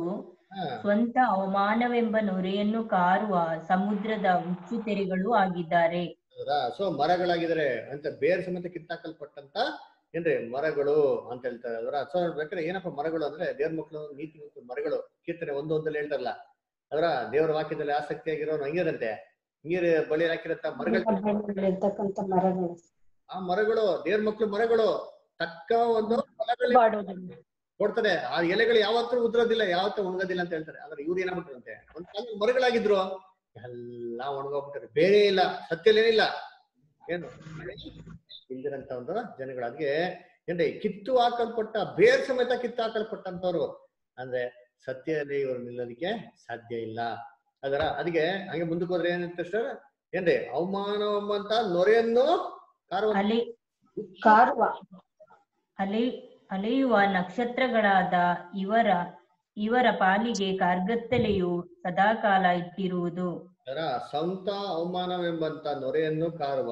Speaker 12: ಸ್ವಂತ ಅವಮಾನವೆಂಬ ನೊರೆಯನ್ನು ಕಾರುವ ಸಮುದ್ರದ ಹುಚ್ಚು ತೆರೆಗಳು ಆಗಿದ್ದಾರೆ
Speaker 2: ಸೊ ಮರಗಳಾಗಿದ್ದಾರೆ ಅಂತ ಬೇರ್ ಸಮೇತ ಕಿತ್ತಾಕಲ್ಪಟ್ಟಂತ ಏನ್ರಿ ಮರಗಳು ಅಂತ ಹೇಳ್ತಾರೆ ಅದರ ಸೊ ನೋಡ್ಬೇಕಾದ್ರೆ ಏನಪ್ಪ ಮರಗಳು ಅಂದ್ರೆ ದೇವ್ರ ಮಕ್ಕಳು ನೀತಿ ಮತ್ತು ಮರಗಳು ಕೀರ್ತನೆ ಒಂದು ಒಂದಲ್ಲಿ ಹೇಳ್ತಾರಲ್ಲ ಅದರ ದೇವರ ವಾಕ್ಯದಲ್ಲಿ ಆಸಕ್ತಿಯಾಗಿರೋನು ಹಂಗಿರಂತೆ ಹಿಂಗಿರ ಬಳಿ ಹಾಕಿರತ್ತ ಮರಗಳು
Speaker 9: ಇರ್ತಕ್ಕಂಥ ಮರಗಳು
Speaker 2: ಆ ಮರಗಳು ದೇವ್ರ ಮಕ್ಕಳು ಮರಗಳು ತಕ್ಕ ಒಂದು ಫಲಗಳು ಕೊಡ್ತಾರೆ ಆ ಎಲೆಗಳು ಯಾವತ್ತೂ ಉದುರೋದಿಲ್ಲ ಯಾವತ್ತೂ ಒಣಗೋದಿಲ್ಲ ಅಂತ ಹೇಳ್ತಾರೆ ಆದ್ರೆ ಇವ್ರು ಏನಾಗ್ಬಿಟ್ರಂತೆ ಒಂದ್ ಕಾಲದಲ್ಲಿ ಮರಗಳಾಗಿದ್ರು ಎಲ್ಲ ಒಣಗೋಗ್ಬಿಟ್ಟಾರೆ ಬೇರೆ ಇಲ್ಲ ಸತ್ಯಲೇನಿಲ್ಲ ಏನು ಇಲ್ದಿರಂತ ಒಂದು ಜನಗಳು ಅದಕ್ಕೆ ಏನ್ರಿ ಕಿತ್ತು ಹಾಕಲ್ಪಟ್ಟ ಬೇರ್ ಸಮೇತ ಕಿತ್ತು ಹಾಕಲ್ಪಟ್ಟಂತವ್ರು ಅಂದ್ರೆ ಸತ್ಯದಲ್ಲಿ ಇವರು ನಿಲ್ಲೋದಕ್ಕೆ ಸಾಧ್ಯ ಇಲ್ಲ ಅದರ ಅದಕ್ಕೆ ಹಂಗೆ ಮುಂದಕ್ಕೆ ಹೋದ್ರೆ ಏನಂತ ಸರ್ ಏನ್ರಿ ಅವಮಾನವಂತ ನೊರೆಯನ್ನು ಕಾರುವ
Speaker 12: ಅಲೆ
Speaker 9: ಕಾರುವ
Speaker 12: ಅಲೆ ಅಲೆಯುವ ನಕ್ಷತ್ರಗಳಾದ ಇವರ ಇವರ ಪಾಲಿಗೆ ಕಾರ್ಗತ್ತಲೆಯು ಸದಾಕಾಲ ಇಟ್ಟಿರುವುದು
Speaker 2: ಅದರ ಸ್ವಂತ ಅವಮಾನವೆಂಬಂತ ನೊರೆಯನ್ನು ಕಾರುವ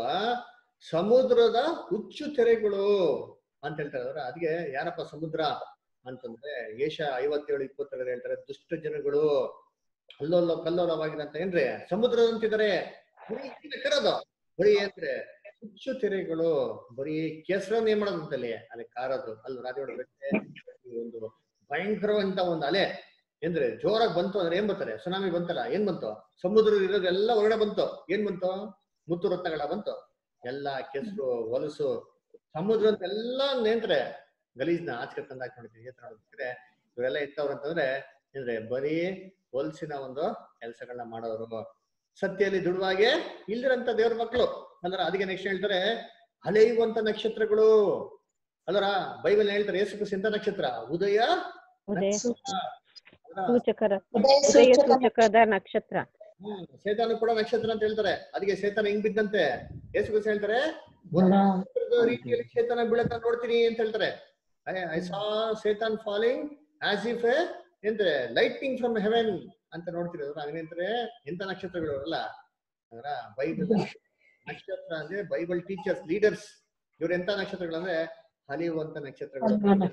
Speaker 2: ಸಮುದ್ರದ ಹುಚ್ಚು ತೆರೆಗಳು ಅಂತ ಹೇಳ್ತಾರೆ ಅದರ ಅದಕ್ಕೆ ಯಾರಪ್ಪ ಸಮುದ್ರ ಅಂತಂದ್ರೆ ಏಷ ಐವತ್ತೇಳು ಇಪ್ಪತ್ತೇಳು ಹೇಳ್ತಾರೆ ದುಷ್ಟ ಜನಗಳು ಅಲ್ಲೋಲ್ಲೋ ಕಲ್ಲೋಲವಾಗಿರಂತ ಏನ್ರಿ ಸಮುದ್ರದಂತಿದ್ದಾರೆ ಬರೀ ಇದನ್ನ ಕರೋದು ಬರೀ ಏನ್ರಿ ಹುಚ್ಚು ತೆರೆಗಳು ಬರೀ ಕೆಸರನ್ನ ಏನ್ ಮಾಡೋದು ಅಂತಲ್ಲಿ ಅಲ್ಲಿ ಕಾರೋದು ಅಲ್ಲಿ ರಾಜ ನೋಡ್ಬೇಕು ಈ ಒಂದು ಭಯಂಕರವಂತ ಒಂದು ಅಲೆ ಏನ್ರಿ ಜೋರಾಗಿ ಬಂತು ಅಂದ್ರೆ ಏನ್ ಬರ್ತಾರೆ ಸುನಾಮಿ ಬಂತಲ್ಲ ಏನ್ ಬಂತು ಸಮುದ್ರ ಇರೋದೆಲ್ಲ ಹೊರಗಡೆ ಬಂತು ಏನ್ ಬಂತು ಮುತ್ತು ರತ್ನಗಳ ಬಂತು ಎಲ್ಲ ಕೆಸರು ಹೊಲಸು ಸಮುದ್ರ ಅಂತ ಎಲ್ಲ ನೇಂತ್ರೆ ಗಲೀಜ್ನ ಆಚೆ ತಂದಾಕ್ ನೋಡ್ತೀವಿ ಏತ್ರ ನೋಡ್ಬೇಕಾದ್ರೆ ಇವರೆಲ್ಲ ಇತ್ತವ್ರು ಅಂತಂದ್ರೆ ಅಂದ್ರೆ ಬರೀ ಹೊಲಸಿನ ಒಂದು ಕೆಲಸಗಳನ್ನ ಮಾಡೋರು ಸತ್ಯಲ್ಲಿ ದುಡುವಾಗೆ ಇಲ್ದಿರಂತ ದೇವ್ರ ಮಕ್ಕಳು ಅಂದ್ರೆ ಅದಕ್ಕೆ ನೆಕ್ಸ್ಟ್ ಹೇಳ್ತಾರೆ ಅಲೆಯುವಂತ ನಕ್ಷತ್ರಗಳು ಅಲ್ಲರ ಬೈಬಲ್ ಹೇಳ್ತಾರೆ ಯೇಸು ಕ್ರಿಸ್ತ ಎಂತ ನಕ್ಷತ್ರ ಉದಯ
Speaker 4: ಉದಯ
Speaker 2: ನಕ್ಷತ್ರ. ಅಲ್ವಾ?
Speaker 4: ಸೂಚಕರ
Speaker 9: ಉದಯ
Speaker 4: ಉದಯ
Speaker 9: ಸೂಚಕ
Speaker 4: ಸೂಚಕದ ನಕ್ಷತ್ರ
Speaker 2: ಹ್ಮ್ ಸೇತಾನು ಕೂಡ ನಕ್ಷತ್ರ ಅಂತ ಹೇಳ್ತಾರೆ ಅದಕ್ಕೆ ಸೇತಾನ ಹೆಂಗ್ ಬಿದ್ದಂತೆ ಯೇಸು ಕ್ರಿಸ್ತ ಹೇಳ್ತಾರೆ
Speaker 9: ಗುಣ.
Speaker 2: ನಕ್ಷತ್ರದ ರೀತಿಯಲ್ಲಿ ಸೇತಾನ ಬೀಳತ್ತ ನೋಡ್ತೀನಿ ಅಂತ ಹೇಳ್ತಾರೆ I saw Satan falling as if ಎಂದ್ರೆ ಲೈಟಿಂಗ್ ಫ್ರಮ್ ಹೆವೆನ್ ಅಂತ ನೋಡ್ತಿರೋದು ಹಂಗಂತಾರೆ ಎಂತ ನಕ್ಷತ್ರಗಳು ಅಲ್ಲ ಅದರ ಬೈಬಲ್ ನಕ್ಷತ್ರ ಅಂದ್ರೆ ಬೈಬಲ್ ಟೀಚರ್ಸ್ ಲೀಡರ್ಸ್ ಇವ್ರ ಎಂತ ನಕ್ಷತ್ರಗಳು ಅಂದ್ರೆ ಹಲಿಯುವಂತ ನಕ್ಷತ್ರಗಳು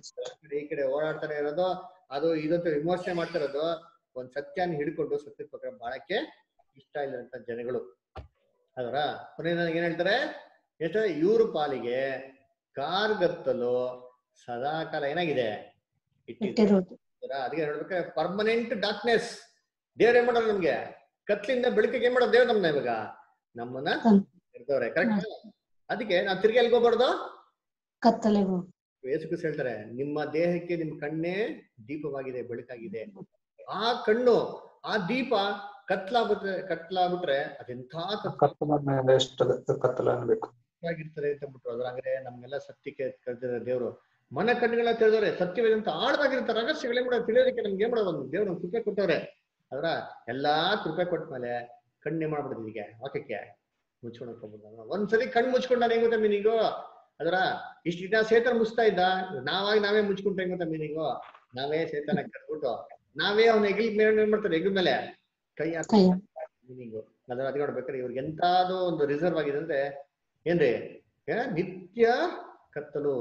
Speaker 2: ಈ ಕಡೆ ಓಡಾಡ್ತಾರೆ ಇರೋದು ಅದು ಇದಂತ ವಿಮರ್ಶೆ ಮಾಡ್ತಾ ಇರೋದು ಒಂದ್ ಸತ್ಯನ ಹಿಡ್ಕೊಂಡು ಸತ್ಯದ ಪ್ರಕಾರ ಬಾಳಕ್ಕೆ ಇಷ್ಟ ಇಲ್ಲದಂತ ಜನಗಳು ಅದರ ಕೊನೆ ನನಗೆ ಏನ್ ಹೇಳ್ತಾರೆ ಎಷ್ಟು ಇವ್ರ ಪಾಲಿಗೆ ಕಾರ್ಗತ್ತಲು ಸದಾಕಾಲ ಏನಾಗಿದೆ ಇಟ್ಟಿದೆ
Speaker 9: ಇಟ್ಟಿರೋದು
Speaker 2: ಹೌದಾ? ಅದಕ್ಕೆ ನೋಡ್ಬೇಕಾದ್ರೆ ಪರ್ಮನೆಂಟ್ ಡಾರ್ಕ್ನೆಸ್ ದೇವ್ರ ಏನ್ ಮಾಡೋದು ನಮ್ಗೆ ಕತ್ಲಿಂದ ಬೆಳಕಿಗೆ ಏನ್ ಮಾಡೋದು ದೇವ್ರ ನಮ್ನ ಇವಾಗ ನಮ್ಮನ್ನ ಇರ್ತವ್ರೆ ಕರೆಕ್ಟ್ ಅದಕ್ಕೆ ನಾವ್ ತಿರ್ಗಿ ಎಲ್ಗ್ ಹೋಗ್ಬಾರ್ದು
Speaker 9: ಕತ್ತಲೆಗೂ
Speaker 2: ಯೇಸು ಕ್ರಿಸ್ತ ಹೇಳ್ತಾರೆ ನಿಮ್ಮ ದೇಹಕ್ಕೆ ನಿಮ್ ಕಣ್ಣೇ ದೀಪವಾಗಿದೆ ಬೆಳಕಾಗಿದೆ ಆ ಕಣ್ಣು ಆ ದೀಪ ಕತ್ಲಾಗ್ಬಿಟ್ರೆ ಕತ್ಲಾಗ್ಬಿಟ್ರೆ ಅದೆಂಥ
Speaker 22: ಕತ್ತಲ ಮೇಲೆ ಎಷ್ಟು ಕತ್ತಲ ಅನ್ಬೇಕು
Speaker 2: ಆಗಿರ್ತಾರೆ ಅಂತ ಬಿಟ್ರು ಅದ್ರ ಹಂಗಾರೆ ನಮ್ಗೆಲ್ಲ ಸತ್ಯಕ್ಕೆ ಕರೆದಿರೋ ದೇವ್ರು ಮನ ಕಣ್ಣುಗಳನ್ನ ತಿಳಿದವ್ರೆ ಸತ್ಯವೇದಂತ ಆಳವಾಗಿರ್ತಾರೆ ರಹಸ್ಯಗಳೇ ಕೂಡ ತಿಳಿಯೋದಕ್ಕೆ ನಮ್ಗೆ ಏನ್ ಮಾಡೋದು ಒಂದು ದೇವ್ರು ನಮ್ಗೆ ಕೃಪೆ ಕೊಟ್ಟವ್ರೆ ಅದರ ಎಲ್ಲಾ ಕೃಪೆ ಕೊಟ್ಟ ಮೇಲೆ ಕಣ್ಣೆ ಮಾಡ್ಬಿಡುದು ಹೀಗೆ ವಾಕ್ಯಕ್ಕೆ ಮುಚ್ಕೊಳಕ್ ಹೋಗ್ಬೋದು ಒಂದ್ಸಲಿ ಕಣ್ಣು ಮುಚ್ಕೊಂಡು ನಾನು ಹೆಂಗ್ ಗೊತ್ತಾ ಮೀನಿಂಗು ಅದರ ಇಷ್ಟ ದಿನ ಸೇತನ ಮುಚ್ತಾ ಇದ್ದ ನಾವಾಗಿ ನಾವೇ ಮುಚ್ಕೊಂಡ್ರೆ ಹೆಂಗ್ ಗೊತ್ತಾ ಮೀನಿಂಗು ನಾವೇ ಸೇತನ ಕರ್ಬಿಟ್ಟು ನಾವೇ ಅವ್ನ ಹೆಗಲ್ ಮೇಲೆ ಏನ್ ಮಾಡ್ತಾರೆ ಹೆಗಲ್ ಮೇಲೆ ಕೈ ಹಾಕಿ ಮೀನಿಂಗು ಅದರ ಅದ್ ನೋಡ್ಬೇಕಾದ್ರೆ ಇವ್ರಿಗೆ ಎಂತಾದೋ ಒಂದು ರಿಸರ್ವ್ ಆಗಿದೆ ಅಂದ್ರೆ ಏನ್ರಿ ಏ, ನಿತ್ಯ ಕತ್ತಲು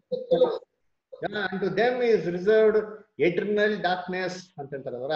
Speaker 2: to them is reserved eternal darkness ಅಂತ ಹೇಳ್ತಾರೆ ಅವರ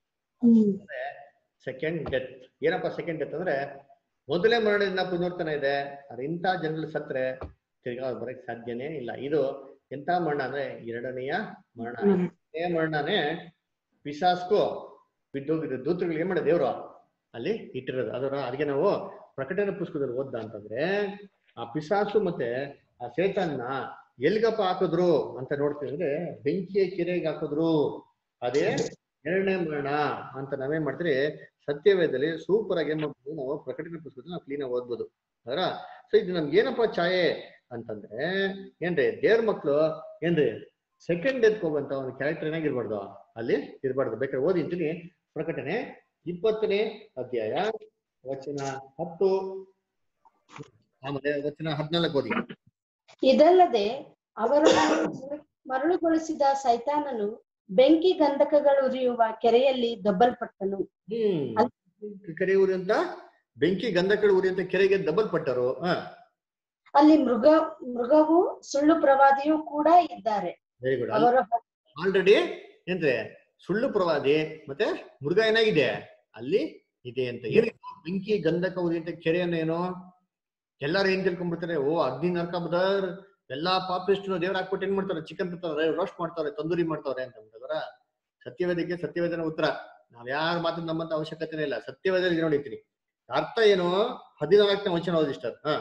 Speaker 2: ಸೆಕೆಂಡ್ ಡೆತ್ ಏನಪ್ಪ ಸೆಕೆಂಡ್ ಡೆತ್ ಅಂದ್ರೆ ಮೊದಲೇ ಮರಣದಿಂದ ಪುನರ್ತನ ಇದೆ ಅದು ಇಂಥ ಜನಗಳು ಸತ್ರೆ ತಿರ್ಗಾ ಅವ್ರು ಬರಕ್ ಸಾಧ್ಯನೇ ಇಲ್ಲ ಇದು ಎಂತ ಮರಣ ಅಂದ್ರೆ ಎರಡನೆಯ ಮರಣ ಎರಡನೆಯ ಮರಣನೇ ಪಿಸಾಸ್ಕು ಬಿದ್ದೋಗಿರೋ ದೂತರುಗಳು ಏನ್ ಮಾಡಿದ ದೇವ್ರು ಅಲ್ಲಿ ಇಟ್ಟಿರೋದು ಅದರ ಅದಕ್ಕೆ ನಾವು ಪ್ರಕಟಣೆ ಪುಸ್ತಕದಲ್ಲಿ ಓದ್ದ ಅಂತಂದ್ರೆ ಆ ಪಿಸಾಸು ಮತ್ತೆ ಆ ಸೇತನ್ನ ಎಲ್ಗಪ್ಪ ಹಾಕಿದ್ರು ಅಂತ ನೋಡ್ತೀವಿ ಅಂದ್ರೆ ಬೆಂಕಿಯ ಕೆರೆಗೆ ಹಾಕಿದ್ರು ಅದೇ ಎರಡನೇ ಮರಣ ಅಂತ ನಾವೇನ್ ಮಾಡ್ತೀರಿ ಸತ್ಯವೇದದಲ್ಲಿ ಸೂಪರ್ ಆಗಿ ಏನ್ ಮಾಡ್ಬೋದು ನಾವು ಪ್ರಕಟಣೆ ಪುಸ್ತಕದಲ್ಲಿ ನಾವು ಕ್ಲೀನ್ ಆಗಿ ಓದ್ಬೋದು ಅದರ ಸೊ ಇದು ನಮ್ಗೆ ಏನಪ್ಪ ಛಾಯೆ ಅಂತಂದ್ರೆ ಏನ್ರಿ ದೇವ್ರ ಮಕ್ಳು ಏನ್ರಿ ಸೆಕೆಂಡ್ ಡೆತ್ ಹೋಗುವಂತ ಒಂದು ಕ್ಯಾರೆಕ್ಟರ್ ಏನಾಗಿರ್ಬಾರ್ದು ಅಲ್ಲಿ ಇರ್ಬಾರ್ದು ಬೇಕಾದ್ರೆ ಓದಿಂತೀನಿ ಪ್ರಕಟಣೆ ಇಪ್ಪತ್ತನೇ ಅಧ್ಯಾಯ ವಚನ ಹತ್ತು ಆಮೇಲೆ ವಚನ ಹದಿನಾಲ್ಕು ಓದಿ
Speaker 9: ಇದಲ್ಲದೆ ಅವರನ್ನು ಮರಳುಗೊಳಿಸಿದ ಸೈತಾನನು ಬೆಂಕಿ ಗಂಧಕಗಳು ಉರಿಯುವ ಕೆರೆಯಲ್ಲಿ ದಬ್ಬಲ್ಪಟ್ಟನು
Speaker 2: ಹ್ಮ್ ಕೆರೆ ಊರಿ ಅಂತ ಬೆಂಕಿ ಗಂಧಕಗಳು ಊರಿ ಅಂತ ಕೆರೆಗೆ ಡಬಲ್ ಪಟ್ಟರು ಹ
Speaker 9: ಅಲ್ಲಿ ಮೃಗ ಮೃಗವು ಸುಳ್ಳು ಪ್ರವಾದಿಯೂ ಕೂಡ ಇದ್ದಾರೆ
Speaker 2: ವೆರಿ ಗುಡ್
Speaker 9: ಅವರ
Speaker 2: ಆಲ್ರೆಡಿ ಏನ್ರಿ ಸುಳ್ಳು ಪ್ರವಾದಿ ಮತ್ತೆ ಮೃಗ ಏನಾಗಿದೆ ಅಲ್ಲಿ ಇದೆ ಅಂತ ಏನಿದು ಬೆಂಕಿ ಗಂಧಕ ಉರಿ ಅಂತ ಕೆರೆಯನ್ನು ಏನು ಎಲ್ಲಾರು ಏನ್ ತಿಳ್ಕೊಂಡ್ಬಿಡ್ತಾರೆ ಓ ಅಗ್ನಿ ನರಕ ಬದರ್ ಎಲ್ಲಾ ಪಾಪಿಸ್ಟ್ರು ದೇವ್ರ ಹಾಕ್ಬಿಟ್ಟು ಏನ್ ಮಾಡ್ತಾರೆ ಚಿಕನ್ ತಿಂತಾರೆ ರೋಸ್ಟ್ ಮಾಡ್ತಾರೆ ತಂದೂರಿ ಮಾಡ್ತಾರೆ ಅಂತ ಅಂದ್ಬಿಟ್ಟದ್ರ ಸತ್ಯವೇದಕ್ಕೆ ಸತ್ಯವೇದನ ಉತ್ತರ ನಾವ್ ಯಾರ ಮಾತು ನಮ್ಮಂತ ಅವಶ್ಯಕತೆನೇ ಇಲ್ಲ ಸತ್ಯವೇದಲ್ಲಿ ನೋಡಿರ್ತೀನಿ ಅರ್ಥ ಏನು ಹದಿನಾಲ್ಕನೇ ವಚನ ಓದಿಸ್ತಾರೆ ಹಾ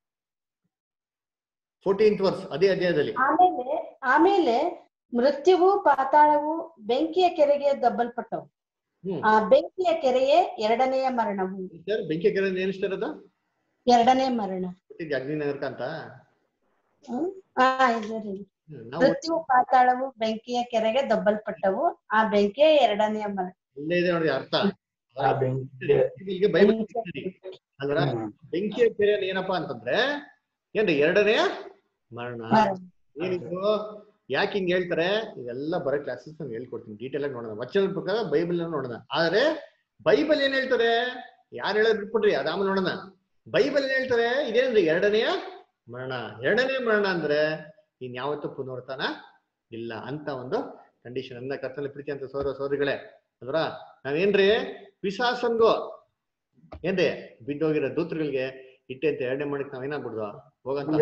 Speaker 2: ಫೋರ್ಟೀನ್ತ್ ವರ್ಸ್ ಅದೇ ಅಧ್ಯಾಯದಲ್ಲಿ
Speaker 9: ಆಮೇಲೆ ಆಮೇಲೆ ಮೃತ್ಯುವು ಪಾತಾಳವು ಬೆಂಕಿಯ ಕೆರೆಗೆ ದಬ್ಬಲ್ಪಟ್ಟವು
Speaker 2: ಹ್ಮ್
Speaker 9: ಆ ಬೆಂಕಿಯ ಕೆರೆಯೇ ಎರಡನೆಯ ಮರಣವು
Speaker 2: ಸರ್ ಬೆಂಕಿ ಕೆರೆ ಏನಿಸ್ತಾ ಇರೋದು
Speaker 9: ಎರಡನೇ ಮರಣ
Speaker 2: ಗೊತ್ತಿದ್ಯಾ ಅಗ್ನಿ ನಗರಕ ಅಂತ
Speaker 9: ಹ್ಮ್ ಆ ಇದರಿ
Speaker 2: ಹ್ಮ್, ನಾವು
Speaker 9: ಮೃತ್ಯು ಪಾತಾಳವು ಬೆಂಕಿಯ ಕೆರೆಗೆ ದಬ್ಬಲ್ಪಟ್ಟವು ಆ ಬೆಂಕಿಯ ಎರಡನೆಯ ಮರಣ
Speaker 2: ಇಲ್ಲೇ ಇದೆ ನೋಡಿ ಅರ್ಥ
Speaker 22: ಆ ಬೆಂಕಿ
Speaker 2: ಇಲ್ಲಿಗೆ ಬೈಬಲ್ ಅಂದ್ರ ಬೆಂಕಿಯ ಕೆರೆ ಏನಪ್ಪಾ ಅಂತಂದ್ರೆ ಏನ್ರಿ ಎರಡನೇ ಮರಣ ಏನಿದು ಯಾಕೆ ಹಿಂಗ್ ಹೇಳ್ತಾರೆ ಇದೆಲ್ಲ ಬರೋ ಕ್ಲಾಸಸ್ ನಾನು ಹೇಳ್ಕೊಡ್ತೀನಿ ಡೀಟೇಲ್ ಆಗಿ ನೋಡೋಣ ವಚನ ಪ್ರಕಾರ ಬೈಬಲ್ ನೋಡೋಣ ಆದ್ರೆ ಬೈಬಲ್ ಏನ್ ಹೇಳ್ತಾರೆ ಯಾರು ಹೇಳೋದ್ ಬಿಟ್ಬಿಡ್ರಿ ಅದಾಮ ನೋಡೋಣ ಬೈಬಲ್ ಏನ್ ಹೇಳ್ತಾರೆ ಇದೇನ್ರಿ ಎರಡನೆಯ ಮರಣ ಎರಡನೇ ಮರಣ ಅಂದ್ರೆ ಇನ್ಯಾವತ್ತೂ ಪುನರ್ತನ ಇಲ್ಲ ಅಂತ ಒಂದು ಕಂಡೀಷನ್ ಅಂದ ಕರ್ತನ ಪ್ರೀತಿ ಅಂತ ಸೋದರ ಸೋದರಿಗಳೇ ಅಂದ್ರ ನಾವೇನ್ರಿ ಪಿಸಾಸನ್ಗು ಏನ್ರಿ ಬಿದ್ದೋಗಿರೋ ದೂತರುಗಳಿಗೆ ಇಟ್ಟೆ ಅಂತ ಎರಡನೇ ಮಾಡಕ್ ನಾವ್ ಏನಾಗ್ಬಿಡ್ದು ಹೋಗಂತ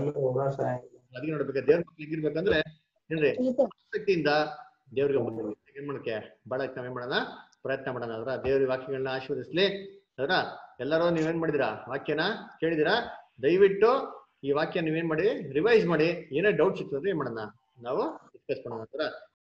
Speaker 2: ಅದಕ್ಕೆ ನೋಡ್ಬೇಕು ದೇವ್ರ ಮಕ್ಳು ಹೇಗಿರ್ಬೇಕಂದ್ರೆ ಏನ್ರಿ ಆಸಕ್ತಿಯಿಂದ ದೇವ್ರಿಗೆ ಏನ್ ಮಾಡಕ್ಕೆ ಬಾಳಕ್ ನಾವೇನ್ ಮಾಡೋಣ ಪ್ರಯತ್ನ ಮಾಡೋಣ ಅದರ ದೇವ್ರ ವಾಕ್ಯಗಳನ್ನ ಆಶೀರ್ವದಿಸ್ಲಿ ಅದರ ಎಲ್ಲರೂ ನೀವೇನ್ ಮಾಡಿದಿರಾ ವಾಕ್ಯನ ಕೇಳಿದಿರಾ ದಯವಿಟ್ಟು ಈ ವಾಕ್ಯ ನೀವೇನ್ ಮಾಡಿ ರಿವೈಸ್ ಮಾಡಿ ಏನೇ ಡೌಟ್ಸ್ ಇತ್ತು ಅಂದ್ರೆ ಏನ್ ಮಾಡೋಣ ನಾವು ಡಿಸ್ಕಸ್ ಮಾಡೋಣ ಅದರ